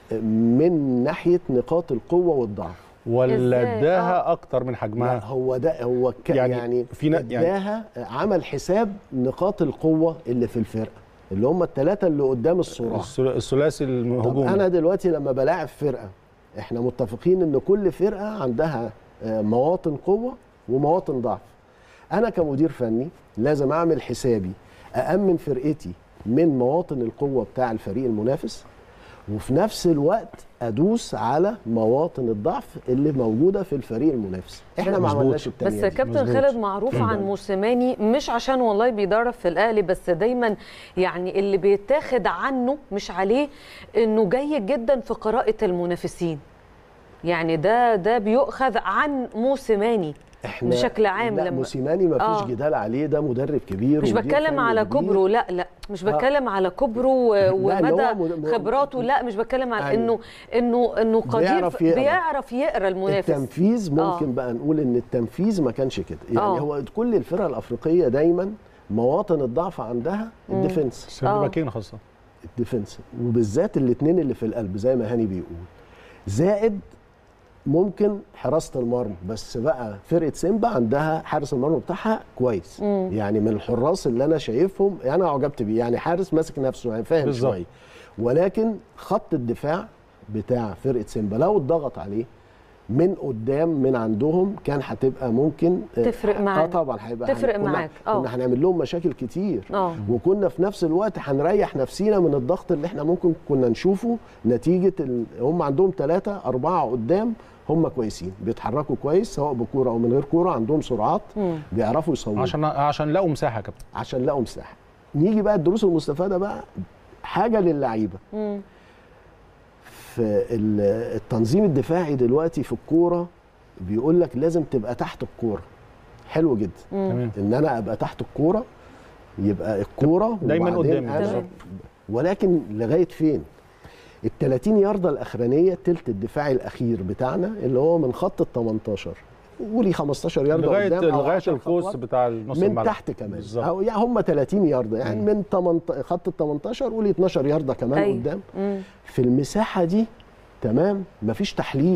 من ناحيه نقاط القوه والضعف ولا إزاي؟ اداها اكتر من لا حجمها هو ده هو ك يعني يعني, يعني في نا- يعني- اداها عمل حساب نقاط القوه اللي في الفرقه اللي هم الثلاثه اللي قدام الصراع الثل- الثلاثي طب الهجومي انا دلوقتي لما بلاعب فرقه احنا متفقين ان كل فرقه عندها آه، مواطن قوه ومواطن ضعف انا كمدير فني لازم اعمل حسابي أأمن فرقتي من مواطن القوة بتاع الفريق المنافس وفي نفس الوقت أدوس على مواطن الضعف اللي موجودة في الفريق المنافس احنا ما مظبوط. عملناش بس التانية دي. كابتن مظبوط. خالد معروف عن موسيماني مش عشان والله بيدرب في الاهلي بس دايما يعني اللي بيتاخد عنه مش عليه انه جيد جدا في قراءه المنافسين يعني ده ده بيؤخذ عن موسيماني احنا بشكل عام لا لما- موسيماني ما فيش آه. جدال عليه ده مدرب كبير مش ومدير بتكلم فني على كبير. كبره لا لا مش آه. بتكلم على كبره و- لا، اللي هو ومدى مد- م- خبراته لا مش بتكلم على أيوة. انه انه انه قدير بيعرف في- يقرأ. بيعرف يقرا المنافس التنفيذ ممكن آه. بقى نقول ان التنفيذ ما كانش كده يعني آه. هو كل الفرق الافريقيه دايما مواطن الضعف عندها الديفنس سيرفاكين خاصه الديفنس وبالذات الاثنين اللي في القلب زي ما هاني بيقول زائد ممكن حراسه المرمى بس بقى فرقه سيمبا عندها حارس المرمى بتاعها كويس مم. يعني من الحراس اللي انا شايفهم انا اعجبت بيه يعني حارس ماسك نفسه يعني فاهم بالظبط. شويه ولكن خط الدفاع بتاع فرقه سيمبا لو اتضغط عليه من قدام من عندهم كان هتبقى ممكن تفرق اه معانا. طبعا هيبقى تفرق كنا- معاك. اه. كنا هنعمل لهم مشاكل كتير اه وكنا في نفس الوقت هنريح نفسينا من الضغط اللي احنا ممكن كنا نشوفه نتيجه ال... هم عندهم ثلاثه اربعه قدام هم كويسين بيتحركوا كويس سواء بكوره او من غير كوره عندهم سرعات مم. بيعرفوا يصوبوا عشان عشان عشان لقوا مساحه يا كابتن عشان لقوا مساحه نيجي بقى الدروس المستفاده بقى حاجه للعيبه مم. في ال- التنظيم الدفاعي دلوقتي في الكوره بيقول لك لازم تبقى تحت الكوره حلو جدا مم. تمام ان انا ابقى تحت الكوره يبقى الكوره دايماً وبعدين قدامي. أنا- تمام. ولكن لغايه فين ال 30 يارده الاخرانيه التلت الدفاعي الاخير بتاعنا اللي هو من خط ال 18 قولي 15 يارده لغايه قدام أو لغايه 10 القوس خطوات بتاع نص من الملعب تحت كمان بالظبط. أو يعني هم 30 يارده يعني مم. من 18 خط ال 18 قولي 12 يارده كمان أيوة. قدام مم. في المساحه دي تمام مفيش تحليق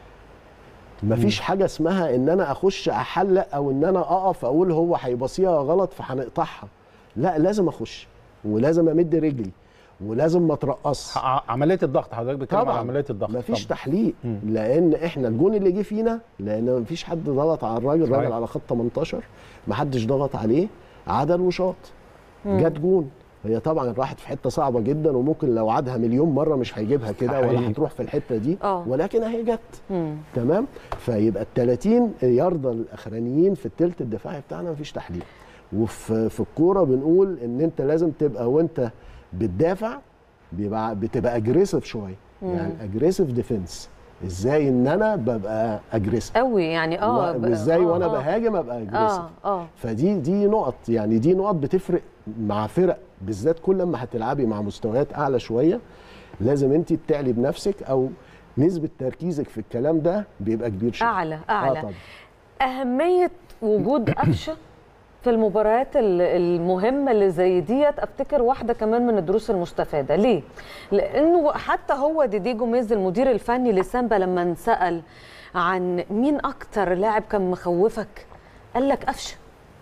مفيش حاجه اسمها ان انا اخش احلق او ان انا اقف اقول هو هيبصيها غلط فهنقطعها لا لازم اخش ولازم امد رجلي ولازم ما اترقص ع- عمليه الضغط حضرتك بتتكلم على طبعا عمليه الضغط مفيش طبعاً. تحليق مم. لان احنا الجون اللي جه فينا لان مفيش حد ضغط على الراجل صحيح. الراجل على خط 18 محدش ضغط عليه عدل وشاط مم. جت جون هي طبعا راحت في حته صعبه جدا وممكن لو عادها مليون مره مش هيجيبها كده ولا حقيقي. هتروح في الحته دي آه. ولكن اهي جت مم. تمام فيبقى ال 30 يارده الاخرانيين في الثلث الدفاعي بتاعنا مفيش تحليل وفي في الكوره بنقول ان انت لازم تبقى وانت بتدافع بيبقى بتبقى اجريسيف شويه يعني اجريسيف ديفنس ازاي ان انا ببقى اجريسيف قوي يعني اه ب- وازاي آه، وانا آه. بهاجم ابقى اجريسيف اه اه فدي دي نقط يعني دي نقط بتفرق مع فرق بالذات كل ما هتلعبي مع مستويات اعلى شويه لازم انت بتعلي بنفسك او نسبه تركيزك في الكلام ده بيبقى كبير شويه اعلى آه اعلى طبعا اهميه وجود قفشه في المباريات ال- المهمه اللي زي ديت افتكر واحده كمان من الدروس المستفاده ليه لانه حتى هو ديدي جوميز المدير الفني لسامبا لما انسال عن مين اكتر لاعب كان مخوفك قال لك قفشه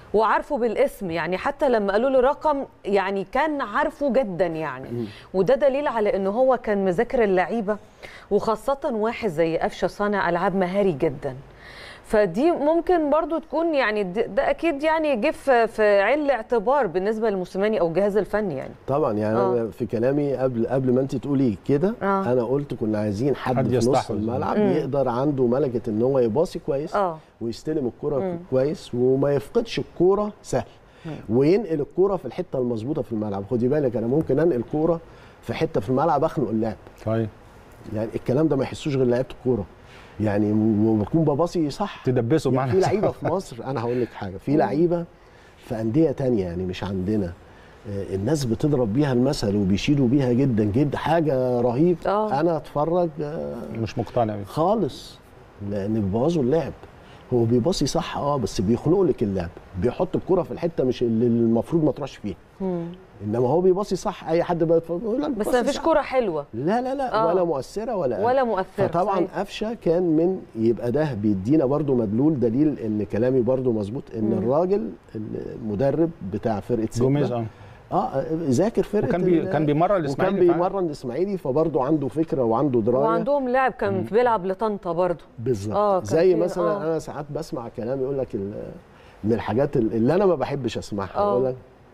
وعارفه بالاسم يعني حتى لما قالوا له رقم يعني كان عارفه جدا يعني وده دليل على ان هو كان مذاكر اللعيبه وخاصه واحد زي قفشه صانع العاب مهاري جدا فدي ممكن برضو تكون يعني ده ده اكيد يعني جه في في عين الاعتبار بالنسبه للموسيماني او الجهاز الفني يعني طبعا يعني آه. أنا في كلامي قبل قبل ما انت تقولي كده آه. انا قلت كنا عايزين حد, حد في نص يستحوذ. الملعب مم. يقدر عنده ملكه ان هو يباصي كويس اه ويستلم الكرة مم. كويس وما يفقدش الكرة سهل وينقل الكرة في الحتة المظبوطة في الملعب خدي بالك انا ممكن انقل كرة في حتة في الملعب اخنق اللاعب طيب يعني الكلام ده ما يحسوش غير لعيبه الكوره يعني وبكون بباصي صح تدبسوا يعني معنا في لعيبه في مصر انا هقول لك حاجه في لعيبه في انديه تانية يعني مش عندنا آه، الناس بتضرب بيها المثل وبيشيدوا بيها جدا جدا حاجه رهيب آه. انا اتفرج آه، مش مقتنع بيه خالص لان بيبوظوا اللعب هو بيباصي صح اه بس بيخنقوا لك اللعب بيحط الكره في الحته مش اللي المفروض ما تروحش فيها انما هو بيباصي صح اي حد بقى يتفرج يقول لك بس بيباصي ما فيش صح. كوره حلوه لا لا لا آه. ولا مؤثره ولا ولا مؤثره فطبعا صحيح. قفشه كان من يبقى ده بيدينا برضو مدلول دليل ان كلامي برضو مظبوط ان الراجل المدرب بتاع فرقه جوميز سيمبا اه اه ذاكر فرقه وكان بي ال- كان بيمرن وكان الاسماعيلي فعلا. بيمرن الاسماعيلي فبرضه عنده فكره وعنده درايه وعندهم لاعب كان بيلعب لطنطا برضه بالظبط آه، كان زي في- مثلا آه. انا ساعات بسمع كلام يقول لك ال- من الحاجات ال- اللي انا ما بحبش اسمعها آه. يقول لك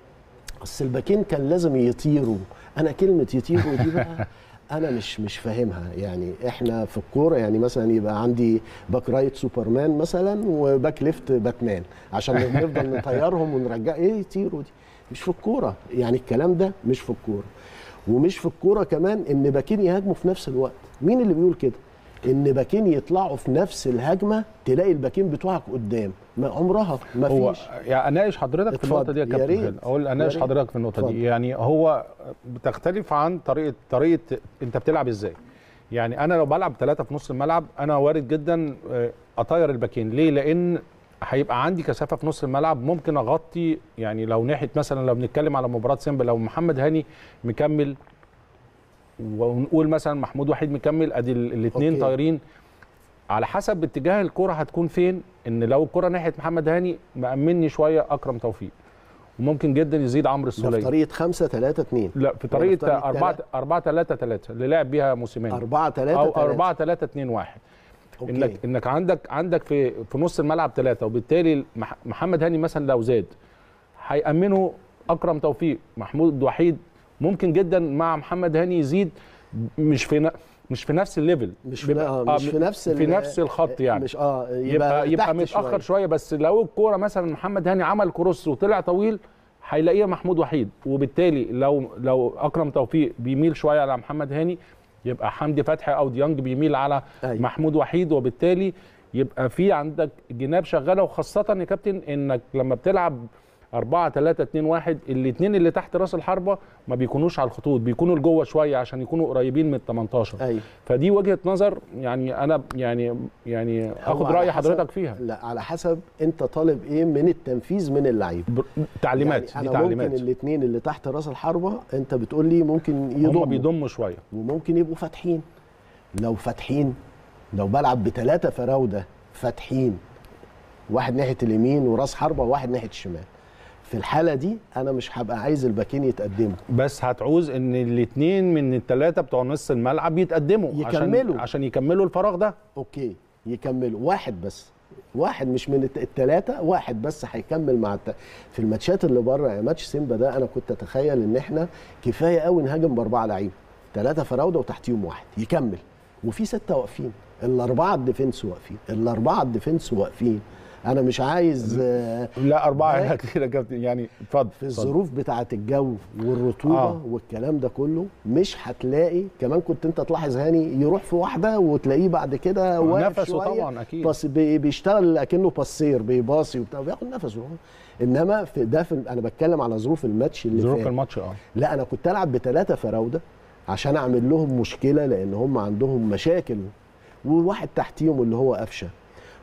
اصل الباكين كان لازم يطيروا انا كلمه يطيروا دي بقى انا مش مش فاهمها يعني احنا في الكوره يعني مثلا يبقى عندي باك رايت سوبرمان مثلا وباك ليفت باتمان عشان نفضل نطيرهم ونرجع ايه يطيروا دي مش في الكوره يعني الكلام ده مش في الكوره ومش في الكوره كمان ان باكين يهاجموا في نفس الوقت مين اللي بيقول كده ان باكين يطلعوا في نفس الهجمه تلاقي الباكين بتوعك قدام ما عمرها ما هو فيش يعني اناقش حضرتك في اتفضل. النقطه دي يا يا كابتن ريت. خالد اقول اناقش يا ريت. حضرتك في النقطه اتفضل. دي يعني هو بتختلف عن طريقه طريقه انت بتلعب ازاي يعني انا لو بلعب ثلاثه في نص الملعب انا وارد جدا آه، اطير الباكين ليه لان هيبقى عندي كثافه في نص الملعب ممكن اغطي يعني لو ناحيه مثلا لو بنتكلم على مباراه سيمبا لو محمد هاني مكمل ونقول مثلا محمود وحيد مكمل ادي الاثنين أوكي. طايرين على حسب اتجاه الكرة هتكون فين ان لو الكرة ناحية محمد هاني مأمني شوية اكرم توفيق وممكن جدا يزيد عمرو ده في السولية طريقه 5 3 2 لا في ولا في طريقة طريقة 4 تلاتة؟ 4 3 3 اللي لعب بيها موسيماني 4 3 او 4 3 2 1 انك انك عندك عندك في في نص الملعب ثلاثة وبالتالي مح- محمد هاني مثلا لو زاد هيأمنه اكرم توفيق محمود وحيد ممكن جدا مع محمد هاني يزيد مش في ن- مش في نفس الليفل مش في بيبقى- آه مش في نفس في ال- نفس الخط يعني مش اه يبقى يبقى تحت متاخر شوية. شويه بس لو الكوره مثلا محمد هاني عمل كروس وطلع طويل هيلاقيها محمود وحيد وبالتالي لو لو اكرم توفيق بيميل شويه على محمد هاني يبقى حمدي فتحي او ديانج بيميل على أيوة. محمود وحيد وبالتالي يبقى في عندك جناب شغاله وخاصه يا كابتن انك لما بتلعب 4 3 2 1 الاثنين اللي تحت راس الحربه ما بيكونوش على الخطوط بيكونوا لجوه شويه عشان يكونوا قريبين من ال 18 ايوه فدي وجهه نظر يعني انا يعني يعني هو اخد على راي حسب- حضرتك فيها لا على حسب انت طالب ايه من التنفيذ من اللعيب بر- تعليمات يعني دي انا تعليمات ممكن الاثنين اللي تحت راس الحربه انت بتقول لي ممكن هم يضموا بيضموا شويه وممكن يبقوا فاتحين لو فاتحين لو بلعب بثلاثه فراوده فاتحين واحد ناحيه اليمين وراس حربه وواحد ناحيه الشمال في الحاله دي انا مش هبقى عايز الباكين يتقدموا بس هتعوز ان الاثنين من الثلاثه بتوع نص الملعب يتقدموا عشان يكملوا. عشان يكملوا الفراغ ده اوكي يكملوا واحد بس واحد مش من الثلاثه واحد بس هيكمل مع الت... في الماتشات اللي بره يعني ماتش سيمبا ده انا كنت اتخيل ان احنا كفايه قوي نهاجم باربعه لعيبه ثلاثه فراوده وتحتيهم واحد يكمل وفي سته واقفين الاربعه الديفنس واقفين الاربعه الديفنس واقفين انا مش عايز آه، لا اربعه ده- هنا كتير يا كابتن يعني اتفضل في الظروف بتاعه الجو والرطوبه آه. آه. والكلام ده كله مش هتلاقي كمان كنت انت تلاحظ هاني يروح في واحده وتلاقيه بعد كده واقف نفسه شويه طبعا اكيد بس بي- بيشتغل اكنه باسير بيباصي وبتاع بياخد نفسه انما في ده في انا بتكلم على ظروف الماتش اللي ظروف فات الماتش اه لا انا كنت العب بثلاثه فراوده عشان اعمل لهم مشكله لان هم عندهم مشاكل وواحد تحتيهم اللي هو قفشه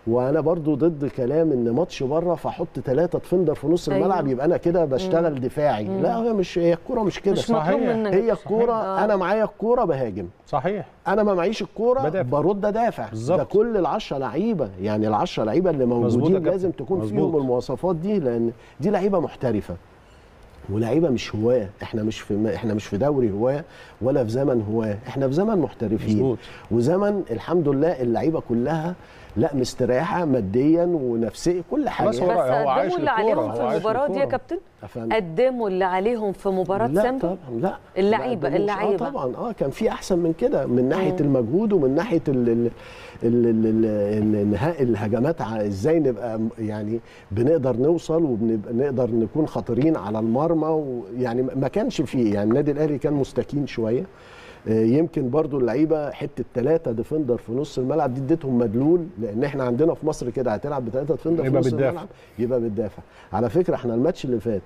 وانا برضو ضد كلام ان ماتش بره فاحط ثلاثه ديفندر في نص أيوة. الملعب يبقى انا كده بشتغل دفاعي لا هي مش هي الكوره مش كده مش مطلوب صحيح. منك هي الكوره آه. انا معايا الكوره بهاجم صحيح انا ما معيش الكوره بدافع. برد ادافع بالظبط. ده كل العشرة لعيبه يعني العشرة لعيبه اللي مظبوط يا موجودين كابتن. لازم تكون مظبوط. فيهم المواصفات دي لان دي لعيبه محترفه ولعيبه مش هواه احنا مش في احنا مش في دوري هواه ولا في زمن هواه احنا في زمن محترفين مظبوط. وزمن الحمد لله اللعيبه كلها لا مستريحه ماديا ونفسيا كل حاجه خلاص هو- بس هو عايش قدموا اللي للكورة، عليهم هو في عايش المباراه دي يا للكورة. كابتن أفهم. قدموا اللي عليهم في مباراه لا سامبا طبعا لا اللعيبة- لا قدموش. اللعيبة. اه طبعا اه كان في احسن من كده من ناحيه مم. المجهود ومن ناحيه ال ال ال ال ال ال النها- الهجمات ع- ازاي نبقى م- يعني بنقدر نوصل وبنقدر نكون خطيرين على المرمى ويعني ما كانش فيه يعني النادي الاهلي كان مستكين شويه آه، يمكن برضو اللعيبه حته ثلاثه ديفندر في نص الملعب دي اديتهم مدلول لان احنا عندنا في مصر كده هتلعب بثلاثه ديفندر في يبقى نص بتدافع. الملعب يبقى بتدافع على فكره احنا الماتش اللي فات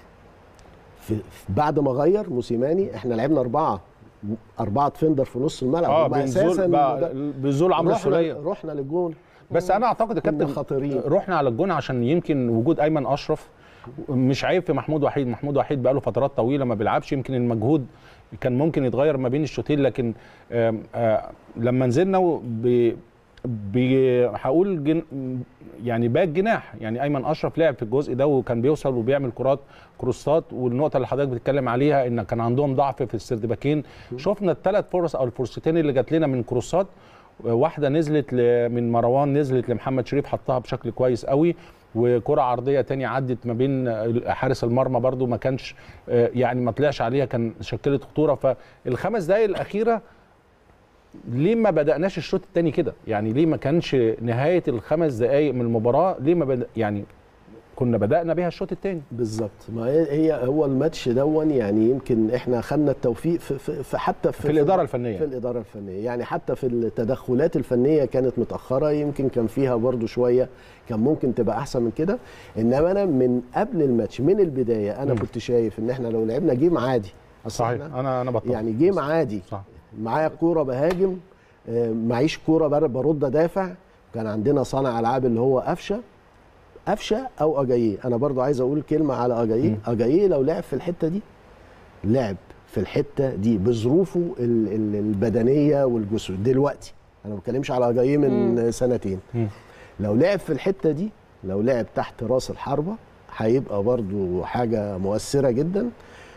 في في- بعد ما غير موسيماني احنا لعبنا اربعه اربعه ديفندر في نص الملعب اه هم بنزول ده- بقى بنزول عمرو رحنا السوليه رحنا للجول بس انا اعتقد يا كنا كابتن خطيرين. رحنا على الجون عشان يمكن وجود ايمن اشرف مش عيب في محمود وحيد محمود وحيد بقاله فترات طويله ما بيلعبش يمكن المجهود كان ممكن يتغير ما بين الشوطين لكن آم، آه، لما نزلنا و- ب ب- هقول جن يعني باك جناح يعني ايمن اشرف لعب في الجزء ده وكان بيوصل وبيعمل كرات كروسات والنقطه اللي حضرتك بتتكلم عليها ان كان عندهم ضعف في السردباكين شفنا الثلاث فرص او الفرصتين اللي جات لنا من كروسات واحده نزلت ل- من مروان نزلت لمحمد شريف حطها بشكل كويس قوي وكره عرضيه تانية عدت ما بين حارس المرمى برده ما كانش آه، يعني ما طلعش عليها كان شكلت خطوره فالخمس دقائق الاخيره ليه ما بدأناش الشوط الثاني كده؟ يعني ليه ما كانش نهاية الخمس دقايق من المباراة ليه ما بدأ يعني كنا بدأنا بيها الشوط الثاني بالظبط ما هي هي هو الماتش دون يعني يمكن احنا خدنا التوفيق في, في, في حتى في, في الإدارة الفنية. في الاداره الفنيه يعني حتى في التدخلات الفنيه كانت متاخره يمكن كان فيها برضو شويه كان ممكن تبقى احسن من كده انما انا من قبل الماتش من البدايه انا مم. كنت شايف ان احنا لو لعبنا جيم عادي أصل صحيح إحنا انا انا بطلع يعني جيم عادي صح معايا كوره بهاجم آه، معيش كوره بر- برد ادافع كان عندنا صانع العاب اللي هو قفشه قفشه او اجاييه انا برضو عايز اقول كلمه على اجاييه اجاييه لو لعب في الحته دي لعب في الحته دي بظروفه ال- ال- البدنيه والجسد دلوقتي انا ما بتكلمش على اجاييه من سنتين مم. لو لعب في الحته دي لو لعب تحت راس الحربه هيبقى برضو حاجه مؤثره جدا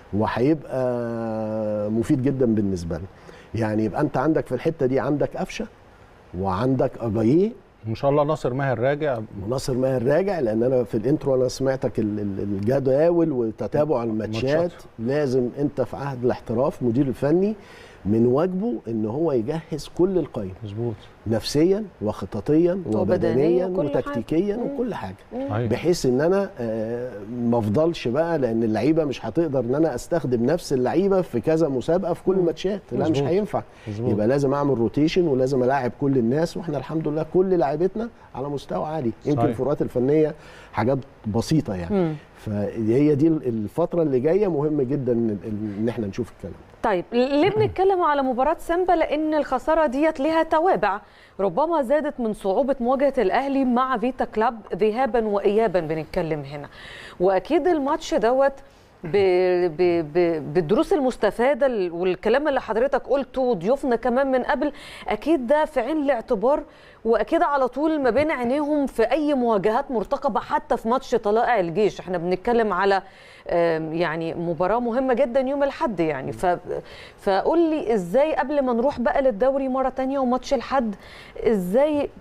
وهيبقى مفيد جدا بالنسبه لنا يعني يبقى انت عندك في الحته دي عندك قفشه وعندك اجاييه ان شاء الله ناصر ماهر راجع وناصر ماهر راجع لان انا في الانترو انا سمعتك ال- ال- الجداول وتتابع الماتشات الماتشات. لازم انت في عهد الاحتراف مدير الفني من واجبه ان هو يجهز كل القايمه مظبوط نفسيا وخططيا وبدنيا وبدنيا وكل حاجة. وتكتيكيا مم. وكل حاجه أيوة. بحيث ان انا آه، ما افضلش بقى لان اللعيبه مش هتقدر ان انا استخدم نفس اللعيبه في كذا مسابقه في كل الماتشات لا مش مظبوط. هينفع مظبوط. يبقى لازم اعمل روتيشن ولازم الاعب كل الناس واحنا الحمد لله كل لعيبتنا على مستوى عالي يمكن صحيح. الفروقات الفنيه حاجات بسيطه يعني مم. فهي دي الفتره اللي جايه مهم جدا ان إن احنا نشوف الكلام طيب ليه بنتكلم على مباراة سامبا لأن الخسارة ديت لها توابع ربما زادت من صعوبة مواجهة الأهلي مع فيتا كلاب ذهابا وإيابا بنتكلم هنا وأكيد الماتش دوت ب... ب... ب... بالدروس المستفادة ال- والكلام اللي حضرتك قلته وضيوفنا كمان من قبل أكيد ده في عين الاعتبار وأكيد على طول ما بين عينيهم في أي مواجهات مرتقبة حتى في ماتش طلائع الجيش احنا بنتكلم على آم، يعني مباراة مهمة جدا يوم الحد يعني ف... فقول لي ازاي قبل ما نروح بقى للدوري مرة تانية وماتش الحد ازاي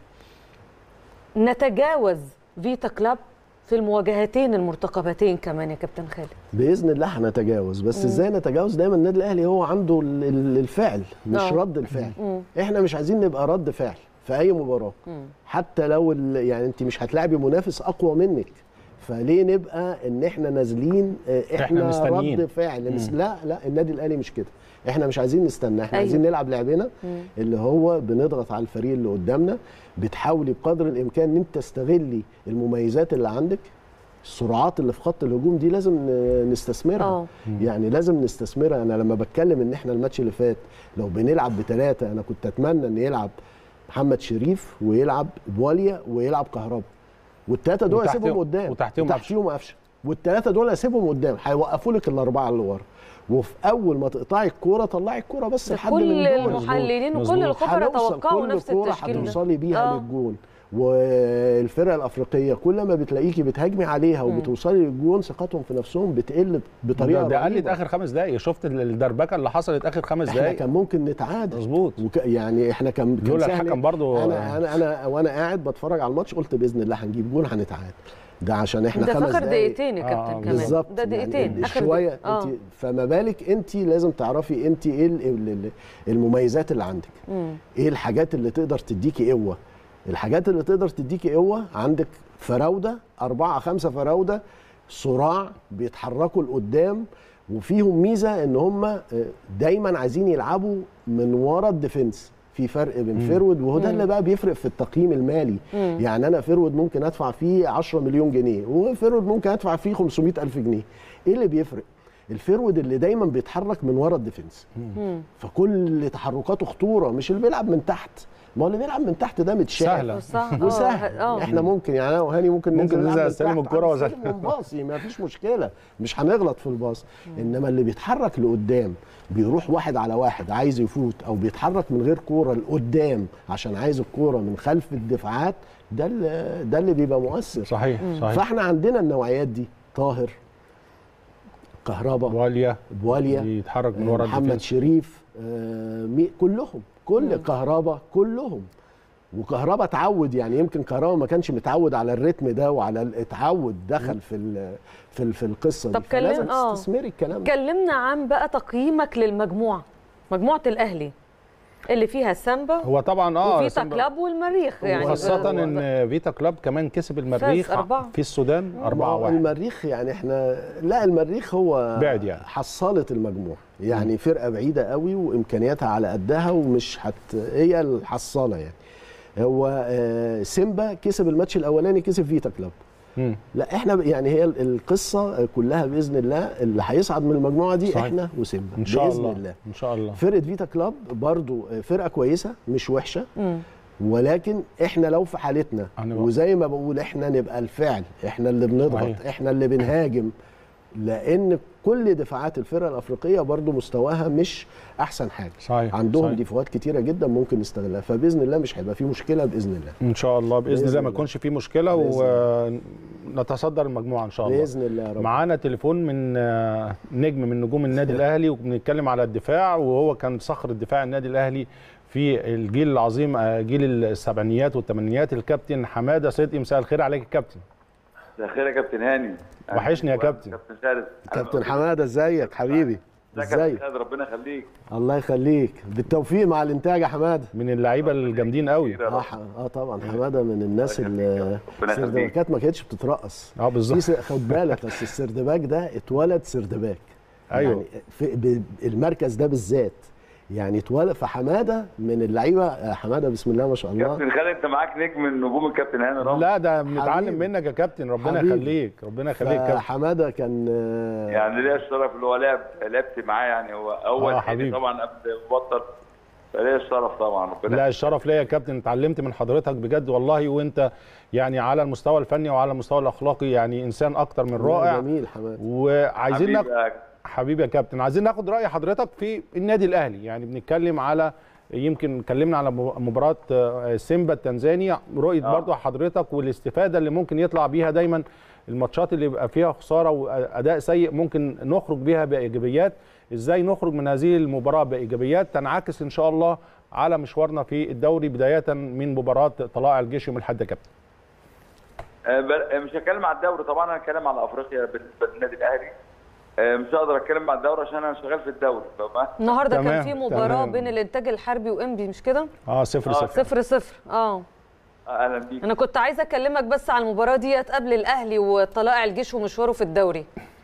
نتجاوز فيتا كلاب في المواجهتين المرتقبتين كمان يا كابتن خالد باذن الله هنتجاوز بس ازاي نتجاوز دايما النادي الاهلي هو عنده ال- ال- الفعل مش آه. رد الفعل مم. احنا مش عايزين نبقى رد فعل في اي مباراه مم. حتى لو ال- يعني انت مش هتلاعبي منافس اقوى منك فليه نبقى ان احنا نازلين آه، احنا, إحنا مستنيين. رد فعل نس- لا لا النادي الاهلي مش كده احنا مش عايزين نستنى احنا أيوة. عايزين نلعب لعبنا مم. اللي هو بنضغط على الفريق اللي قدامنا بتحاولي بقدر الامكان ان انت تستغلي المميزات اللي عندك السرعات اللي في خط الهجوم دي لازم ن- نستثمرها اه يعني لازم نستثمرها انا لما بتكلم ان احنا الماتش اللي فات لو بنلعب بثلاثه انا كنت اتمنى ان يلعب محمد شريف ويلعب بواليا ويلعب كهربا والثلاثه دول وتحتهم- اسيبهم قدام وتحتهم قفشة. وتحتيهم قفشه والثلاثه دول اسيبهم قدام هيوقفوا لك الاربعه اللي ورا وفي اول ما تقطعي الكوره طلعي الكوره بس لحد من كل دول المحللين وكل مظبوط. الخبراء هنوصل توقعوا كل نفس كورة التشكيل ده هتوصلي بيها آه. للجون والفرق الافريقيه كل ما بتلاقيكي بتهاجمي عليها وبتوصلي للجون ثقتهم في نفسهم بتقل بطريقه ده, ده قلت رهيبة. اخر خمس دقائق شفت الدربكه اللي حصلت اخر خمس احنا دقائق كان ممكن نتعادل مظبوط وك... يعني احنا كان كان لولا سهل. الحكم برضو- انا انا انا وانا قاعد بتفرج على الماتش قلت باذن الله هنجيب جون هنتعادل ده عشان احنا ده في خمس اخر دقايق دقيقتين يا آه، كابتن كمان بالظبط ده دقيقتين يعني اخر شويه دقيقة. آه. انت فما بالك انت لازم تعرفي انت ايه ال- ال- ال- المميزات اللي عندك مم. ايه الحاجات اللي تقدر تديكي قوه الحاجات اللي تقدر تديكي قوه عندك فراوده أربعة خمسة فراوده صراع بيتحركوا لقدام وفيهم ميزه ان هم دايما عايزين يلعبوا من ورا الديفنس في فرق بين فيرود وهو ده اللي بقى بيفرق في التقييم المالي مم. يعني انا فيرود ممكن ادفع فيه 10 مليون جنيه وفيرود ممكن ادفع فيه 500 الف جنيه ايه اللي بيفرق الفيرود اللي دايما بيتحرك من ورا الديفنس مم. فكل تحركاته خطوره مش اللي بيلعب من تحت ما هو اللي بيلعب من تحت ده متشاف سهلة. صح آه. وسهل اه احنا ممكن يعني انا وهاني ممكن ممكن ننزل ننزل نلعب من نستلم تحت، الكرة هنستلم وزي- ونباصي ما فيش مشكله مش هنغلط في الباص انما اللي بيتحرك لقدام بيروح واحد على واحد عايز يفوت او بيتحرك من غير كوره لقدام عشان عايز الكوره من خلف الدفاعات ده اللي ده اللي بيبقى مؤثر صحيح صحيح فاحنا عندنا النوعيات دي طاهر كهربا واليا بواليا يتحرك من ورا محمد الديفنس. شريف آه، مي- كلهم كل كهربا كلهم وكهربا اتعود يعني يمكن كهربا ما كانش متعود على الريتم ده وعلى ال- اتعود دخل في ال في ال في القصه طب دي فلازم كلم- آه. تستثمري الكلام ده كلمنا عن بقى تقييمك للمجموعه مجموعه الاهلي اللي فيها السامبا هو طبعا اه وفيتا سيمبا- كلاب والمريخ يعني وخاصة آه، ان فيتا كلاب كمان كسب المريخ أربعة. في السودان 4 هو 1 المريخ يعني احنا لا المريخ هو بعد يعني. حصلة المجموع يعني فرقة بعيدة قوي وإمكانياتها على قدها ومش هت هي الحصالة يعني هو آه، سيمبا كسب الماتش الأولاني كسب فيتا كلاب مم. لا احنا ب- يعني هي ال- القصة كلها بإذن الله اللي هيصعد من المجموعة دي صحيح. احنا وسيمبا ان شاء بإذن الله الله ان شاء الله فرقة فيتا كلاب برضو فرقة كويسة مش وحشة مم. ولكن احنا لو في حالتنا هنبقى- وزي ما بقول احنا نبقى الفعل احنا اللي بنضغط صحيح. احنا اللي بنهاجم لان كل دفاعات الفرقه الافريقيه برضو مستواها مش احسن حاجه صحيح عندهم صحيح. ديفوهات كتيره جدا ممكن نستغلها فباذن الله مش هيبقى في مشكله باذن الله ان شاء الله باذن, بإذن الله ما الله. يكونش في مشكله بإذن ونتصدر المجموعه ان شاء الله باذن الله يا رب معانا تليفون من آه، نجم من نجوم النادي الاهلي وبنتكلم على الدفاع وهو كان صخر الدفاع النادي الاهلي في الجيل العظيم آه، جيل السبعينيات والثمانينيات الكابتن حماده صدقي مساء الخير عليك يا كابتن مساء الخير يا كابتن هاني وحشني يا كابتن. كابتن خالد كابتن حماده ازيك حبيبي ازيك يا كابتن ازيك خالد ربنا يخليك الله يخليك بالتوفيق مع الانتاج يا حماده من اللعيبه الجامدين قوي يا اه رب. ح- اه طبعا حماده من الناس الله اللي يخليك. ربنا يخليك. السردباكات ما كانتش بتترقص اه في بالظبط س- خد بالك بس السردباك ده اتولد سردباك أيوه. يعني في ب- المركز ده بالذات يعني اتولد فحماده من اللعيبه آه، حماده بسم الله ما شاء الله كابتن خالد انت معاك نجم من نجوم الكابتن هاني رامي لا ده بنتعلم حبيبي. منك يا كابتن ربنا حبيبي. يخليك ربنا يخليك يا كابتن حماده كان آه، يعني ليا الشرف اللي هو لعب لعبت معاه يعني هو اول آه، حبيبي حبيبي. طبعا قبل ما يبطل فليا الشرف طبعا ربنا لا الشرف ليا يا كابتن اتعلمت من حضرتك بجد والله وانت يعني على المستوى الفني وعلى المستوى الاخلاقي يعني انسان اكتر من رائع جميل حماده وعايزين حبيبي ناخد يا حبيبي يا كابتن عايزين ناخد راي حضرتك في النادي الاهلي يعني بنتكلم على يمكن اتكلمنا على مباراه آه، سيمبا التنزاني رؤيه آه. برضو حضرتك والاستفاده اللي ممكن يطلع بيها دايما الماتشات اللي يبقى فيها خساره واداء سيء ممكن نخرج بيها بايجابيات ازاي نخرج من هذه المباراه بايجابيات تنعكس ان شاء الله على مشوارنا في الدوري بدايه من مباراه طلائع الجيش يوم الاحد يا كابتن آه، بل- مش هتكلم على الدوري طبعا انا هتكلم على افريقيا بالنسبه للنادي الاهلي آه، مش هقدر اتكلم على الدوري عشان انا شغال في الدوري فما النهارده كان تمام، في مباراه تمام. بين الانتاج الحربي وانبي مش كده اه صفر آه، صفر صفر صفر اه اهلا بيك انا كنت عايزه اكلمك بس على المباراه ديت قبل الاهلي وطلائع الجيش ومشواره في الدوري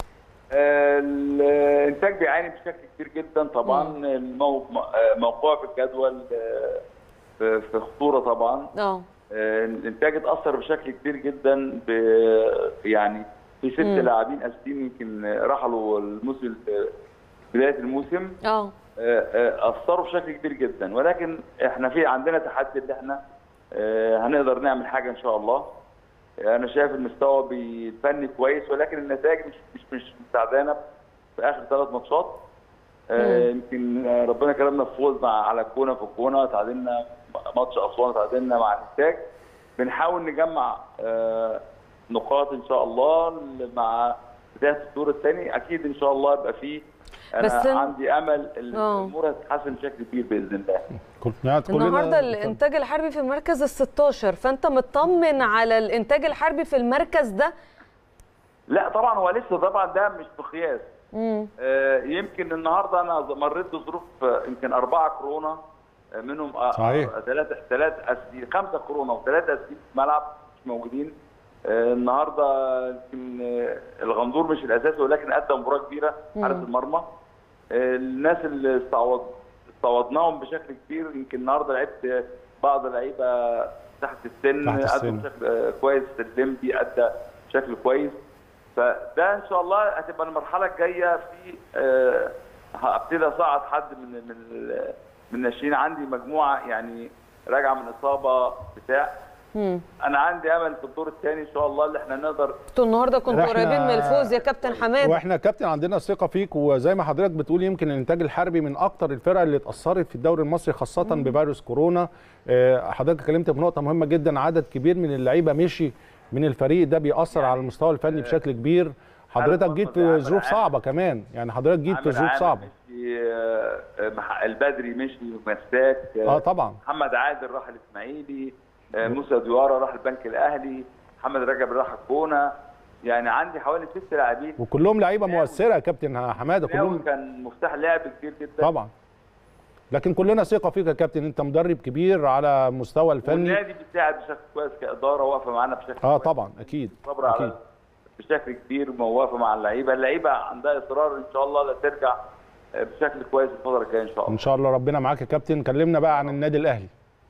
آه، الانتاج بيعاني بشكل كبير جدا طبعا المو- آه، موقعه في الجدول آه، في في خطوره طبعا اه آه، الانتاج اتاثر بشكل كبير جدا ب يعني في ست مم. لاعبين اساسيين يمكن رحلوا الموسم بدايه الموسم اه آه، آه، اثروا بشكل كبير جدا ولكن احنا في عندنا تحدي اللي احنا آه، هنقدر نعمل حاجه ان شاء الله انا شايف المستوى الفني كويس ولكن النتائج مش مش مش مساعدانا في اخر ثلاث ماتشات آه، يمكن آه، ربنا كرمنا في فوز مع على الكونه في الكونه تعادلنا ماتش اسوان تعادلنا مع الانتاج بنحاول نجمع آه، نقاط ان شاء الله مع بدايه الدور الثاني اكيد ان شاء الله يبقى فيه انا بس- عندي امل آه. الامور هتتحسن بشكل كبير باذن الله كل- يعني كلنا- النهارده الانتاج الحربي في المركز ال 16 فانت مطمن على الانتاج الحربي في المركز ده لا طبعا هو لسه طبعا ده مش مقياس امم آه، يمكن النهارده انا مريت بظروف آه، يمكن اربعه كورونا آه، منهم آه، صحيح. آه، ثلاثه ثلاثه اساسيين خمسه كورونا وثلاثه اساسيين في الملعب مش موجودين آه، النهارده يمكن آه، الغندور مش الاساسي ولكن ادى مباراه كبيره حارس المرمى آه، الناس اللي استعوض استعوضناهم بشكل كبير يمكن النهارده لعبت بعض اللعيبه تحت السن تحت ادوا السن. بشكل آه، كويس الليمبي ادى بشكل كويس فده ان شاء الله هتبقى المرحله الجايه في آه، هبتدي اصعد حد من من ال- من الناشئين عندي مجموعه يعني راجعه من اصابه بتاع امم انا عندي امل في الدور الثاني ان شاء الله اللي احنا نقدر انتوا النهارده كنتوا إحنا- قريبين من الفوز يا كابتن حماد واحنا كابتن عندنا ثقه فيك وزي ما حضرتك بتقول يمكن الانتاج الحربي من اكتر الفرق اللي اتاثرت في الدوري المصري خاصه بفيروس كورونا آه، حضرتك اتكلمت في نقطه مهمه جدا عدد كبير من اللعيبه مشي من الفريق ده بيأثر على المستوى الفني بشكل كبير حضرتك عامل جيت زي في عامل ظروف عامل. صعبه كمان يعني حضرتك جيت في عامر ظروف عامر صعبه مشي آه، آه، مح- البدري مشي ومساك اه طبعا محمد عادل راح الاسماعيلي آه، موسى ديارة راح البنك الاهلي محمد رجب راح الجونه يعني عندي حوالي ست لاعبين وكلهم لعيبه مؤثره يا كابتن حماده كلهم كلهم كان مفتاح لعب كبير جدا طبعا لكن كلنا ثقه فيك يا كابتن انت مدرب كبير على مستوى الفني والنادي بيساعد بشكل كويس كاداره واقفه معانا بشكل اه كويس. طبعا اكيد صبر اكيد على بشكل كبير موافقه مع اللعيبه اللعيبه عندها اصرار ان شاء الله لا ترجع آه، بشكل كويس الفتره الجايه ان شاء الله ان شاء الله ربنا معاك يا كابتن كلمنا بقى عن النادي الاهلي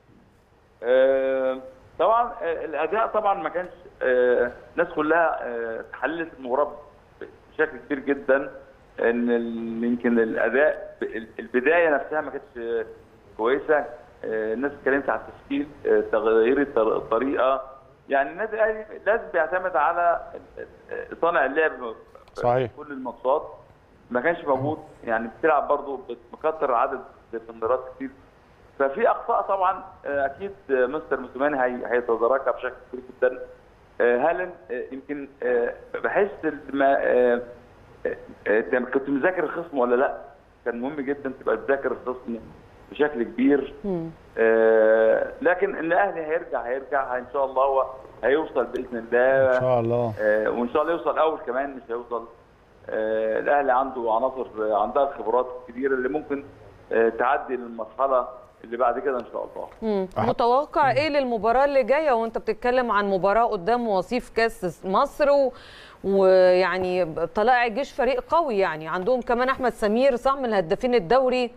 آه، طبعا آه، الاداء طبعا ما كانش آه، الناس كلها آه، حللت المباراه بشكل كبير جدا ان ال- يمكن الاداء ب- البدايه نفسها ما كانتش آه، كويسه آه، الناس اتكلمت على التشكيل آه، تغيير الطر- الطريقه يعني النادي الاهلي لازم بيعتمد على آه، صانع اللعب في صحيح. كل الماتشات ما كانش موجود يعني بتلعب برضه مكتر عدد التمريرات كتير ففي اخطاء طبعا آه، اكيد آه، مستر موسيماني هي- هيتداركها بشكل كبير جدا آه، هالاند آه، يمكن آه، بحس ما آه، آه، آه، كنت مذاكر الخصم ولا لا كان مهم جدا تبقى تذاكر الخصم بشكل كبير مم. آه، لكن الاهلي هيرجع هيرجع ان شاء الله هو هيوصل باذن الله ان شاء الله آه، وان شاء الله يوصل اول كمان مش هيوصل آه، الاهلي عنده عناصر آه، عندها الخبرات الكبيره اللي ممكن آه، تعدي للمرحله اللي بعد كده ان شاء الله مم. أح- متوقع ايه للمباراه اللي جايه وانت بتتكلم عن مباراه قدام وصيف كاس مصر و... ويعني طلائع الجيش فريق قوي يعني عندهم كمان احمد سمير صح من الهدافين الدوري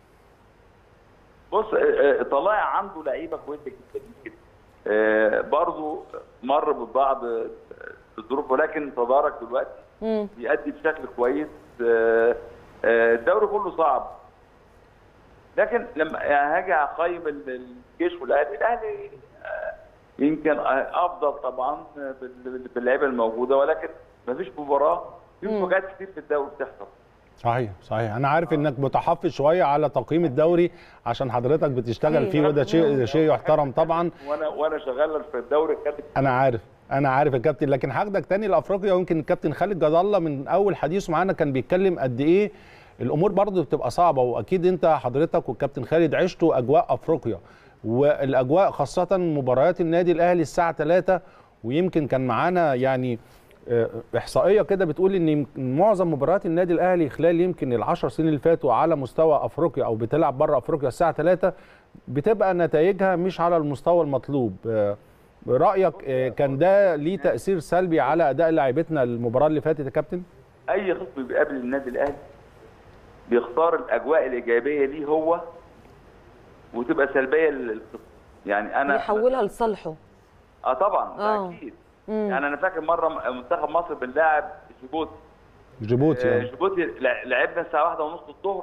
بص آه، آه، طلائع عنده لعيبه كويسه جدا جدا آه، برضه مر ببعض آه، الظروف ولكن تدارك دلوقتي مم. بيأدي بشكل كويس آه، آه، الدوري كله صعب لكن لما يعني هاجي اقيم ال- الجيش والاهلي الاهلي آه، يمكن آه، افضل طبعا بال- باللعيبه الموجوده ولكن ما فيش مباراه في مفاجات كتير في الدوري بتحصل صحيح صحيح انا عارف انك متحفظ شويه على تقييم الدوري عشان حضرتك بتشتغل أكيد. فيه وده شيء ده شيء يحترم طبعا وانا وانا شغال في الدوري خدت انا عارف انا عارف يا كابتن لكن هاخدك تاني لافريقيا ويمكن الكابتن خالد جد الله من اول حديثه معانا كان بيتكلم قد ايه الامور برضه بتبقى صعبه واكيد انت حضرتك والكابتن خالد عشتوا اجواء افريقيا والاجواء خاصه مباريات النادي الاهلي الساعه 3 ويمكن كان معانا يعني آه، احصائيه كده بتقول ان يمكن معظم مباريات النادي الاهلي خلال يمكن العشر سنين اللي فاتوا على مستوى افريقيا او بتلعب بره افريقيا الساعه 3 بتبقى نتائجها مش على المستوى المطلوب آه، رايك آه، كان ده ليه تاثير سلبي على اداء لاعيبتنا المباراه اللي فاتت يا كابتن اي خصم بيقابل النادي الاهلي بيختار الاجواء الايجابيه ليه هو وتبقى سلبيه للخصم يعني انا يحولها لصالحه اه طبعا ده آه. اكيد مم. يعني انا فاكر مره منتخب مصر بنلاعب جيبوتي جيبوتي آه، آه. جيبوتي لع- لعبنا الساعه واحدة ونص الظهر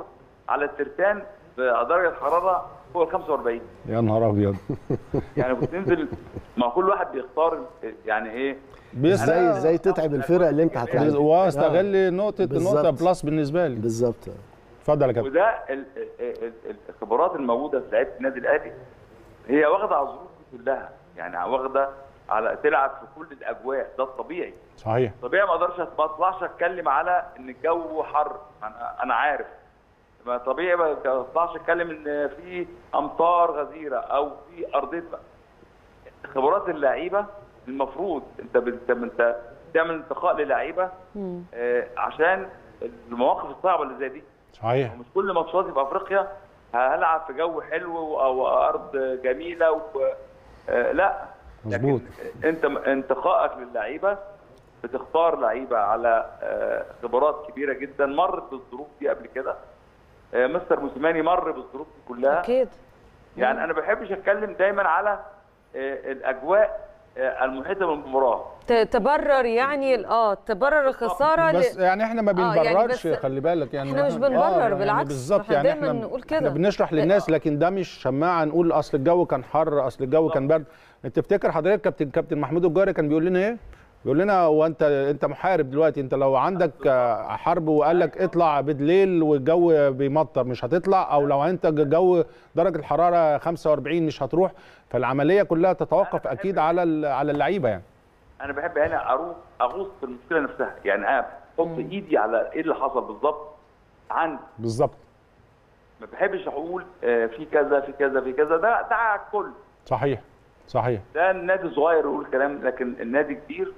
على الترتان بدرجه حراره فوق ال 45 يا نهار ابيض يعني بتنزل ما كل واحد بيختار يعني ايه بس ازاي ازاي تتعب الفرق اللي انت هتلعبها واستغل نقطه بالظبط. نقطه بلس بالنسبه لي بالظبط اتفضل يا كابتن وده ال- ال- ال- الخبرات الموجوده في لعيبه النادي الاهلي هي واخده على الظروف دي كلها يعني واخده على تلعب في كل الاجواء ده الطبيعي صحيح طبيعي ما اقدرش ما اطلعش اتكلم على ان الجو حر انا انا عارف ما طبيعي ما اطلعش اتكلم ان في امطار غزيره او في ارضيه خبرات اللعيبه المفروض انت بت- انت تعمل انتقاء للعيبه آه، عشان المواقف الصعبه اللي زي دي صحيح مش كل ماتشاتي في افريقيا هلعب في جو حلو او ارض جميله و... آه، لا مظبوط. لكن انت انتقائك للعيبه بتختار لعيبه على آه، خبرات كبيره جدا مرت بالظروف دي قبل كده آه، مستر موسيماني مر بالظروف دي كلها اكيد يعني انا ما بحبش اتكلم دايما على آه، الاجواء آه، المحيطه بالمباراه ت- تبرر يعني ال- اه تبرر الخساره بس ل... يعني احنا ما آه، يعني بنبررش بس خلي بالك يعني إحنا مش بنبرر، يعني بالعكس. بالظبط إحنا يعني دايماً احنا نقول احنا كده. بنشرح للناس لكن ده مش شماعه نقول اصل الجو كان حر اصل الجو كان برد انت تفتكر حضرتك كابتن كابتن محمود الجاري كان بيقول لنا ايه بيقول لنا هو انت انت محارب دلوقتي انت لو عندك آه، حرب وقال لك اطلع بالليل والجو بيمطر مش هتطلع او لو انت الجو درجه الحراره 45 مش هتروح فالعمليه كلها تتوقف اكيد على ال- على اللعيبه يعني انا بحب هنا اروح اغوص في المشكله نفسها يعني انا احط ايدي على ايه اللي حصل بالظبط عندي بالظبط ما بحبش اقول آه، في كذا في كذا في كذا ده ده على الكل صحيح صحيح ده النادي صغير يقول كلام لكن النادي كبير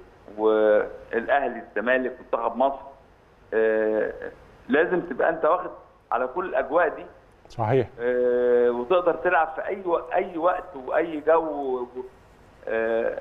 والاهلي الزمالك منتخب مصر آه، لازم تبقى انت واخد على كل الاجواء دي صحيح آه، وتقدر تلعب في اي و- اي وقت واي جو آه،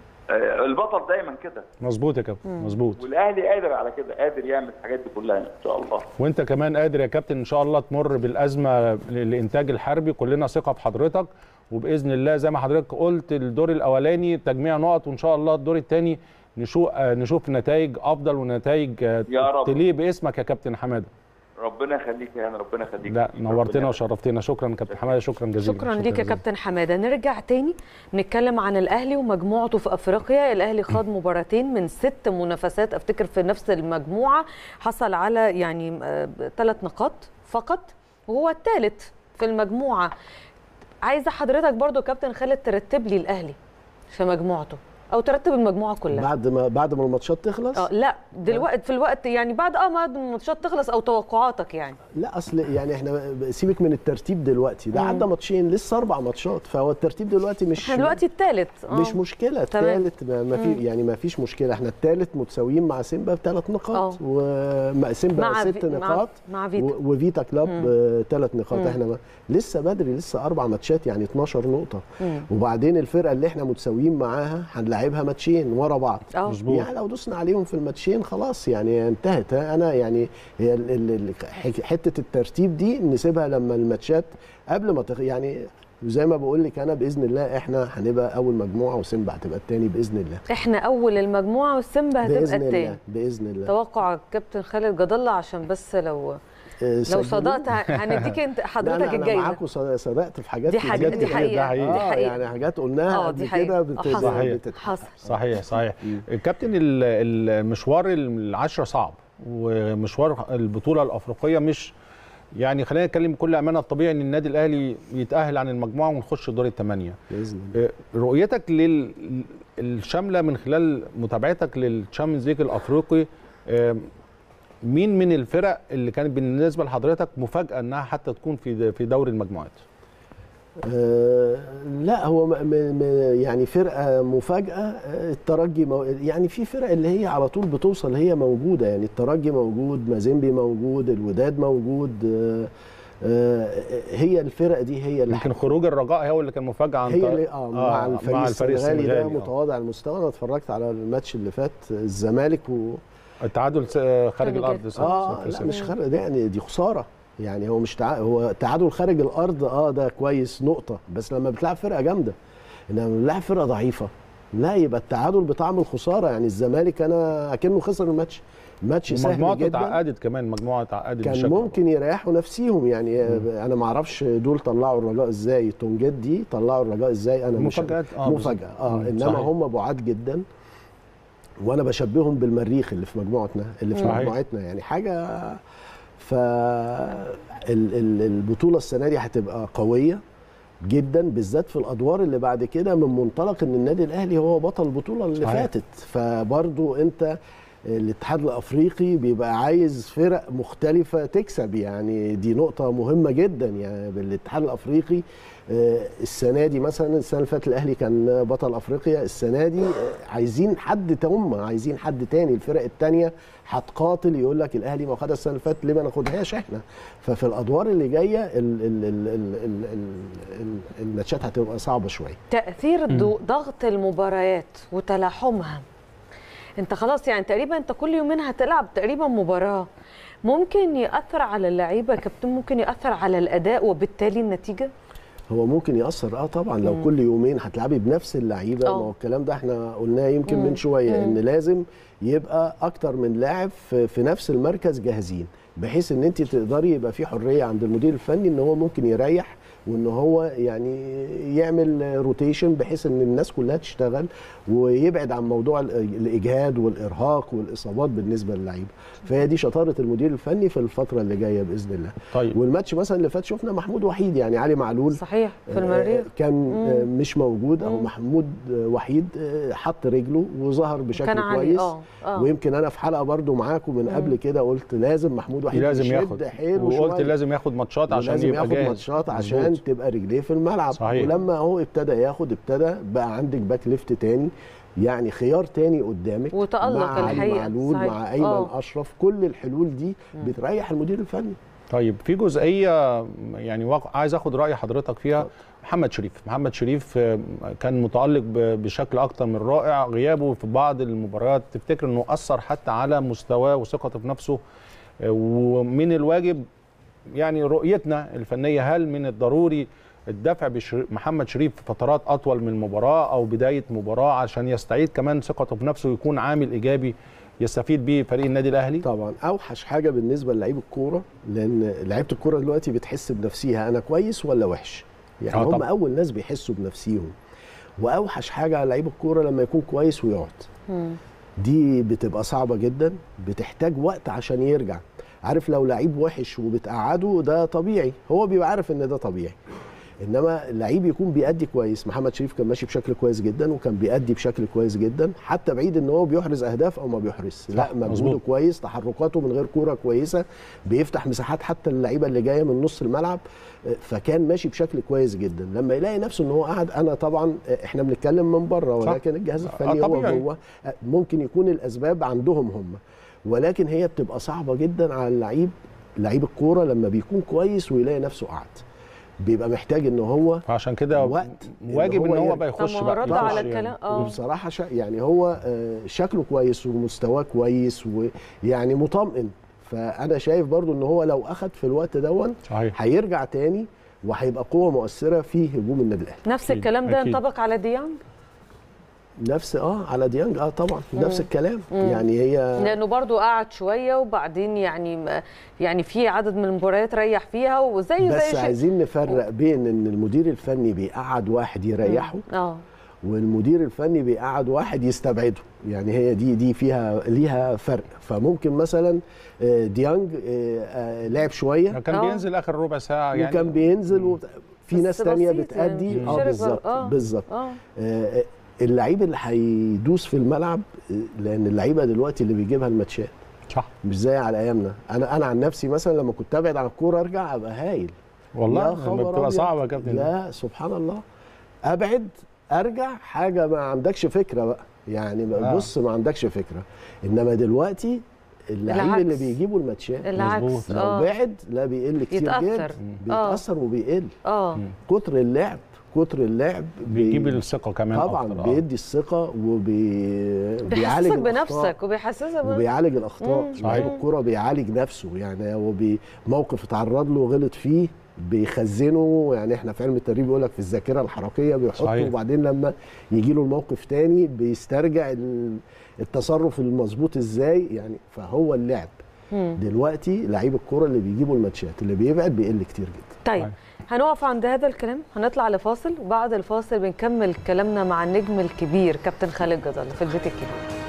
آه، البطل دايما كده مظبوط يا كابتن مظبوط والاهلي قادر على كده قادر يعمل الحاجات دي كلها ان شاء الله وانت كمان قادر يا كابتن ان شاء الله تمر بالازمه الانتاج الحربي كلنا ثقه في حضرتك وباذن الله زي ما حضرتك قلت الدور الاولاني تجميع نقط وان شاء الله الدور الثاني نشوف آه، نشوف نتائج افضل ونتائج آه، يا رب. تليق باسمك يا كابتن حماده ربنا يخليك يا هاني ربنا يخليك لا ربنا نورتنا يخليك. وشرفتنا شكرا كابتن حماده شكرا جزيلا شكرا ليك يا جزيلا. كابتن حماده نرجع تاني نتكلم عن الاهلي ومجموعته في افريقيا الاهلي خاض مباراتين من ست منافسات افتكر في نفس المجموعه حصل على يعني ثلاث نقاط فقط وهو الثالث في المجموعه عايزه حضرتك برضو يا كابتن خالد ترتب لي الاهلي في مجموعته او ترتب المجموعه كلها بعد ما بعد ما الماتشات تخلص اه لا دلوقتي في الوقت يعني بعد اه ما الماتشات تخلص او توقعاتك يعني لا اصل يعني احنا سيبك من الترتيب دلوقتي ده عدى ماتشين لسه اربع ماتشات فهو الترتيب دلوقتي مش احنا دلوقتي الثالث مش مشكله تمام. الثالث ما ما في يعني ما فيش مشكله احنا الثالث متساويين مع سيمبا بثلاث نقاط اه. ومع سيمبا مع ست في- مع- نقاط مع فيتا. و- وفيتا كلاب ثلاث نقاط احنا ما لسه بدري لسه اربع ماتشات يعني 12 نقطه وبعدين الفرقه اللي احنا متساويين معاها هنلاعبها ماتشين ورا بعض اه. مظبوط. يعني لو دوسنا عليهم في الماتشين خلاص يعني انتهت انا يعني هي ال- ال- ال- ح- حته الترتيب دي نسيبها لما الماتشات قبل ما تخ... يعني زي ما بقول لك انا باذن الله احنا هنبقى اول مجموعه وسيمبا هتبقى الثاني باذن الله احنا اول المجموعه والسيمبا هتبقى باذن الثاني الله باذن الله توقع كابتن خالد جد الله عشان بس لو آه، لو سجلوا. صدقت هنديك انت لا، حضرتك لا، انا الجايزه معاكم صد- صدقت في حاجات دي كتير. حاجه دي كتير، ده حقيقه حقيقي. دي اه حقيقه يعني حاجات قلناها اه قبل دي كده حقيقه بت- حصل صحيح. بتت- حصل صحيح صحيح الكابتن ال- المشوار العشرة صعب ومشوار البطولة الأفريقية مش يعني خلينا نتكلم بكل أمانة الطبيعي إن النادي الأهلي يتأهل عن المجموعة ونخش دور الثمانية باذن الله رؤيتك للشاملة من خلال متابعتك للتشامبيونز ليج الأفريقي آه، مين من الفرق اللي كانت بالنسبة لحضرتك مفاجأة إنها حتى تكون في في دوري المجموعات؟ آه لا هو م م يعني فرقه مفاجاه آه، الترجي مو يعني في فرق اللي هي على طول بتوصل هي موجوده يعني الترجي موجود مازيمبي موجود الوداد موجود آه آه هي الفرق دي هي اللي يمكن خروج الرجاء هو اللي كان مفاجأة عن هي طريق- اللي اه مع الفريق, مع السنغالي ده آه. متواضع المستوى انا اتفرجت على الماتش اللي فات الزمالك و التعادل س- خارج كان الارض جد. صفر- اه صفر لا صفر. مش خارج ده يعني دي خساره يعني هو مش تع... هو تعادل خارج الارض اه ده كويس نقطه بس لما بتلعب فرقه جامده انما بتلعب فرقه ضعيفه لا يبقى التعادل بطعم الخساره يعني الزمالك انا اكنه خسر الماتش ماتش سهل مجموعته جدا اتعقدت كمان مجموعه اتعقدت كان بشكل ممكن يريحوا نفسيهم يعني انا ما اعرفش دول طلعوا الرجاء ازاي تونجيت دي طلعوا الرجاء ازاي انا مش مفاجآت اه مفاجاه اه مم، انما صحيح. هم بعاد جدا وانا بشبههم بالمريخ اللي في مجموعتنا اللي في صحيح. مجموعتنا يعني حاجه ف ال- ال- البطوله السنه دي هتبقى قويه جدا بالذات في الادوار اللي بعد كده من منطلق ان النادي الاهلي هو بطل البطوله اللي صحيح. فاتت فبرضو انت الاتحاد الافريقي بيبقى عايز فرق مختلفه تكسب يعني دي نقطه مهمه جدا يعني بالاتحاد الافريقي آه، السنه دي مثلا السنه اللي فاتت الاهلي كان بطل افريقيا السنه دي آه، عايزين حد تهم عايزين حد تاني الفرق التانيه هتقاتل يقول لك الاهلي ما خدها السنه اللي فاتت ليه ما ناخدهاش احنا ففي الادوار اللي جايه ال- ال- ال- ال- ال- ال- ال- الماتشات هتبقى صعبه شويه تاثير ضو- ضغط المباريات وتلاحمها انت خلاص يعني تقريبا انت كل يومين هتلعب تقريبا مباراه ممكن ياثر على اللعيبه يا كابتن ممكن ياثر على الاداء وبالتالي النتيجه هو ممكن ياثر اه طبعا لو مم. كل يومين هتلعبي بنفس اللعيبه آه. ما هو الكلام ده احنا قلناه يمكن مم. من شويه مم. ان لازم يبقى اكتر من لاعب في, في نفس المركز جاهزين بحيث ان انت تقدري يبقى في حريه عند المدير الفني ان هو ممكن يريح وان هو يعني يعمل روتيشن بحيث ان الناس كلها تشتغل ويبعد عن موضوع ال- الاجهاد والارهاق والاصابات بالنسبه للعيبه فهي دي شطاره المدير الفني في الفتره اللي جايه باذن الله طيب والماتش مثلا اللي فات شفنا محمود وحيد يعني علي معلول صحيح في آه، المريخ كان آه، مش موجود او مم. محمود آه، وحيد آه، حط رجله وظهر بشكل كان عالي كويس اه اه ويمكن انا في حلقه برضو معاكم من قبل كده قلت لازم محمود وحيد لازم يشد ياخد حيله وقلت شوية. لازم ياخد ماتشات عشان لازم يبقى ياخد جاهز ماتشات عشان مظبوط. تبقى رجليه في الملعب صحيح. ولما هو ابتدى ياخد ابتدى بقى عندك باك ليفت تاني يعني خيار تاني قدامك وتألق مع علي الحقيقة. معلول صحيح. مع ايمن آه. اشرف كل الحلول دي بتريح المدير الفني طيب في جزئيه يعني واقع عايز اخد راي حضرتك فيها محمد شريف محمد شريف آه، كان متالق ب- بشكل اكتر من رائع غيابه في بعض المباريات تفتكر انه اثر حتى على مستواه وثقته في نفسه آه، ومن الواجب يعني رؤيتنا الفنيه هل من الضروري الدفع بمحمد شريف في فترات اطول من المباراه او بدايه مباراه عشان يستعيد كمان ثقته في نفسه ويكون عامل ايجابي يستفيد بيه فريق النادي الاهلي طبعا اوحش حاجه بالنسبه للعيب الكوره لان لعيبه الكوره دلوقتي بتحس بنفسها انا كويس ولا وحش يعني آه هم طبعاً. اول ناس بيحسوا بنفسيهم واوحش حاجه على لعيب الكوره لما يكون كويس ويقعد مم. دي بتبقى صعبه جدا بتحتاج وقت عشان يرجع عارف لو لعيب وحش وبتقعده ده طبيعي هو بيبقى عارف ان ده طبيعي انما اللعيب يكون بيأدي كويس محمد شريف كان ماشي بشكل كويس جدا وكان بيأدي بشكل كويس جدا حتى بعيد ان هو بيحرز اهداف او ما بيحرز لا صح، مجهوده مظبوط. كويس تحركاته من غير كوره كويسه بيفتح مساحات حتى اللعيبه اللي جايه من نص الملعب آه، فكان ماشي بشكل كويس جدا لما يلاقي نفسه ان هو قاعد انا طبعا آه، احنا بنتكلم من بره صح. ولكن الجهاز آه، الفني هو طبيعي. جوه آه، ممكن يكون الاسباب عندهم هم ولكن هي بتبقى صعبه جدا على اللعيب لعيب الكوره لما بيكون كويس ويلاقي نفسه قاعد بيبقى محتاج ان هو فعشان كده وقت واجب إن ان هو هو يرجع. بقى يخش طب ما هو بقى رد يخش على يعني. الكلام اه وبصراحه شا يعني هو آه، شكله كويس ومستواه كويس ويعني مطمئن فانا شايف برضو ان هو لو اخد في الوقت دون صحيح هيرجع تاني وهيبقى قوه مؤثره في هجوم النادي الاهلي نفس أكيد، الكلام ده أكيد. ينطبق على ديانج نفس اه على ديانج اه طبعا نفس مم. الكلام مم. يعني هي لانه برضو قعد شويه وبعدين يعني يعني في عدد من المباريات ريح فيها وزي بس زي شيء عايزين نفرق بين ان المدير الفني بيقعد واحد يريحه اه والمدير الفني بيقعد واحد يستبعده يعني هي دي دي فيها ليها فرق فممكن مثلا آه، ديانج آه، آه، لعب شويه كان آه. بينزل اخر ربع ساعه يعني وكان بينزل وبت... في بس ناس تانية بسيط يعني، بتأدي مش اه شارك بالظبط آه. بالظبط اه آه، اللعيب اللي هيدوس في الملعب آه، لان اللعيبه دلوقتي اللي بيجيبها الماتشات صح مش زي على ايامنا انا انا عن نفسي مثلا لما كنت ابعد عن الكوره ارجع ابقى هايل والله يا لما خبر بتبقى أبيض. صعبه يا كابتن لا سبحان الله ابعد ارجع حاجه ما عندكش فكره بقى يعني آه. بص ما عندكش فكره انما دلوقتي اللعيب العكس. اللي بيجيبوا الماتشات العكس مظبوط. لو اه بعد لا بيقل كتير يتأثر. جدا آه. بيتاثر وبيقل اه كتر اللعب كتر اللعب بي- بيجيب الثقه كمان طبعا أكتر. آه. بيدي الثقه وبيعالج بيحسسك الأخطاء. بنفسك وبيحسسك بن- وبيعالج الاخطاء مم. لعيب صحيح. الكوره بيعالج نفسه يعني هو بي- موقف اتعرض له غلط فيه بيخزنوا يعني احنا في علم التدريب بيقول لك في الذاكره الحركيه بيحطوا صحيح. وبعدين لما يجي له الموقف تاني بيسترجع ال- التصرف المظبوط ازاي يعني فهو اللعب دلوقتي لعيب الكوره اللي بيجيبوا الماتشات اللي بيبعد بيقل كتير جدا طيب طيب. هنقف عند هذا الكلام هنطلع لفاصل وبعد الفاصل بنكمل كلامنا مع النجم الكبير كابتن خالد جد الله في البيت الكبير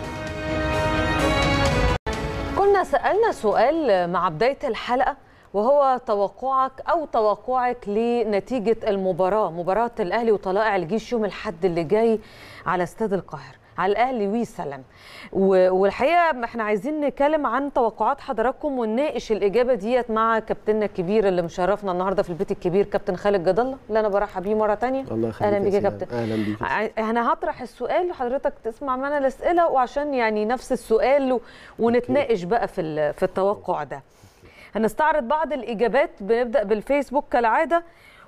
كنا سألنا سؤال مع بداية الحلقة وهو توقعك أو توقعك لنتيجة المباراة مباراة الأهلي وطلائع الجيش يوم الحد اللي جاي على استاد القاهرة على الأهلي وسلام و- والحقيقة احنا عايزين نتكلم عن توقعات حضراتكم ونناقش الإجابة ديت مع كابتننا الكبير اللي مشرفنا النهاردة في البيت الكبير كابتن خالد جد الله اللي أنا برحب بيه مرة تانية الله يخليك أهلا بيك يا سلام. كابتن اهلا بيك ع- انا هطرح السؤال وحضرتك تسمع معنا الاسئله وعشان يعني نفس السؤال و- ونتناقش بقى في ال- في التوقع ده هنستعرض بعض الاجابات بنبدا بالفيسبوك كالعاده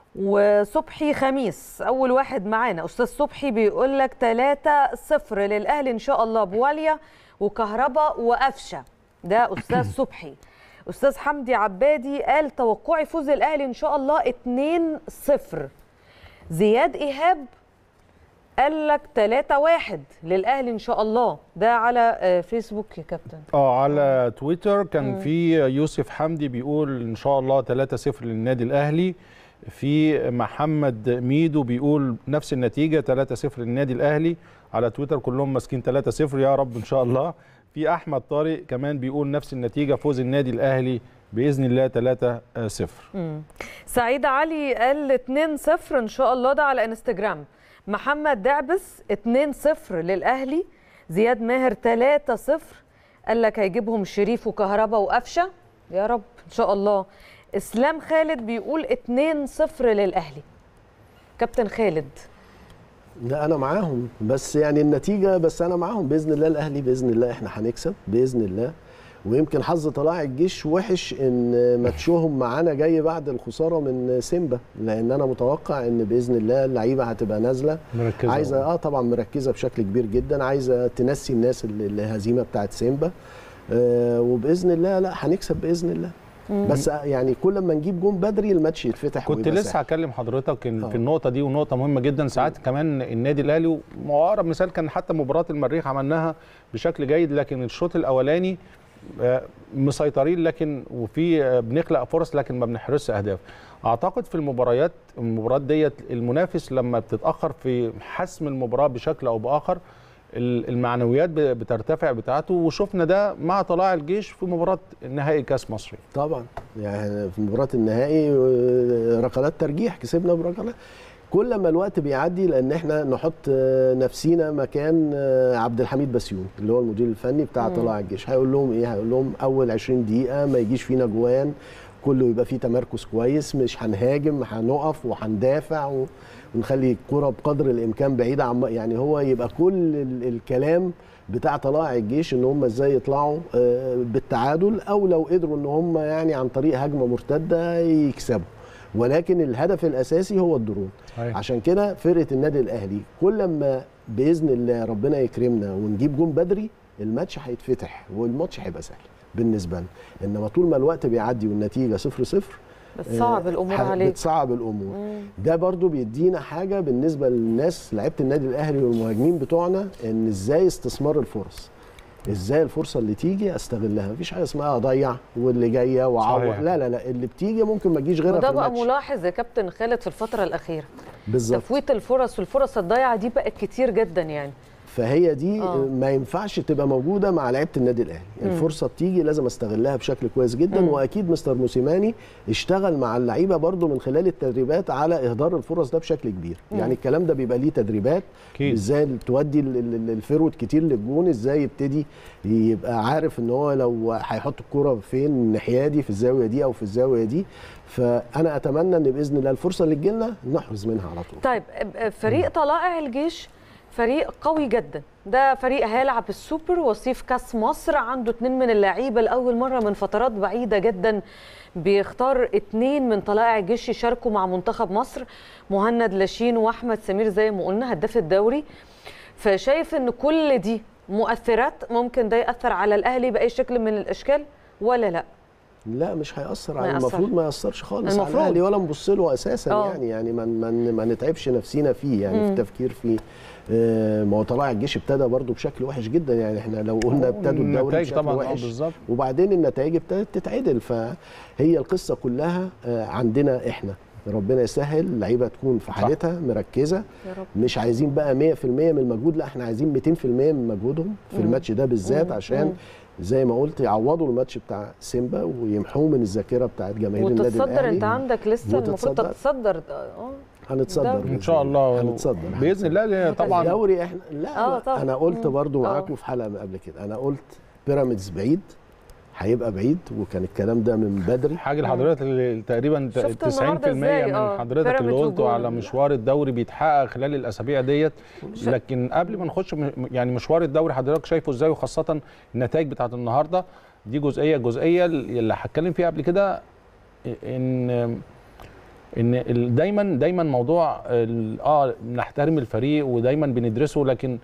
وصبحي خميس اول واحد معانا استاذ صبحي بيقول لك 3 0 للاهلي ان شاء الله بواليا وكهربا وقفشه ده استاذ صبحي استاذ حمدي عبادي قال توقعي فوز الاهلي ان شاء الله 2 0 زياد ايهاب قال لك 3 1 للاهلي ان شاء الله ده على آه، فيسبوك يا كابتن اه على تويتر كان في يوسف حمدي بيقول ان شاء الله 3-0 للنادي الاهلي في محمد ميدو بيقول نفس النتيجه 3-0 للنادي الاهلي على تويتر كلهم ماسكين 3-0 يا رب ان شاء الله في احمد طارق كمان بيقول نفس النتيجه فوز النادي الاهلي باذن الله 3-0 سعيد علي قال 2 0 ان شاء الله ده على انستجرام محمد دعبس 2 0 للاهلي زياد ماهر 3 0 قال لك هيجيبهم شريف وكهربا وقفشه يا رب ان شاء الله اسلام خالد بيقول 2 0 للاهلي كابتن خالد لا انا معاهم بس يعني النتيجه بس انا معاهم باذن الله الاهلي باذن الله احنا هنكسب باذن الله ويمكن حظ طلائع الجيش وحش ان ماتشهم معانا جاي بعد الخساره من سيمبا لان انا متوقع ان باذن الله اللعيبه هتبقى نازله مركزة عايزه اه طبعا مركزه بشكل كبير جدا عايزه تنسي الناس اللي- الهزيمه بتاعت سيمبا آه وباذن الله لا هنكسب باذن الله بس يعني كل ما نجيب جون بدري الماتش يتفتح كنت ويبقى لسه سهل. هكلم حضرتك إن آه. في النقطه دي ونقطه مهمه جدا ساعات كمان النادي الاهلي واقرب مثال كان حتى مباراه المريخ عملناها بشكل جيد لكن الشوط الاولاني آه، مسيطرين لكن وفي آه، بنخلق فرص لكن ما بنحرزش اهداف اعتقد في المباريات المباريات ديت المنافس لما بتتاخر في حسم المباراه بشكل او باخر ال- المعنويات ب- بترتفع بتاعته وشفنا ده مع طلائع الجيش في مباراه نهائي كاس مصري طبعا يعني في مباراه النهائي آه، ركلات ترجيح كسبنا بركلات كل ما الوقت بيعدي لان احنا نحط آه، نفسينا مكان آه، عبد الحميد بسيون اللي هو المدير الفني بتاع طلائع الجيش هيقول لهم ايه هيقول لهم اول 20 دقيقه ما يجيش فينا جوان كله يبقى فيه تمركز كويس مش هنهاجم هنقف وهندافع و- ونخلي الكره بقدر الامكان بعيده عن يعني هو يبقى كل ال- الكلام بتاع طلائع الجيش ان هم ازاي يطلعوا آه، بالتعادل او لو قدروا ان هم يعني عن طريق هجمه مرتده يكسبوا ولكن الهدف الاساسي هو الدرون صحيح. عشان كده فرقه النادي الاهلي كل ما باذن الله ربنا يكرمنا ونجيب جون بدري الماتش هيتفتح والماتش هيبقى سهل بالنسبه لنا انما طول ما الوقت بيعدي والنتيجه 0 0 بتصعب الامور ح- عليك بتصعب الامور ده برضو بيدينا حاجه بالنسبه للناس لعيبه النادي الاهلي والمهاجمين بتوعنا ان ازاي استثمار الفرص ازاي الفرصه اللي تيجي استغلها مفيش حاجه اسمها اضيع واللي جايه واعوض صحيح. لا لا لا اللي بتيجي ممكن ما تجيش غيرها وده في بقى الماتش ملاحظ يا كابتن خالد في الفتره الاخيره بالظبط تفويت الفرص والفرص الضايعه دي بقت كتير جدا يعني فهي دي آه. ما ينفعش تبقى موجوده مع لعيبه النادي الاهلي الفرصه بتيجي لازم استغلها بشكل كويس جدا مم. واكيد مستر موسيماني اشتغل مع اللعيبه برضو من خلال التدريبات على اهدار الفرص ده بشكل كبير يعني الكلام ده بيبقى ليه تدريبات أكيد. ازاي تودي ال- ال- ال- الفرود كتير للجون ازاي يبتدي يبقى عارف ان هو لو هيحط الكرة فين الناحيه دي في الزاويه دي او في الزاويه دي فانا اتمنى ان باذن الله الفرصه اللي تجيلنا نحرز منها على طول طيب فريق طلائع الجيش فريق قوي جدا ده فريق هيلعب السوبر وصيف كاس مصر عنده اتنين من اللعيبه لاول مره من فترات بعيده جدا بيختار اتنين من طلائع الجيش يشاركوا مع منتخب مصر مهند لاشين واحمد سمير زي ما قلنا هداف الدوري فشايف ان كل دي مؤثرات ممكن ده ياثر على الاهلي باي شكل من الاشكال ولا لا لا مش هيأثر ما على يأثرش. المفروض ما يأثرش خالص على المفروض. الاهلي ولا نبص له اساسا آه. يعني يعني ما ما ما نتعبش نفسينا فيه يعني في مم. التفكير فيه آه، ما هو طلائع الجيش ابتدى برضو بشكل وحش جدا يعني احنا لو قلنا ابتدوا الدوري النتائج بشكل طبعا آه، وحش بالظبط وبعدين النتائج ابتدت تتعدل فهي القصه كلها آه، عندنا احنا ربنا يسهل اللعيبه تكون في حالتها مركزه يا رب مش عايزين بقى 100% من المجهود لا احنا عايزين 200% من مجهودهم في مم. الماتش ده بالذات مم. عشان مم. زي ما قلت يعوضوا الماتش بتاع سيمبا ويمحوه من الذاكره بتاعت جماهير النادي وتتصدر الاهلي انت عندك لسه المفروض وتتصدر. تتصدر اه هنتصدر الدوري. ان شاء الله هنتصدر باذن الله لأن طبعا الدوري احنا لا آه، آه طبعا. انا قلت مم. برضو آه. معاكم في حلقه قبل كده انا قلت بيراميدز بعيد هيبقى بعيد وكان الكلام ده من بدري حاجه لحضرتك اللي تقريبا شفت 90% النهاردة إزاي؟ من آه، حضرتك اللي بيراميدز قلته وجول. على مشوار الدوري بيتحقق خلال الاسابيع ديت لكن قبل ما نخش م- يعني مشوار الدوري حضرتك شايفه ازاي وخاصه النتائج بتاعت النهارده دي جزئيه جزئيه اللي هتكلم فيها قبل كده ان ان ال- دايما دايما موضوع ال- اه نحترم الفريق ودايما بندرسه لكن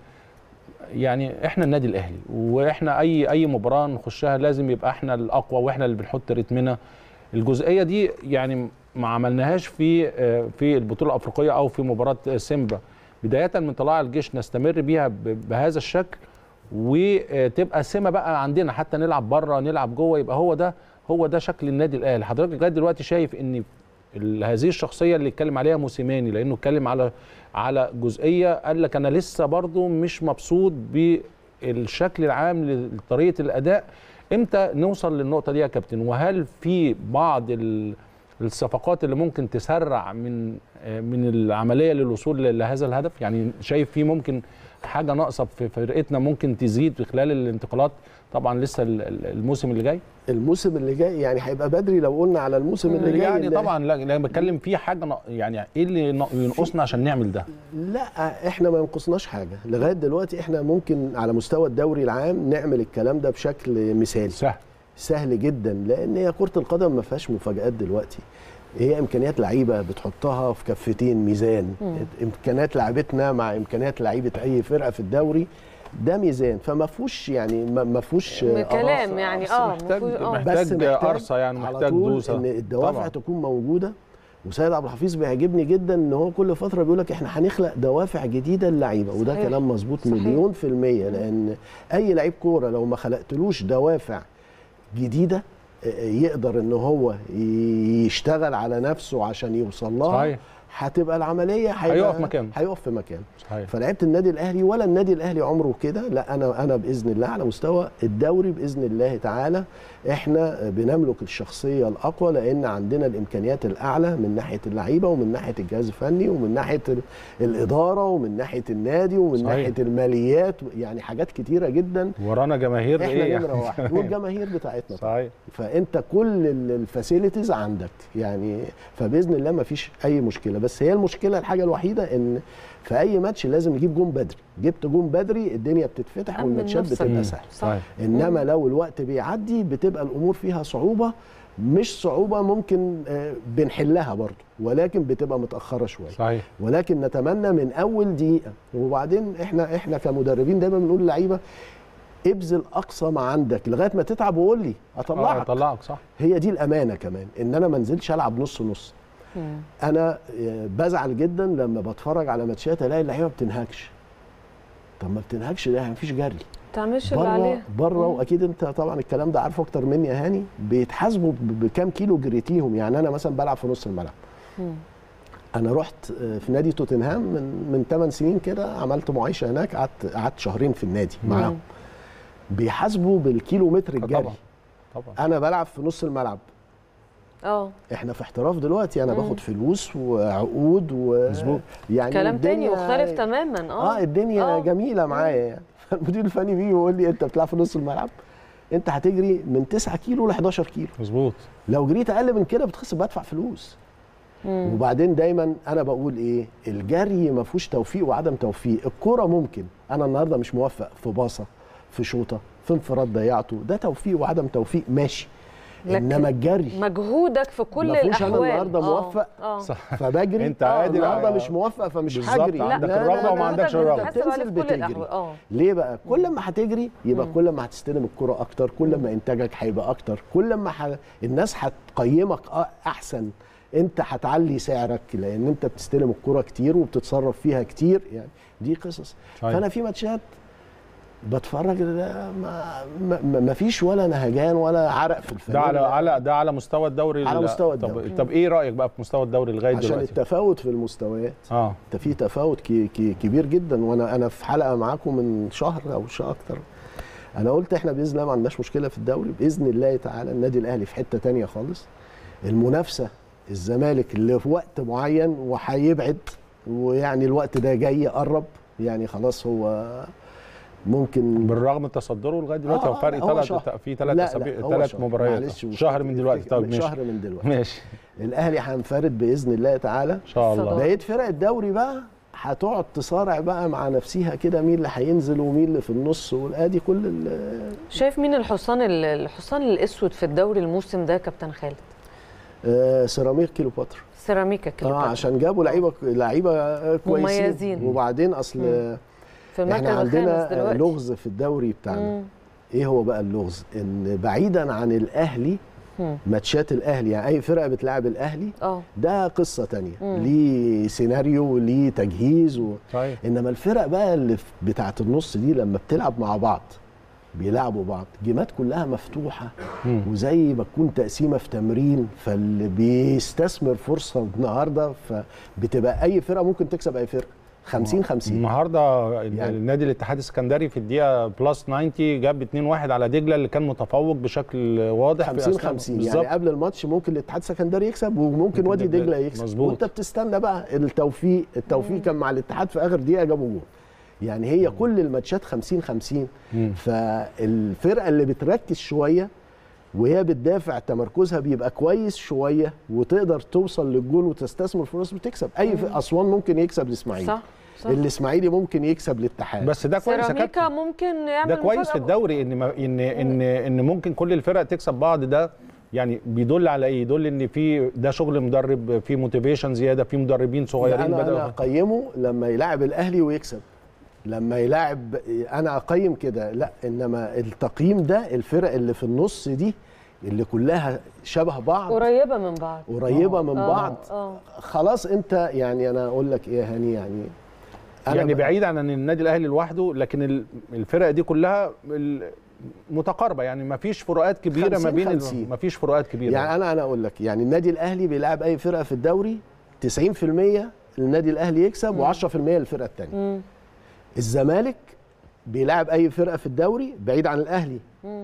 يعني احنا النادي الاهلي واحنا اي اي مباراه نخشها لازم يبقى احنا الاقوى واحنا اللي بنحط رتمنا الجزئيه دي يعني ما عملناهاش في آه، في البطوله الافريقيه او في مباراه سيمبا بدايه من طلائع الجيش نستمر بيها ب- بهذا الشكل وتبقى سمه بقى عندنا حتى نلعب بره نلعب جوه يبقى هو ده هو ده شكل النادي الاهلي حضرتك لغايه دلوقتي شايف ان ال- هذه الشخصيه اللي اتكلم عليها موسيماني لانه اتكلم على على جزئيه قال لك انا لسه برضو مش مبسوط بالشكل العام لطريقه الاداء امتى نوصل للنقطه دي يا كابتن وهل في بعض ال- الصفقات اللي ممكن تسرع من آه، من العمليه للوصول ل- لهذا الهدف يعني شايف في ممكن حاجه ناقصه في فرقتنا ممكن تزيد في خلال الانتقالات طبعا لسه ال- ال- الموسم اللي جاي الموسم اللي جاي يعني هيبقى بدري لو قلنا على الموسم اللي جاي يعني اللي- طبعا لا لا بتكلم في حاجه نا- يعني ايه اللي نا- ينقصنا عشان نعمل ده لا احنا ما ينقصناش حاجه لغايه دلوقتي احنا ممكن على مستوى الدوري العام نعمل الكلام ده بشكل مثالي سهل سهل جدا لان هي كره القدم ما فيهاش مفاجات دلوقتي هي امكانيات لعيبه بتحطها في كفتين ميزان امكانيات لعيبتنا مع امكانيات لعيبه اي فرقه في الدوري ده ميزان فما فيهوش يعني ما ما فيهوش آه، كلام يعني بس اه محتاج مفروض- آه. محتاج قرصه يعني على محتاج طول دوسه ان الدوافع طبعاً. تكون موجوده وسيد عبد الحفيظ بيعجبني جدا ان هو كل فتره بيقول لك احنا هنخلق دوافع جديده للعيبه وده صحيح. كلام مظبوط صحيح. مليون في الميه لان اي لعيب كوره لو ما خلقتلوش دوافع جديده آه، يقدر ان هو يشتغل على نفسه عشان يوصل لها صحيح هتبقى العمليه هيبقى- هيقف مكانه. هيقف في مكانه صحيح فلعيبه النادي الاهلي ولا النادي الاهلي عمره كده لا انا انا باذن الله على مستوى الدوري باذن الله تعالى احنا بنملك الشخصيه الاقوى لان عندنا الامكانيات الاعلى من ناحيه اللعيبه ومن ناحيه الجهاز الفني ومن ناحيه ال- الاداره ومن ناحيه النادي ومن صحيح. ناحيه الماليات يعني حاجات كتيره جدا ورانا جماهير احنا ايه نمره واحد والجماهير بتاعتنا طبعاً. صحيح فانت كل الفاسيلتيز عندك يعني فباذن الله ما فيش اي مشكله بس هي المشكله الحاجه الوحيده ان في اي ماتش لازم نجيب جون بدري جبت جون بدري الدنيا بتتفتح أمن والماتشات نفسك. بتبقى مم. سهله صح انما لو الوقت بيعدي بتبقى الامور فيها صعوبه مش صعوبه ممكن آه، بنحلها برضو ولكن بتبقى متاخره شويه صحيح ولكن نتمنى من اول دقيقه وبعدين احنا احنا كمدربين دايما بنقول للعيبه ابذل اقصى ما عندك لغايه ما تتعب وقول لي اه اطلعك طلعك صح هي دي الامانه كمان ان انا ما انزلش العب نص نص مم. انا آه، بزعل جدا لما بتفرج على ماتشات الاقي اللعيبه ما بتنهكش طب ما بتنهكش ده مفيش جري تعملش اللي بره عليه بره مم. واكيد انت طبعا الكلام ده عارفه اكتر مني يا هاني بيتحاسبوا ب- بكام كيلو جريتيهم يعني انا مثلا بلعب في نص الملعب مم. انا رحت آه، في نادي توتنهام من من 8 سنين كده عملت معايشه هناك قعدت قعدت شهرين في النادي معاهم بيحاسبوا بالكيلو متر آه الجري طبعا طبعا انا بلعب في نص الملعب اه احنا في احتراف دلوقتي انا مم. باخد فلوس وعقود و مظبوط. يعني كلام تاني الدنيا- مختلف تماما اه اه الدنيا آه. جميله معايا يعني فالمدير الفني بيجي يقول لي انت بتلعب في نص الملعب انت هتجري من 9 كيلو ل 11 كيلو مظبوط لو جريت اقل من كده بتخسر بدفع فلوس مم. وبعدين دايما انا بقول ايه الجري ما فيهوش توفيق وعدم توفيق الكوره ممكن انا النهارده مش موفق في باصه في شوطه في انفراد ضيعته ده توفيق وعدم توفيق ماشي لكن انما الجري مجهودك في كل ما فيهوش الاحوال أنا النهاردة آه، موفق. اه صح فبجري أنت آه، قادر النهارده على- مش موفق فمش بالظبط، هجري عندك لا، لا، الرغبة لا، وما لا، عندكش لا، الرغبة. أنت تحسب عليه بتنزل في كل بتجري الأحوال اه ليه بقى كل ما هتجري يبقى كل ما هتستلم الكرة اكتر كل ما انتاجك هيبقى اكتر كل ما ح... الناس هتقيمك أ- احسن انت هتعلي سعرك لان انت بتستلم الكرة كتير وبتتصرف فيها كتير يعني دي قصص صحيح. فانا في ماتشات بتفرج لا، ما, ما, ما فيش ولا نهجان ولا عرق في ده الفريق على على ده على مستوى الدوري على ال- مستوى طب الدوري. طب ايه رايك بقى في مستوى الدوري لغايه عشان دلوقتي التفاوت في المستويات اه انت في تفاوت كي كي كبير جدا وانا انا في حلقه معاكم من شهر او شهر اكتر انا قلت احنا باذن الله ما عندناش مشكله في الدوري باذن الله تعالى النادي الاهلي في حته تانية خالص المنافسه الزمالك اللي في وقت معين وهيبعد ويعني الوقت ده جاي قرب يعني خلاص هو ممكن بالرغم من تصدره لغايه دلوقتي آه، هو آه، فرق لا، هو ثلاث شهر. في لا، ثلاث لا، اسابيع هو ثلاث شهر. مباريات معلش، طب شهر من دلوقتي طب ماشي شهر من دلوقتي ماشي الاهلي هينفرد باذن الله تعالى ان شاء الله صدق. بقيه فرق الدوري بقى هتقعد تصارع بقى مع نفسها كده مين اللي هينزل ومين اللي في النص وادي كل ال- شايف مين الحصان ال- الحصان الاسود في الدوري الموسم ده يا كابتن خالد آه، سيراميك كيلوباترا سيراميكا اه كليوباترا عشان جابوا لعيبه لعيبه كويسين مميزين. وبعدين اصل مم. في المركز احنا الخامس عندنا دلوقتي لغز في الدوري بتاعنا مم. ايه هو بقى اللغز ان بعيدا عن الاهلي مم. ماتشات الاهلي يعني اي فرقه بتلعب الاهلي اه ده قصه تانية مم. ليه سيناريو وليه تجهيز و... صحيح انما الفرق بقى اللي في- بتاعه النص دي لما بتلعب مع بعض بيلعبوا بعض جيمات كلها مفتوحه مم. وزي ما تكون تقسيمه في تمرين فاللي بيستثمر فرصه النهارده فبتبقى اي فرقه ممكن تكسب اي فرقه 50 50 النهارده يعني- يعني النادي الاتحاد السكندري في الدقيقه بلس 90 جاب 2-1 على دجله اللي كان متفوق بشكل واضح في 50 أثناء- 50 بالظبط. يعني قبل الماتش ممكن الاتحاد السكندري يكسب وممكن ممكن وادي دجلة- دجله يكسب مظبوط. وانت بتستنى بقى التوفيق التوفيق كان مع الاتحاد في اخر دقيقه جابوا جول يعني هي كل الماتشات 50 50 مم. فالفرقه اللي بتركز شويه وهي بتدافع تمركزها بيبقى كويس شويه وتقدر توصل للجول وتستثمر فرص بتكسب اي ف- اسوان ممكن يكسب الاسماعيلي صح صح الاسماعيلي ممكن يكسب الاتحاد بس ده كويس يا سيراميكا كابتن ممكن يعمل ده كويس مفاجأة. في الدوري ان ما ان ان ان ممكن كل الفرق تكسب بعض ده يعني بيدل على ايه؟ يدل ان في ده شغل مدرب في موتيفيشن زياده في مدربين صغيرين انا انا بدأوا اقيمه لما يلاعب الاهلي ويكسب لما يلاعب انا اقيم كده لا انما التقييم ده الفرق اللي في النص دي اللي كلها شبه بعض قريبه من بعض قريبه من آه، بعض اه خلاص انت يعني انا اقول لك ايه يا هاني يعني يعني ب- بعيد عن ان النادي الاهلي لوحده لكن ال- الفرق دي كلها ال- متقاربه يعني ما فيش فروقات كبيره ما 50 بين ال- 50. ما فيش فروقات كبيره يعني انا انا اقول لك يعني النادي الاهلي بيلعب اي فرقه في الدوري 90% النادي الاهلي يكسب و10% للفرقه الثانيه مم. الزمالك بيلعب اي فرقه في الدوري بعيد عن الاهلي مم.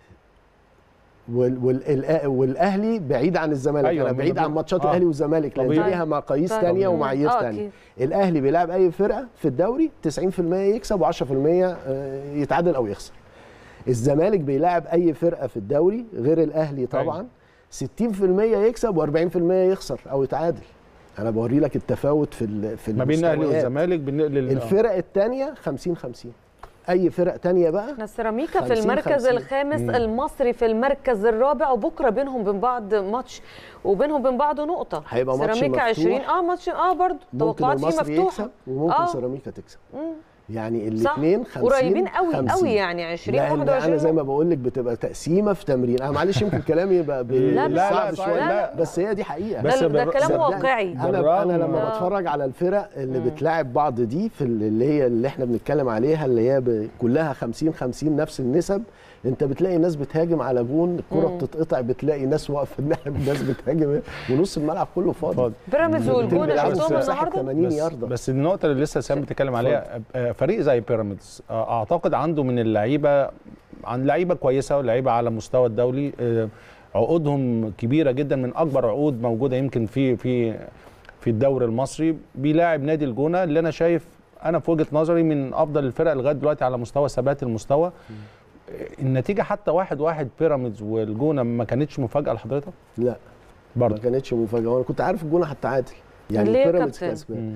وال وال والاهلي بعيد عن الزمالك أيوة، أيوة انا بعيد من- عن ماتشات آه. الاهلي والزمالك لان دي طبيعي. ليها مقاييس طيب. ثانيه مم. ومعايير آه، ثانيه أكيد. الاهلي بيلعب اي فرقه في الدوري 90% يكسب و10% يتعادل او يخسر الزمالك بيلعب اي فرقه في الدوري غير الاهلي طبعا 60% يكسب و40% يخسر او يتعادل انا بوري لك التفاوت في ال- في ما بين الاهلي المستويات. والزمالك بالنسبه لل- الفرق الثانيه 50 50 اي فرق تانية بقى احنا سيراميكا في 50 المركز 50. الخامس المصري في المركز الرابع وبكره بينهم وبين بعض ماتش وبينهم وبين بعض نقطه هيبقى ماتش سيراميكا مفتوح. 20 اه ماتش اه برضه ممكن توقعات فيه المصري مفتوحه يكسب وممكن آه. سيراميكا تكسب مم. يعني صح الاثنين 50 قريبين قوي 50. قوي يعني 20 لان 21 انا زي ما بقول لك بتبقى تقسيمه في تمرين انا معلش يمكن كلامي يبقى ب- لا، لا، صعب لا، شويه لا. بس هي دي حقيقه بس ده, ده بر- كلام صدقني. واقعي انا بالرغم- انا لما آه. بتفرج على الفرق اللي بتلاعب بعض دي في ال- اللي هي اللي احنا بنتكلم عليها اللي هي ب- كلها 50 50 نفس النسب انت بتلاقي ناس بتهاجم على جون الكره مم. بتتقطع بتلاقي ناس واقفه ناس بتهاجم ونص الملعب كله فاضي فاضي. بيراميدز والجون بيلعبوا بس- شفتهم في مساحة النهارده 80 بس, ياردة بس النقطه اللي لسه سام بتتكلم عليها آه، فريق زي بيراميدز آه، اعتقد عنده من اللعيبه عن لعيبه كويسه ولعيبه على مستوى الدولي آه، عقودهم كبيره جدا من اكبر عقود موجوده يمكن في في في الدوري المصري بيلاعب نادي الجونه اللي انا شايف انا في وجهه نظري من افضل الفرق لغايه دلوقتي على مستوى ثبات المستوى آه، النتيجه حتى واحد واحد بيراميدز والجونه ما كانتش مفاجاه لحضرتك لا ما برضه كانتش مفاجاه وانا كنت عارف الجونه هتتعادل يعني ليه يا بيراميدز كابتن؟ كسبان مم.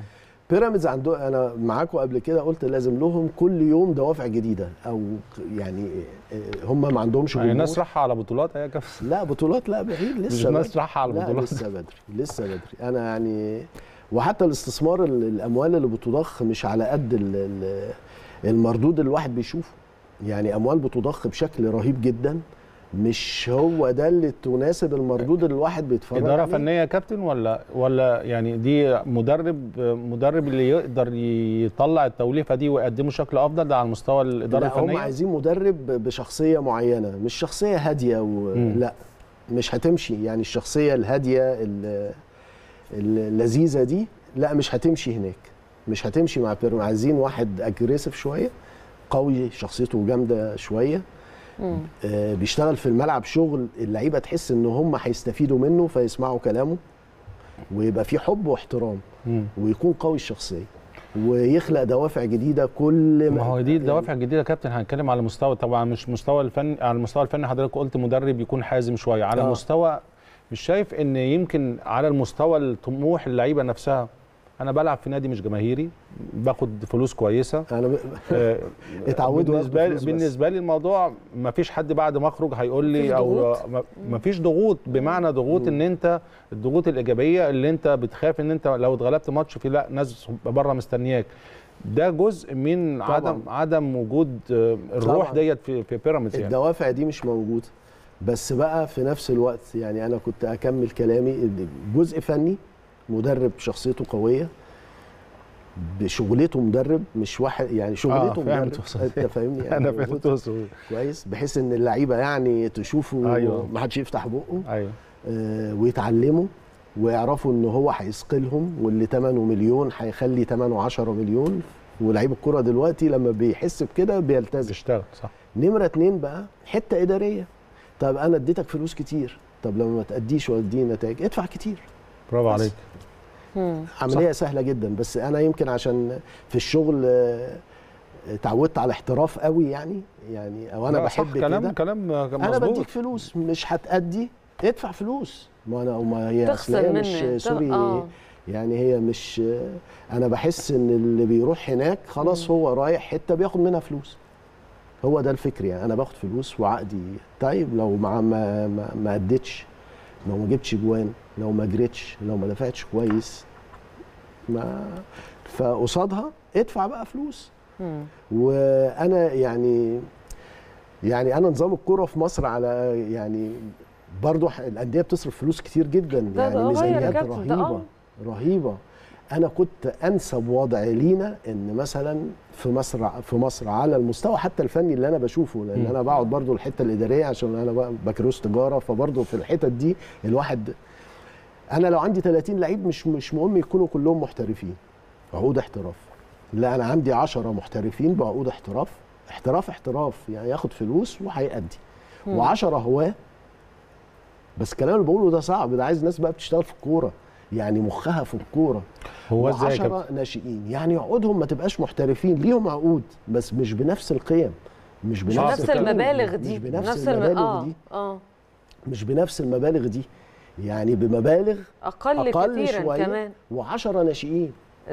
بيراميدز عنده انا معاكم قبل كده قلت لازم لهم كل يوم دوافع جديده او يعني هم ما عندهمش يعني جمهور. الناس رايحه على بطولات يا كابتن لا بطولات لا بعيد لسه مش الناس بدري. رايحه على لا بطولات لسه بدري لسه بدري انا يعني وحتى الاستثمار ال- الاموال اللي بتضخ مش على قد ال- ال- المردود اللي الواحد بيشوفه يعني اموال بتضخ بشكل رهيب جدا مش هو ده اللي تناسب المردود اللي الواحد بيتفرج اداره عليه. فنيه يا كابتن ولا ولا يعني دي مدرب مدرب اللي يقدر يطلع التوليفه دي ويقدمه بشكل افضل ده على مستوى الاداره لا هم الفنيه عايزين مدرب بشخصيه معينه مش شخصيه هاديه و... مم. لا مش هتمشي يعني الشخصيه الهاديه ال- اللذيذه دي لا مش هتمشي هناك مش هتمشي مع بيرم عايزين واحد اجريسيف شويه قوي شخصيته جامده شويه مم. آه، بيشتغل في الملعب شغل اللعيبه تحس ان هم هيستفيدوا منه فيسمعوا كلامه ويبقى في حب واحترام مم. ويكون قوي الشخصيه ويخلق دوافع جديده كل ما هو دي الدوافع الجديده يا كابتن هنتكلم على مستوى طبعا مش مستوى الفن على المستوى الفني حضرتك قلت مدرب يكون حازم شويه على آه. مستوى مش شايف ان يمكن على المستوى الطموح اللعيبه نفسها انا بلعب في نادي مش جماهيري باخد فلوس كويسه انا ب... آه، اتعودوا بالنسبه ياخدوا لي فلوس بس. بالنسبه لي الموضوع ما فيش حد بعد ما اخرج هيقول مفيش لي او ضغوط؟ ما فيش ضغوط بمعنى ضغوط ان انت الضغوط الايجابيه اللي انت بتخاف ان انت لو اتغلبت ماتش في لا ناس بره مستنياك ده جزء من طبعاً. عدم عدم وجود آه، الروح طبعاً. ديت في في بيراميدز يعني الدوافع دي مش موجوده بس بقى في نفس الوقت يعني انا كنت اكمل كلامي جزء فني مدرب شخصيته قويه بشغلته مدرب مش واحد يعني شغلته آه، فاهم مدرب تقصد. انت فاهمني انا موجود فهمت تقصد كويس بحيث ان اللعيبه يعني تشوفه أيوة. ما حدش يفتح بقه ايوه آه، ويتعلموا ويعرفوا ان هو هيثقلهم واللي ثمنه مليون هيخلي ثمنه 10 مليون ولعيب الكرة دلوقتي لما بيحس بكده بيلتزم بيشتغل صح نمرة اتنين بقى حتة إدارية طب أنا اديتك فلوس كتير طب لما ما تأديش وتدي نتائج ادفع كتير برافو بس. عليك مم. عملية سهلة جدا بس أنا يمكن عشان في الشغل آه، اتعودت على احتراف قوي يعني يعني أو أنا لا، صح، بحب كلام كده كلام أنا مظبوط بديك فلوس مش هتأدي ادفع فلوس ما أنا وما هي أصل تخسر هي مني مش تغ- سوري آه. يعني هي مش انا بحس ان اللي بيروح هناك خلاص هو رايح حته بياخد منها فلوس هو ده الفكر يعني انا باخد فلوس وعقدي طيب لو ما ما ما, ما اديتش لو ما جبتش جوان لو ما جريتش لو ما دفعتش كويس ما فقصادها ادفع بقى فلوس مم. وانا يعني يعني انا نظام الكوره في مصر على يعني برضو ح- الانديه بتصرف فلوس كتير جدا ده- يعني ده غير يا ميزانيات كابتن، ده رهيبه آه. رهيبه انا كنت انسب وضع لينا ان مثلا في مصر في مصر على المستوى حتى الفني اللي انا بشوفه لان مم. انا بقعد برضو الحته الاداريه عشان انا بقى بكالوريوس تجاره فبرضو في الحتت دي الواحد انا لو عندي 30 لعيب مش مش مهم يكونوا كلهم محترفين عقود احتراف لا انا عندي 10 محترفين بعقود احتراف احتراف احتراف يعني ياخد فلوس وهيأدي و10 هواه بس الكلام اللي بقوله ده صعب ده عايز ناس بقى بتشتغل في الكوره يعني مخها في الكوره هو ازاي يا كابتن و10 ناشئين يعني عقودهم ما تبقاش محترفين ليهم عقود بس مش بنفس القيم مش بنفس نفس القيم. المبالغ مش دي بنفس الم- المبالغ اه دي اه مش بنفس المبالغ دي يعني بمبالغ اقل, اقل كتيرا شويه كمان و10 ناشئين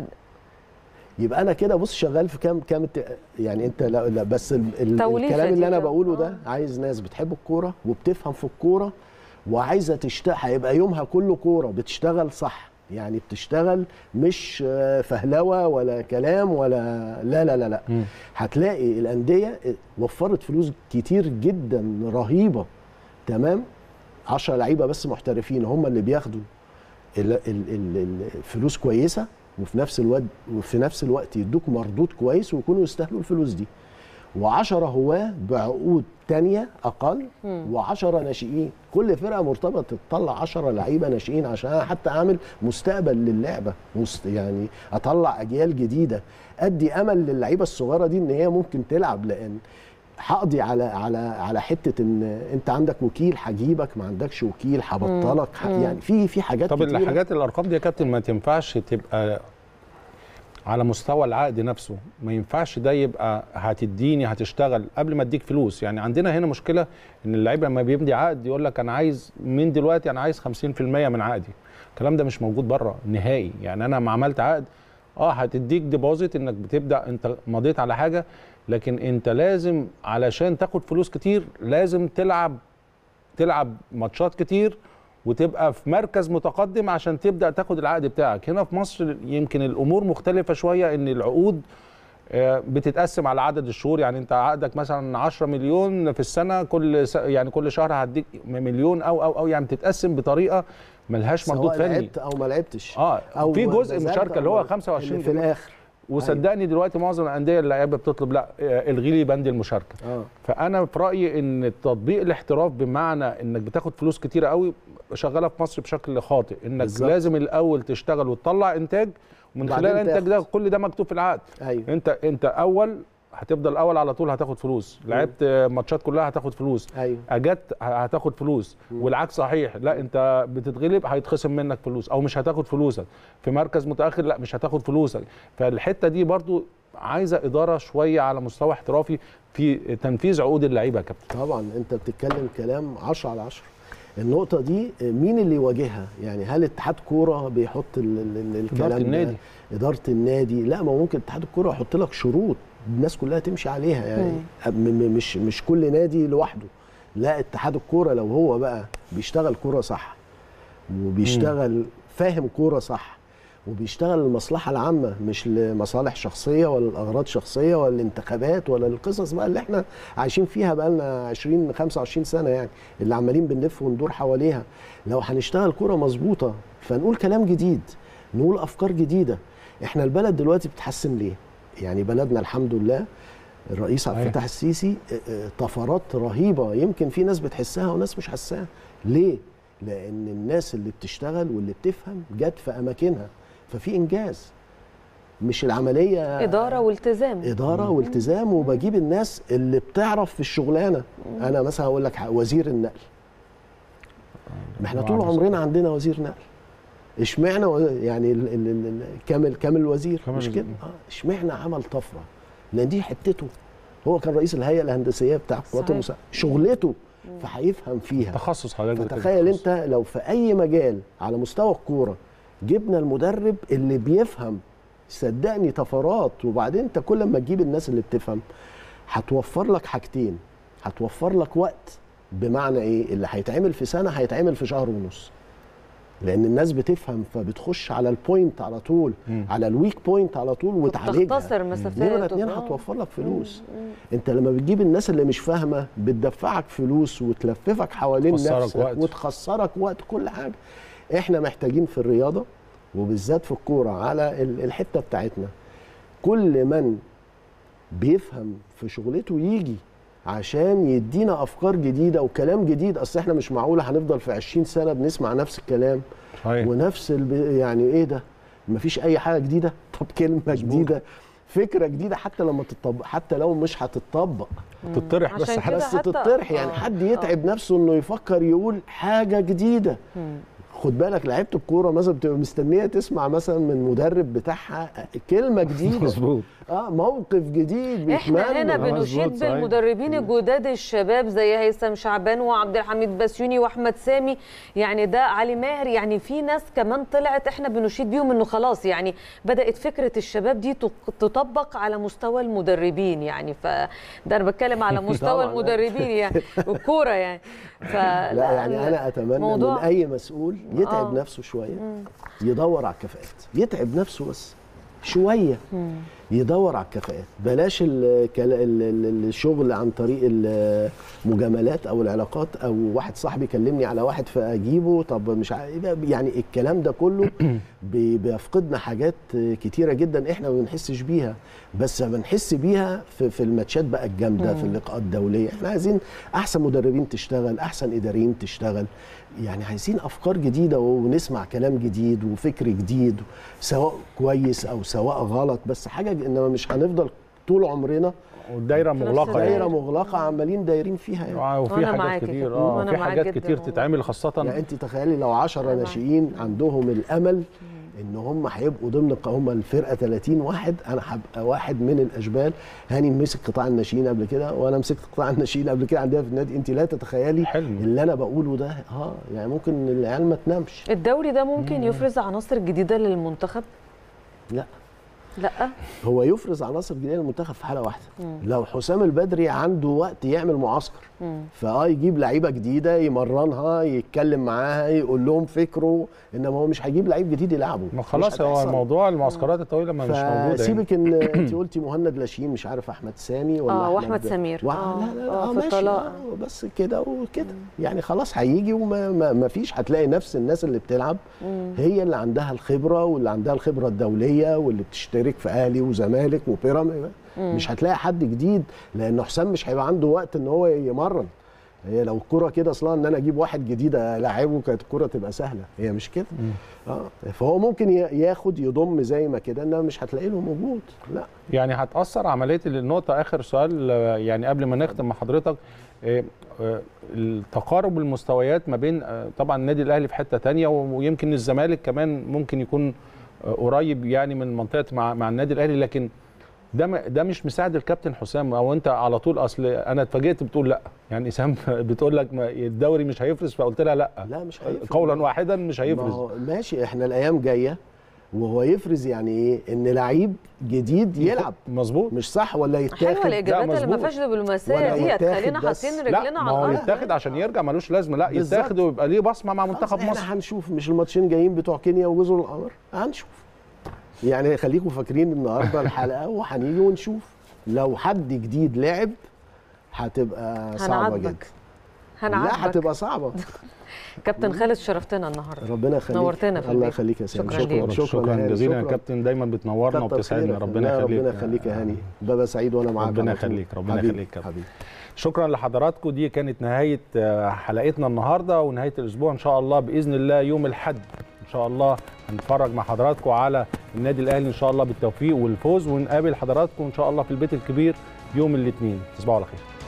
يبقى انا كده بص شغال في كام كام الت- يعني انت لا, لا بس ال ال توليفة الكلام دي اللي انا كده. بقوله ده آه. عايز ناس بتحب الكوره وبتفهم في الكوره وعايزه تشتغل هيبقى يومها كله كوره بتشتغل صح يعني بتشتغل مش آه، فهلوه ولا كلام ولا لا لا لا لا مم. هتلاقي الانديه وفرت فلوس كتير جدا رهيبه تمام 10 لعيبه بس محترفين هم اللي بياخدوا ال- ال- ال- الفلوس كويسه وفي نفس الوقت وفي نفس الوقت يدوك مردود كويس ويكونوا يستاهلوا الفلوس دي و10 هواه بعقود تانية اقل و10 ناشئين كل فرقه مرتبطه تطلع 10 لعيبه ناشئين عشان حتى اعمل مستقبل للعبه مست يعني اطلع اجيال جديده ادي امل للعيبه الصغيره دي ان هي ممكن تلعب لان هقضي على على على حته ان انت عندك وكيل هجيبك ما عندكش وكيل هبطلك ح- يعني في في حاجات طب كتيرة. الحاجات الارقام دي يا كابتن ما تنفعش تبقى على مستوى العقد نفسه ما ينفعش ده يبقى هتديني هتشتغل قبل ما اديك فلوس يعني عندنا هنا مشكله ان اللعيب لما بيمضي عقد يقول لك انا عايز من دلوقتي انا عايز 50% من عقدي الكلام ده مش موجود بره نهائي يعني انا لما عملت عقد اه هتديك ديبوزيت انك بتبدا انت مضيت على حاجه لكن انت لازم علشان تاخد فلوس كتير لازم تلعب تلعب ماتشات كتير وتبقى في مركز متقدم عشان تبدا تاخد العقد بتاعك هنا في مصر يمكن الامور مختلفه شويه ان العقود آه، بتتقسم على عدد الشهور يعني انت عقدك مثلا 10 مليون في السنه كل س... يعني كل شهر هديك مليون او او او يعني بتتقسم بطريقه ملهاش مردود سواء فني لعبت او ما لعبتش اه أو في جزء بذلت مشاركه اللي أو هو 25 اللي في الاخر وصدقني دلوقتي معظم الانديه اللعيبه بتطلب لا آه، الغي لي بند المشاركه اه فانا في رايي ان تطبيق الاحتراف بمعنى انك بتاخد فلوس كتيره قوي شغاله في مصر بشكل خاطئ انك بالظبط. بالزبط. لازم الاول تشتغل وتطلع انتاج ومن وبعدين خلال الانتاج تاخد. ده كل ده مكتوب في العقد ايوه انت انت اول هتفضل اول على طول هتاخد فلوس لعبت ماتشات كلها هتاخد فلوس ايوه اجت هتاخد فلوس والعكس صحيح لا انت بتتغلب هيتخصم منك فلوس او مش هتاخد فلوسك في مركز متاخر لا مش هتاخد فلوسك فالحته دي برضو عايزه اداره شويه على مستوى احترافي في تنفيذ عقود اللعيبه يا كابتن طبعا انت بتتكلم كلام 10 على 10 النقطة دي مين اللي يواجهها؟ يعني هل اتحاد كورة بيحط ال ال ال الكلام إدارة ده؟ النادي. إدارة النادي، لا ما هو ممكن اتحاد الكورة يحط لك شروط الناس كلها تمشي عليها يعني م- م- مش مش كل نادي لوحده، لا اتحاد الكورة لو هو بقى بيشتغل كورة صح وبيشتغل فاهم كورة صح وبيشتغل للمصلحة العامة مش لمصالح شخصية ولا الأغراض شخصية ولا الانتخابات ولا القصص بقى اللي احنا عايشين فيها بقى لنا 20 25 سنة يعني اللي عمالين بنلف وندور حواليها لو هنشتغل كورة مظبوطة فنقول كلام جديد نقول أفكار جديدة احنا البلد دلوقتي بتتحسن ليه؟ يعني بلدنا الحمد لله الرئيس عبد أيوة. الفتاح السيسي اه، اه، طفرات رهيبة يمكن في ناس بتحسها وناس مش حساها ليه؟ لأن الناس اللي بتشتغل واللي بتفهم جت في أماكنها ففي إنجاز مش العملية اداره والتزام اداره والتزام وبجيب الناس اللي بتعرف في الشغلانه انا مثلا هقول لك حاجة، وزير النقل ما احنا طول طبعاً. عمرنا عندنا وزير نقل اشمعنى و- يعني ال- ال- ال- ال- كامل كامل الوزير كامل مش الوزير. كده آه، اشمعنى عمل طفره لان دي حتته هو كان رئيس الهيئه الهندسيه بتاع القوات صحيح. المسلحه شغلته فهيفهم فيها تخصص حضرتك فتخيل تخصص. انت لو في اي مجال على مستوى الكوره جبنا المدرب اللي بيفهم صدقني طفرات وبعدين انت كل ما تجيب الناس اللي بتفهم هتوفر لك حاجتين هتوفر لك وقت بمعنى ايه اللي هيتعمل في سنه هيتعمل في شهر ونص لان الناس بتفهم فبتخش على البوينت على طول مم. على الويك بوينت على طول وتعالجها تختصر نمرة مسافات اتنين وكده. هتوفر لك فلوس انت لما بتجيب الناس اللي مش فاهمه بتدفعك فلوس وتلففك حوالين تخسرك نفسك وقت. وتخسرك وقت كل حاجه احنا محتاجين في الرياضه وبالذات في الكوره على ال- الحته بتاعتنا كل من بيفهم في شغلته يجي عشان يدينا افكار جديده وكلام جديد اصل احنا مش معقوله هنفضل في 20 سنه بنسمع نفس الكلام صحيح. ونفس الب... يعني ايه ده مفيش اي حاجه جديده طب كلمه جديده فكره جديده حتى لما تطبق حتى لو مش هتطبق تطرح بس عشان حد كده بس حتى- تطرح يعني آه، حد يتعب نفسه انه يفكر يقول حاجه جديده خد بالك لعيبه الكوره مثلا بتبقى مستنيه تسمع مثلا من مدرب بتاعها كلمه جديده مظبوط اه موقف جديد احنا هنا بيتمنوا. بنشيد مظبوط، صحيح. بالمدربين الجداد الشباب زي هيثم شعبان وعبد الحميد بسيوني واحمد سامي يعني ده علي ماهر يعني في ناس كمان طلعت احنا بنشيد بيهم انه خلاص يعني بدات فكره الشباب دي تق- تطبق على مستوى المدربين يعني فده انا بتكلم على مستوى طبعاً. المدربين يعني الكوره يعني فلا لا يعني انا اتمنى موضوع- من اي مسؤول يتعب آه. نفسه شويه يدور على الكفاءات يتعب نفسه بس شويه يدور على الكفاءات بلاش ال- كلا- ال- ال- الشغل عن طريق المجاملات او العلاقات او واحد صاحبي كلمني على واحد فاجيبه طب مش عارف يعني الكلام ده كله بي- بيفقدنا حاجات كتيره جدا احنا ما بنحسش بيها بس بنحس بيها في, في الماتشات بقى الجامده في اللقاءات الدوليه احنا عايزين احسن مدربين تشتغل احسن اداريين تشتغل يعني عايزين افكار جديده ونسمع كلام جديد وفكر جديد سواء كويس او سواء غلط بس حاجه انما مش هنفضل طول عمرنا والدايره في نفس مغلقه الدايرة. دايره مغلقه عمالين دايرين فيها يعني. آه، وفي وأنا معاك حاجات يا كتير كابتن، اه وأنا في معاك حاجات جداً كتير والله. تتعمل خاصه يعني انت تخيلي لو 10 ناشئين عندهم الامل ان هم هيبقوا ضمن الق- هم الفرقه 30 واحد انا هبقى واحد من الاشبال هاني مسك قطاع الناشئين قبل كده وانا مسكت قطاع الناشئين قبل كده عندنا في النادي انت لا تتخيلي حلم. اللي انا بقوله ده اه يعني ممكن العيال ما تنامش الدوري ده ممكن يفرز عناصر جديده للمنتخب لا لا هو يفرز عناصر جديده للمنتخب في حاله واحده لو حسام البدري عنده وقت يعمل معسكر فاه يجيب لعيبه جديده يمرنها يتكلم معاها يقول لهم فكره انما هو مش هيجيب لعيب جديد يلعبه ما مش خلاص هو هتحصل. الموضوع المعسكرات الطويله ما مش موجوده يعني. فسيبك ان انت قلتي مهند لاشين مش عارف احمد سامي ولا اه أحمد- واحمد سمير و... آه، لا لا لا آه، آه في ماشي الطلاق. آه بس كده وكده يعني خلاص هيجي وما ما ما فيش هتلاقي نفس الناس اللي بتلعب هي اللي عندها الخبره واللي عندها الخبره الدوليه واللي بتشترك في اهلي وزمالك وبيراميدز مش هتلاقي حد جديد لان حسام مش هيبقى عنده وقت ان هو يمرن هي لو الكرة كده اصلا ان انا اجيب واحد جديد العبه كانت الكرة تبقى سهله هي مش كده اه فهو ممكن ي- ياخد يضم زي ما كده انما مش هتلاقي له موجود لا يعني هتأثر عملية النقطة آخر سؤال آه، يعني قبل ما نختم مع حضرتك آه، آه، التقارب المستويات ما بين آه، طبعا النادي الأهلي في حتة تانية و- ويمكن الزمالك كمان ممكن يكون آه، قريب يعني من منطقة مع, مع النادي الأهلي لكن ده ما- ده مش مساعد الكابتن حسام او انت على طول اصل انا اتفاجئت بتقول لا يعني اسام بتقول لك ما- الدوري مش هيفرز فقلت لها لا لا مش هيفرز قولا واحدا مش ما هيفرز هو ماشي احنا الايام جايه وهو يفرز يعني ايه ان لعيب جديد يلعب مظبوط مش صح ولا حلوه يتاخد الاجابات اللي ما مظبوط. فيهاش دبلوماسيه ولا دي يتاخد هتخلينا بس. حاطين لا رجلنا ما على هو الارض يتاخد عشان يرجع ملوش لازمه لا بالظبط. يتاخد ويبقى ليه بصمه مع منتخب خلاص مصر احنا هنشوف مش الماتشين جايين بتوع كينيا وجزر القمر هنشوف يعني خليكم فاكرين النهارده الحلقه وهنيجي ونشوف لو حد جديد لعب هتبقى صعبه جدا هنعاتبك لا هنعاتبك هتبقى صعبه كابتن خالد شرفتنا النهارده ربنا يخليك نورتنا في الله البيت. يخليك يا سامي شكراً ليك. شكرا, شكرا هاني، جزيلا يا شكراً. كابتن دايما بتنورنا كتر وبتسعدنا خيرك. ربنا لا، يخليك ربنا يخليك يا هاني بابا سعيد وانا معاك ربنا على طول. يخليك، ربنا حبيبي، يخليك يا حبيبي شكرا لحضراتكم دي كانت نهايه آه، حلقتنا النهارده ونهايه الاسبوع ان شاء الله باذن الله يوم الاحد ان شاء الله هنتفرج مع حضراتكم على النادي الاهلي ان شاء الله بالتوفيق والفوز ونقابل حضراتكم ان شاء الله في البيت الكبير يوم الاثنين تصبحوا على خير